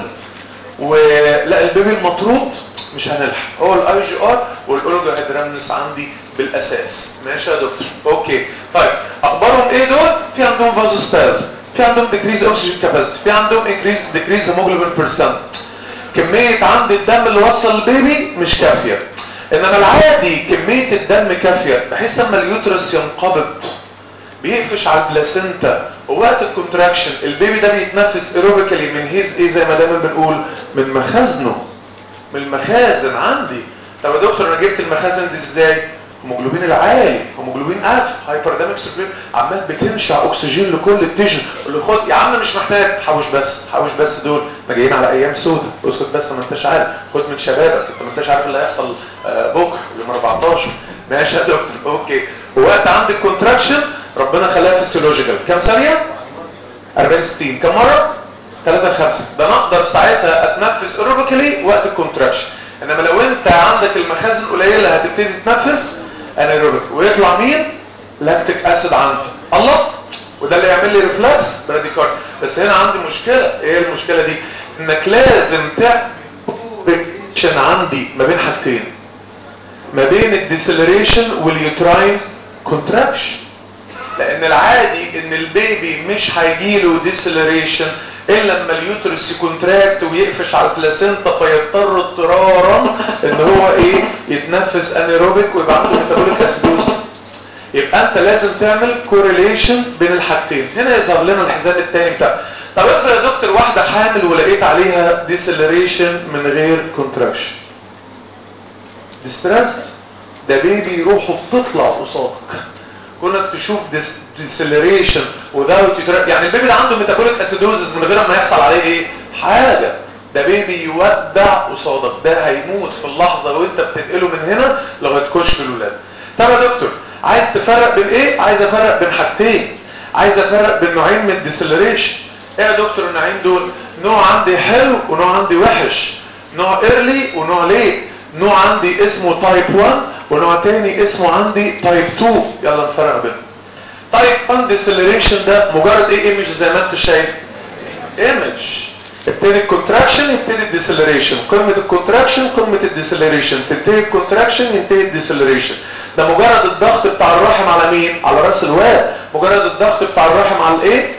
ولا البيبي المطرود مش هنلحق هو الاي جي ار والاولوجا هيدرامنوس عندي بالاساس ماشي يا دكتور اوكي طيب اخبارهم ايه دول في عندهم فازوسباز في عندهم ديكريز اوكسجين كاباسيتي في عندهم انكريز ديكريز هيموجلوبين بيرسنت كمية عند الدم اللي وصل للبيبي مش كافية انما العادي كمية الدم كافية بحيث اما اليوترس ينقبض بيقفش على البلاسينتا ووقت الكونتراكشن البيبي ده بيتنفس ايروبيكالي من هيز ايه زي ما دايما بنقول من مخازنه من المخازن عندي طب يا دكتور انا جبت المخازن دي ازاي هيموجلوبين العالي هيموجلوبين الف هايبرداميك سيركيوليشن عمال بتنشع اكسجين لكل التيشن اللي خد يا عم مش محتاج حوش بس حوش بس دول ما جايين على ايام سودة اسكت بس ما انتش عارف خد من شبابك انت ما انتش عارف اللي هيحصل آه، بكره يوم 14 ماشي يا دكتور اوكي وقت عندك كونتراكشن ربنا خلاها فيسيولوجيكال كام ثانيه 40 60 كم مره 3 ل 5 ده انا اقدر ساعتها اتنفس ايروبيكالي وقت الكونتراكشن انما لو انت عندك المخازن قليله هتبتدي تتنفس انيروبيك ويطلع مين لاكتيك اسيد عندي الله وده اللي يعمل لي ريفلكس براديكارد بس هنا عندي مشكله ايه المشكله دي انك لازم تعمل عندي ما بين حاجتين ما بين الديسلريشن واليوتراين كونتراكشن لان العادي ان البيبي مش هيجيله ديسلريشن الا لما اليوترس يكونتراكت ويقفش على البلاسينتا فيضطر اضطرارا ان هو ايه يتنفس انيروبيك ويبقى عنده ميتابوليك اسيدوز يبقى انت لازم تعمل كورليشن بين الحاجتين هنا يظهر لنا الحزام الثاني بتاع طب افرض يا دكتور واحده حامل ولقيت عليها ديسلريشن من غير كونتراكشن ديستريس ده بيبي روحه بتطلع قصادك كونك تشوف ديسلريشن وذاوت يعني البيبي ده عنده ميتابوليك اسيدوزز من غير ما يحصل عليه ايه حاجه ده بيبي يودع قصادك ده هيموت في اللحظه وانت بتنقله من هنا لغايه كشف الولاد طب يا دكتور عايز تفرق بين ايه عايز افرق بين حاجتين عايز افرق بين نوعين من الديسلريشن ايه يا دكتور النوعين دول نوع عندي حلو ونوع عندي وحش نوع ايرلي ونوع ليه نوع عندي اسمه تايب 1 ونوع تاني اسمه عندي تايب 2 يلا نفرق بينهم تايب 1 ديسلريشن ده مجرد ايه ايمج زي ما انت شايف ايمج ابتدي الكونتراكشن يبتدي الديسلريشن قمه الكونتراكشن قمه الديسلريشن تبتدي الكونتراكشن ينتهي الديسلريشن ده مجرد الضغط بتاع الرحم على مين على راس الواد مجرد الضغط بتاع الرحم على الايه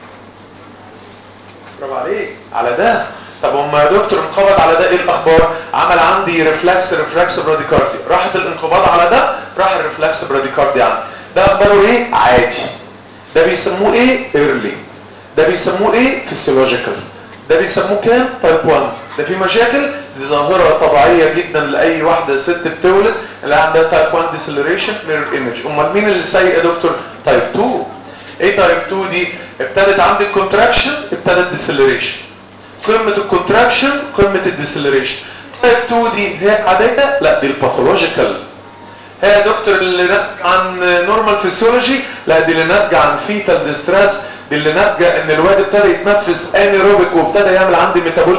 برافو عليك على ده طب وما يا دكتور انقبض على ده ايه الاخبار عمل عندي ريفلكس ريفلكس براديكاردي راحت الانقباض على ده راح الريفلكس براديكاردي عندي ده اخباره ايه عادي ده بيسموه ايه ايرلي ده بيسموه ايه فيسيولوجيكال ده بيسموه كام تايب 1 ده في مشاكل دي ظاهره طبيعيه جدا لاي واحده ست بتولد اللي عندها تايب 1 ديسلريشن ميرور ايمج امال مين اللي سيء يا دكتور تايب 2 ايه تايب 2 دي ابتدت عندي الكونتراكشن ابتدت ديسلريشن قمه الكونتراكشن قمه الديسلريشن تايب 2 دي هي عاديه لا دي الباثولوجيكال هي يا دكتور اللي ناتجه عن نورمال فيسيولوجي لا دي اللي ناتجه عن فيتال ديستريس دي اللي ناتجه ان الواد ابتدى يتنفس انيروبيك وابتدى يعمل عندي ميتابوليك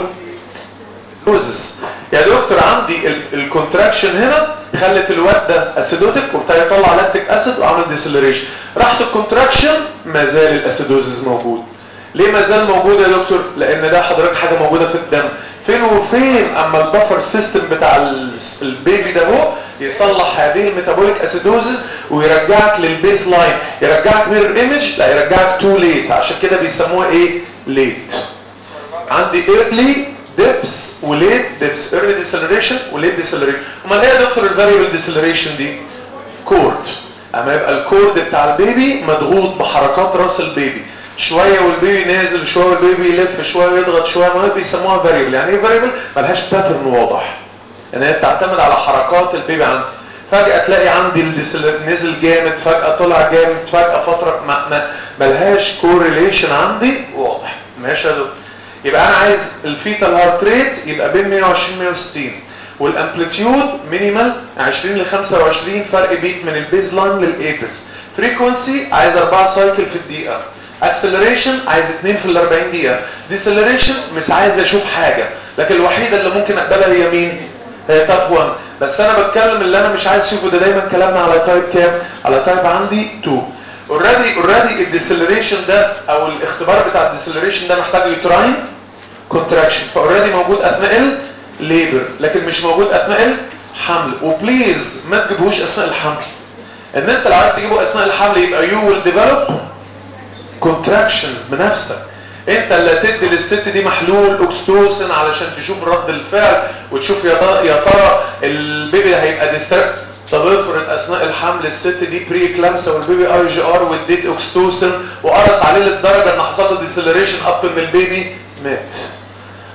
دوزس يا دكتور عندي الكونتراكشن هنا خلت الواد ده اسيدوتيك وابتدى يطلع لاكتيك اسيد وعمل ديسلريشن راحت الكونتراكشن ما زال الاسيدوزز موجود ليه ما زال موجود يا دكتور لان ده حضرتك حاجه موجوده في الدم فين وفين اما البفر سيستم بتاع البيبي ده هو يصلح هذه الميتابوليك اسيدوزز ويرجعك للبيس لاين يرجعك ميرور ايمج لا يرجعك تو ليت عشان كده بيسموها ايه ليت عندي ايرلي ديبس وليت ديبس ايرلي ديسلريشن وليت ديسلريشن امال ايه يا دكتور الفاريبل ديسلريشن دي كورد اما يبقى الكورد بتاع البيبي مضغوط بحركات راس البيبي شويه والبيبي نازل شويه والبيبي يلف شويه يضغط شويه ما بيسموها فاريبل يعني ايه فاريبل ملهاش باترن واضح يعني هي بتعتمد على حركات البيبي عندي فجأة تلاقي عندي نزل جامد فجأة طلع جامد فجأة فترة ما ما ملهاش كورليشن عندي واضح ماشي يا دكتور يبقى انا عايز الفيتال هارت ريت يبقى بين 120 160 والامبليتيود مينيمال 20 ل 25 فرق بيت من البيز لاين للايبكس فريكونسي عايز 4 سايكل في الدقيقه اكسلريشن عايز 2 في ال 40 دقيقه ديسلريشن مش عايز اشوف حاجه لكن الوحيده اللي ممكن اقبلها هي مين هي تايب 1 بس انا بتكلم اللي انا مش عايز اشوفه ده دايما كلامنا على تايب كام على تايب عندي 2 اوريدي اوريدي الديسلريشن ده او الاختبار بتاع الديسلريشن ده محتاج يوتراين كونتراكشن فاوريدي موجود اثناء الليبر لكن مش موجود اثناء الحمل وبليز ما تجيبوش اثناء الحمل ان انت لو عايز تجيبه اثناء الحمل يبقى يو ويل ديفلوب كونتراكشنز بنفسك انت اللي هتدي للست دي محلول اوكستوسن علشان تشوف رد الفعل وتشوف يا يا ترى البيبي هيبقى ديستركت طب افرض اثناء الحمل الست دي بري كلامسه والبيبي اي جي ار واديت اوكستوسن وقرص عليه للدرجه ان حصل له ديسلريشن اب ان البيبي مات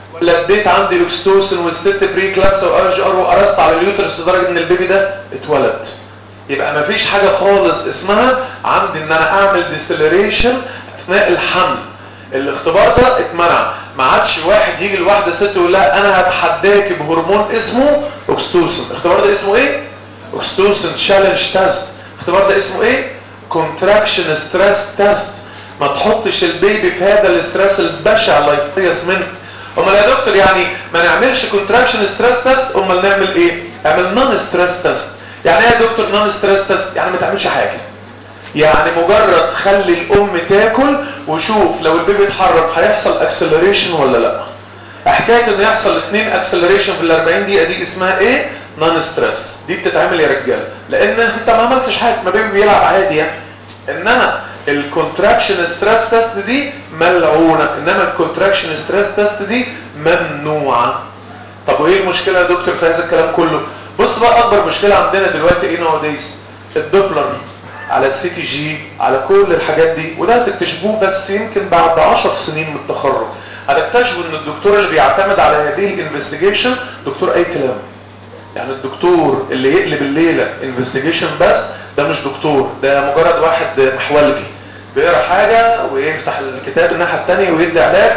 ولا اديت عندي اوكستوسن والست بري كلابس وار جي ار وقرصت على اليوترس لدرجه ان البيبي ده اتولد يبقى مفيش حاجه خالص اسمها عندي ان انا اعمل ديسلريشن اثناء الحمل الاختبار ده اتمنع ما عادش واحد يجي لواحده ست يقول لها انا هتحداك بهرمون اسمه اوكستوسن الاختبار ده اسمه ايه اوكستوسن تشالنج تيست الاختبار ده اسمه ايه كونتراكشن ستريس تيست ما تحطش البيبي في هذا الاسترس البشع اللي يفيص منه امال يا دكتور يعني ما نعملش كونتراكشن ستريس تيست امال نعمل ايه اعمل نون ستريس تيست يعني ايه يا دكتور نون ستريس تيست يعني ما تعملش حاجه يعني مجرد خلي الام تاكل وشوف لو البيبي اتحرك هيحصل اكسلريشن ولا لا حكايه ان يحصل اثنين اكسلريشن في ال 40 دقيقه دي اسمها ايه نون ستريس دي بتتعمل يا رجاله لان انت ما عملتش حاجه ما بيبي بيلعب عادي يعني انما الكونتراكشن ستريس تيست دي ملعونه انما الكونتراكشن ستريس تيست دي ممنوعه طب وايه المشكله يا دكتور في هذا الكلام كله بص بقى اكبر مشكله عندنا دلوقتي ايه نواديز الدوبلر على السي تي جي على كل الحاجات دي وده هتكتشفوه بس يمكن بعد 10 سنين من التخرج هتكتشفوا ان الدكتور اللي بيعتمد على هذه الانفستيجيشن دكتور اي كلام يعني الدكتور اللي يقلب الليله انفستيجيشن بس ده مش دكتور ده مجرد واحد محولجي بيقرا حاجه ويفتح الكتاب الناحيه الثانيه ويدي علاج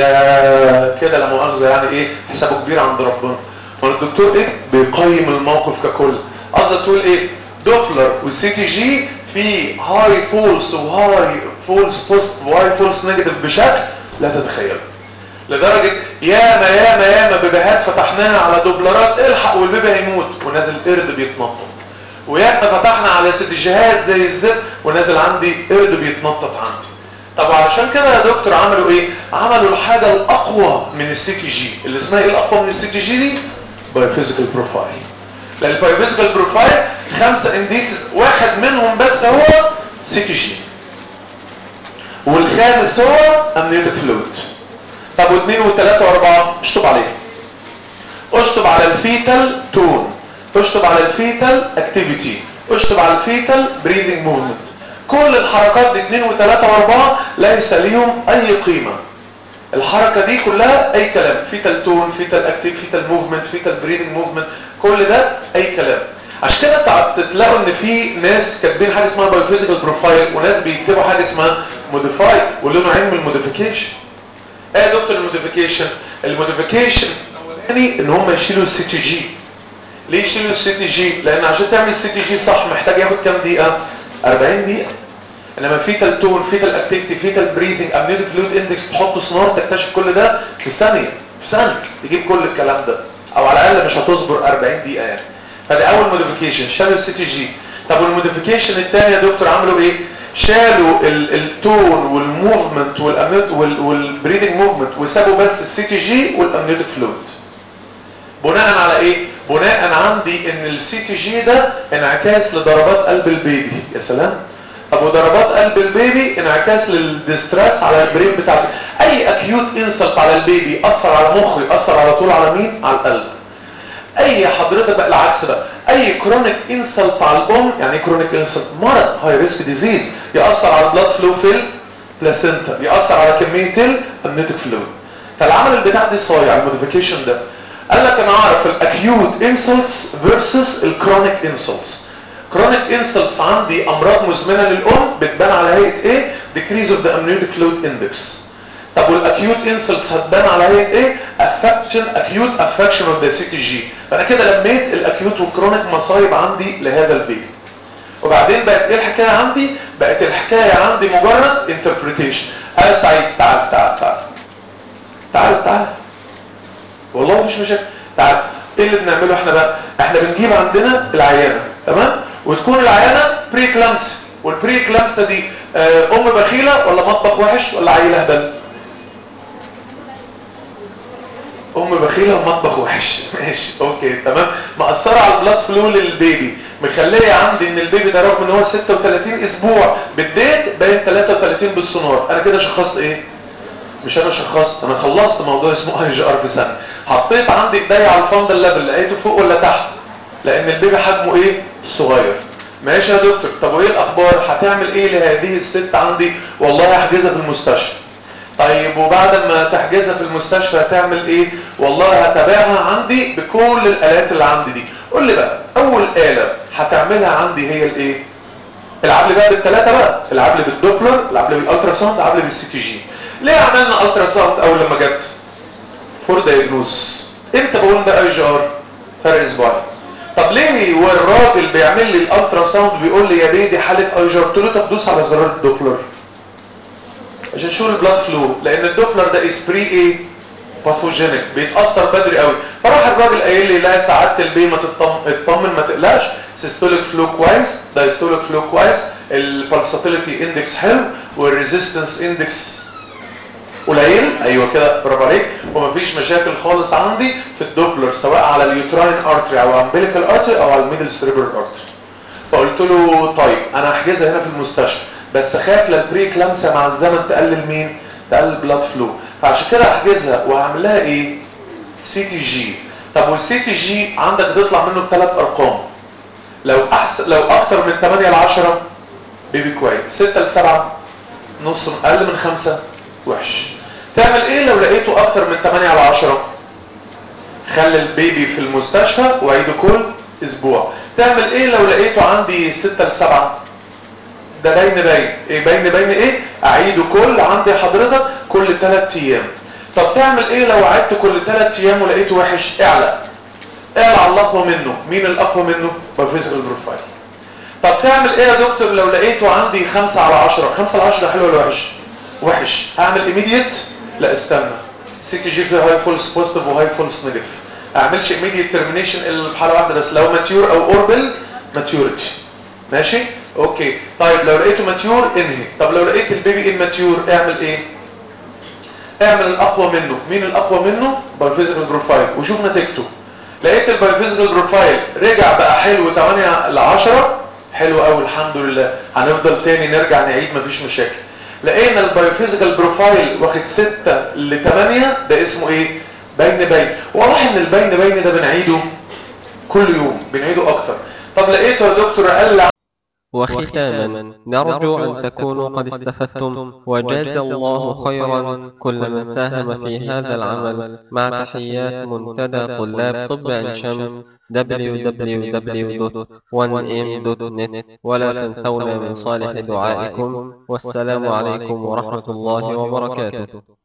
ده كده لا مؤاخذه يعني ايه حسابه كبير عند ربنا والدكتور ايه بيقيم الموقف ككل قصدك تقول ايه دوبلر والسي تي جي في هاي فولس وهاي فولس بوست وهاي فولس نيجاتيف بشكل لا تتخيل لدرجة ياما ياما ياما بيبيهات فتحناها على دوبلرات الحق والبيبي هيموت ونازل قرد بيتنطط وياما فتحنا على سيتيجيهات زي الزفت ونازل عندي قرد بيتنطط عندي طب علشان كده يا دكتور عملوا ايه عملوا الحاجة الاقوى من السي تي جي اللي اسمها ايه الاقوى من السي تي جي دي بايوفيزيكال بروفايل لان البايوفيزيكال بروفايل خمسة انديسز واحد منهم بس هو سي تي جي والخامس هو امنيوتيك فلويد طب واثنين وثلاثة واربعة اشطب عليه اشطب على الفيتال تون اشطب على الفيتال اكتيفيتي اشطب على الفيتال بريدنج موفمنت كل الحركات دي اثنين وثلاثة واربعة ليس ليهم اي قيمة الحركة دي كلها اي كلام فيتال تون فيتال اكتيف فيتال موفمنت فيتال بريدنج موفمنت كل ده اي كلام عشان كده تلاقوا ان في ناس كاتبين حاجه اسمها بايوفيزيكال بروفايل وناس بيكتبوا حاجه اسمها موديفاي ولهم نوعين من الموديفيكيشن ايه يا دكتور الموديفيكيشن الموديفيكيشن الاولاني ان هم يشيلوا السي تي جي ليه يشيلوا السي تي جي لان عشان تعمل سي تي جي صح محتاج ياخد كام دقيقه 40 دقيقه انما فيتال تون فيتال اكتيفيتي فيتال بريثنج امنيوتيك فلويد اندكس تحط سنار تكتشف كل ده في ثانيه في ثانيه تجيب كل الكلام ده او على الاقل مش هتصبر 40 دقيقه يعني فدي اول موديفيكيشن شالوا السي تي جي طب والموديفيكيشن الثاني يا دكتور عملوا ايه شالوا التون والموفمنت والامنيوت والبريدنج موفمنت وسابوا بس السي تي جي والامنيوتيك فلويد بناء على ايه بناء عندي ان السي تي جي ده انعكاس لضربات قلب البيبي يا سلام طب وضربات قلب البيبي انعكاس للديستريس على البرين بتاعته اي اكيوت انسلت على البيبي اثر على مخه ياثر على طول على مين على القلب اي حضرتك بقى العكس بقى اي كرونيك انسلت على الام يعني ايه كرونيك انسلت مرض هاي ريسك ديزيز ياثر على البلاد فلو في البلاسينتا ياثر على كميه الامنيوتيك فلويد فالعمل البتاع دي صايع الموديفيكيشن ده قال لك انا اعرف الاكيوت انسلتس فيرسس الكرونيك انسلتس كرونيك انسلتس عندي امراض مزمنه للام بتبان على هيئه ايه decrease of the amniotic fluid index طب والاكيوت انسلتس هتبان على هيئه ايه افكشن اكيوت افكشن اوف ذا سي تي جي فانا كده لميت الاكيوت والكرونيك مصايب عندي لهذا البيبي وبعدين بقت ايه الحكايه عندي بقت الحكايه عندي مجرد انتربريتيشن انا سعيد تعال تعال تعال تعال تعال والله مفيش مشاكل تعال ايه اللي بنعمله احنا بقى احنا بنجيب عندنا العيانه تمام وتكون العيانه بري كلامسي والبري كلامسا دي اه ام بخيله ولا مطبخ وحش ولا عيله هبل ام بخيله ومطبخ وحش ماشي اوكي تمام مأثره على البلاد فلو للبيبي مخليه عندي ان البيبي ده رغم ان هو 36 اسبوع بالديت باين 33 بالسونار انا كده شخصت ايه مش انا شخصت انا خلصت موضوع اسمه اي جي ار في سنه حطيت عندي ايديا على الفندل ليفل لقيته فوق ولا تحت لان البيبي حجمه ايه صغير ماشي يا دكتور طب وايه الاخبار هتعمل ايه لهذه الست عندي والله هحجزها في المستشفى طيب وبعد ما تحجزها في المستشفى هتعمل ايه والله هتابعها عندي بكل الالات اللي عندي دي قول لي بقى اول آلة هتعملها عندي هي الايه العب لي بقى بالثلاثه بقى العب لي بالدوبلر العب لي بالالترا ساوند العب لي بالسي تي جي ليه عملنا الترا ساوند اول لما جت فور دايجنوز امتى بقول ده اي جي ار فرق اسبوعين طب ليه والراجل بيعمل لي الالترا ساوند بيقول لي يا بيه دي حاله اي جي ار قلت له طب دوس على زرار الدوبلر عشان شو البلاد فلو لان الدوبلر ده اسبري ايه باثوجينيك بيتاثر بدري قوي فراح الراجل قايل لي لا سعاده البيه ما تطمن ما تقلقش سيستوليك فلو كويس دايستوليك فلو كويس البلساتيليتي اندكس حلو والريزيستنس اندكس قليل ايوه كده برافو عليك ومفيش مشاكل خالص عندي في الدوبلر سواء على اليوتراين ارتري او امبليكال ارتري او على الميدل سيريبرال ارتري فقلت له طيب انا هحجزها هنا في المستشفى بس خاف للبري كلامسه مع الزمن تقلل مين تقلل بلاد فلو فعشان كده هحجزها وهعمل لها ايه سي تي جي طب والسي تي جي عندك تطلع منه بثلاث ارقام لو احسن لو اكتر من 8 ل 10 بيبي كويس 6 ل 7 نص اقل من 5 وحش تعمل ايه لو لقيته اكتر من 8 على 10 خلي البيبي في المستشفى وعيده كل اسبوع تعمل ايه لو لقيته عندي 6 ل 7 ده باين باين ايه باين باين ايه اعيده كل عندي حضرتك كل 3 ايام طب تعمل ايه لو عدت كل 3 ايام ولقيته وحش اعلى اعلى على الاقوى منه مين الاقوى منه بالفيزيكال بروفايل طب تعمل ايه يا دكتور لو لقيته عندي 5 على 10 5 على 10 حلو ولا وحش وحش اعمل ايميديت لا استنى سي تي جي فيها هاي فولس بوزيتيف وهاي فولس نيجاتيف اعملش ايميديت ترمينيشن الا في حاله واحده بس لو ماتيور او اوربل ماتيوريتي ماشي اوكي طيب لو لقيته ماتيور انهي طب لو لقيت البيبي ان ماتيور اعمل ايه اعمل الاقوى منه مين الاقوى منه بايوفيزيكال بروفايل وشوف نتيجته لقيت البايوفيزيكال بروفايل رجع بقى حلو 8 ل 10 حلو قوي الحمد لله هنفضل تاني نرجع نعيد مفيش مشاكل لقينا البايوفيزيكال بروفايل واخد 6 ل 8 ده اسمه ايه بين بين واضح ان البين بين ده بنعيده كل يوم بنعيده اكتر طب لقيته يا دكتور اقل وختاما نرجو أن تكونوا قد استفدتم وجاز الله خيرا كل من ساهم في هذا العمل مع تحيات منتدى طلاب طب عين شمس www.1m.net ولا تنسونا من صالح دعائكم والسلام عليكم ورحمة الله وبركاته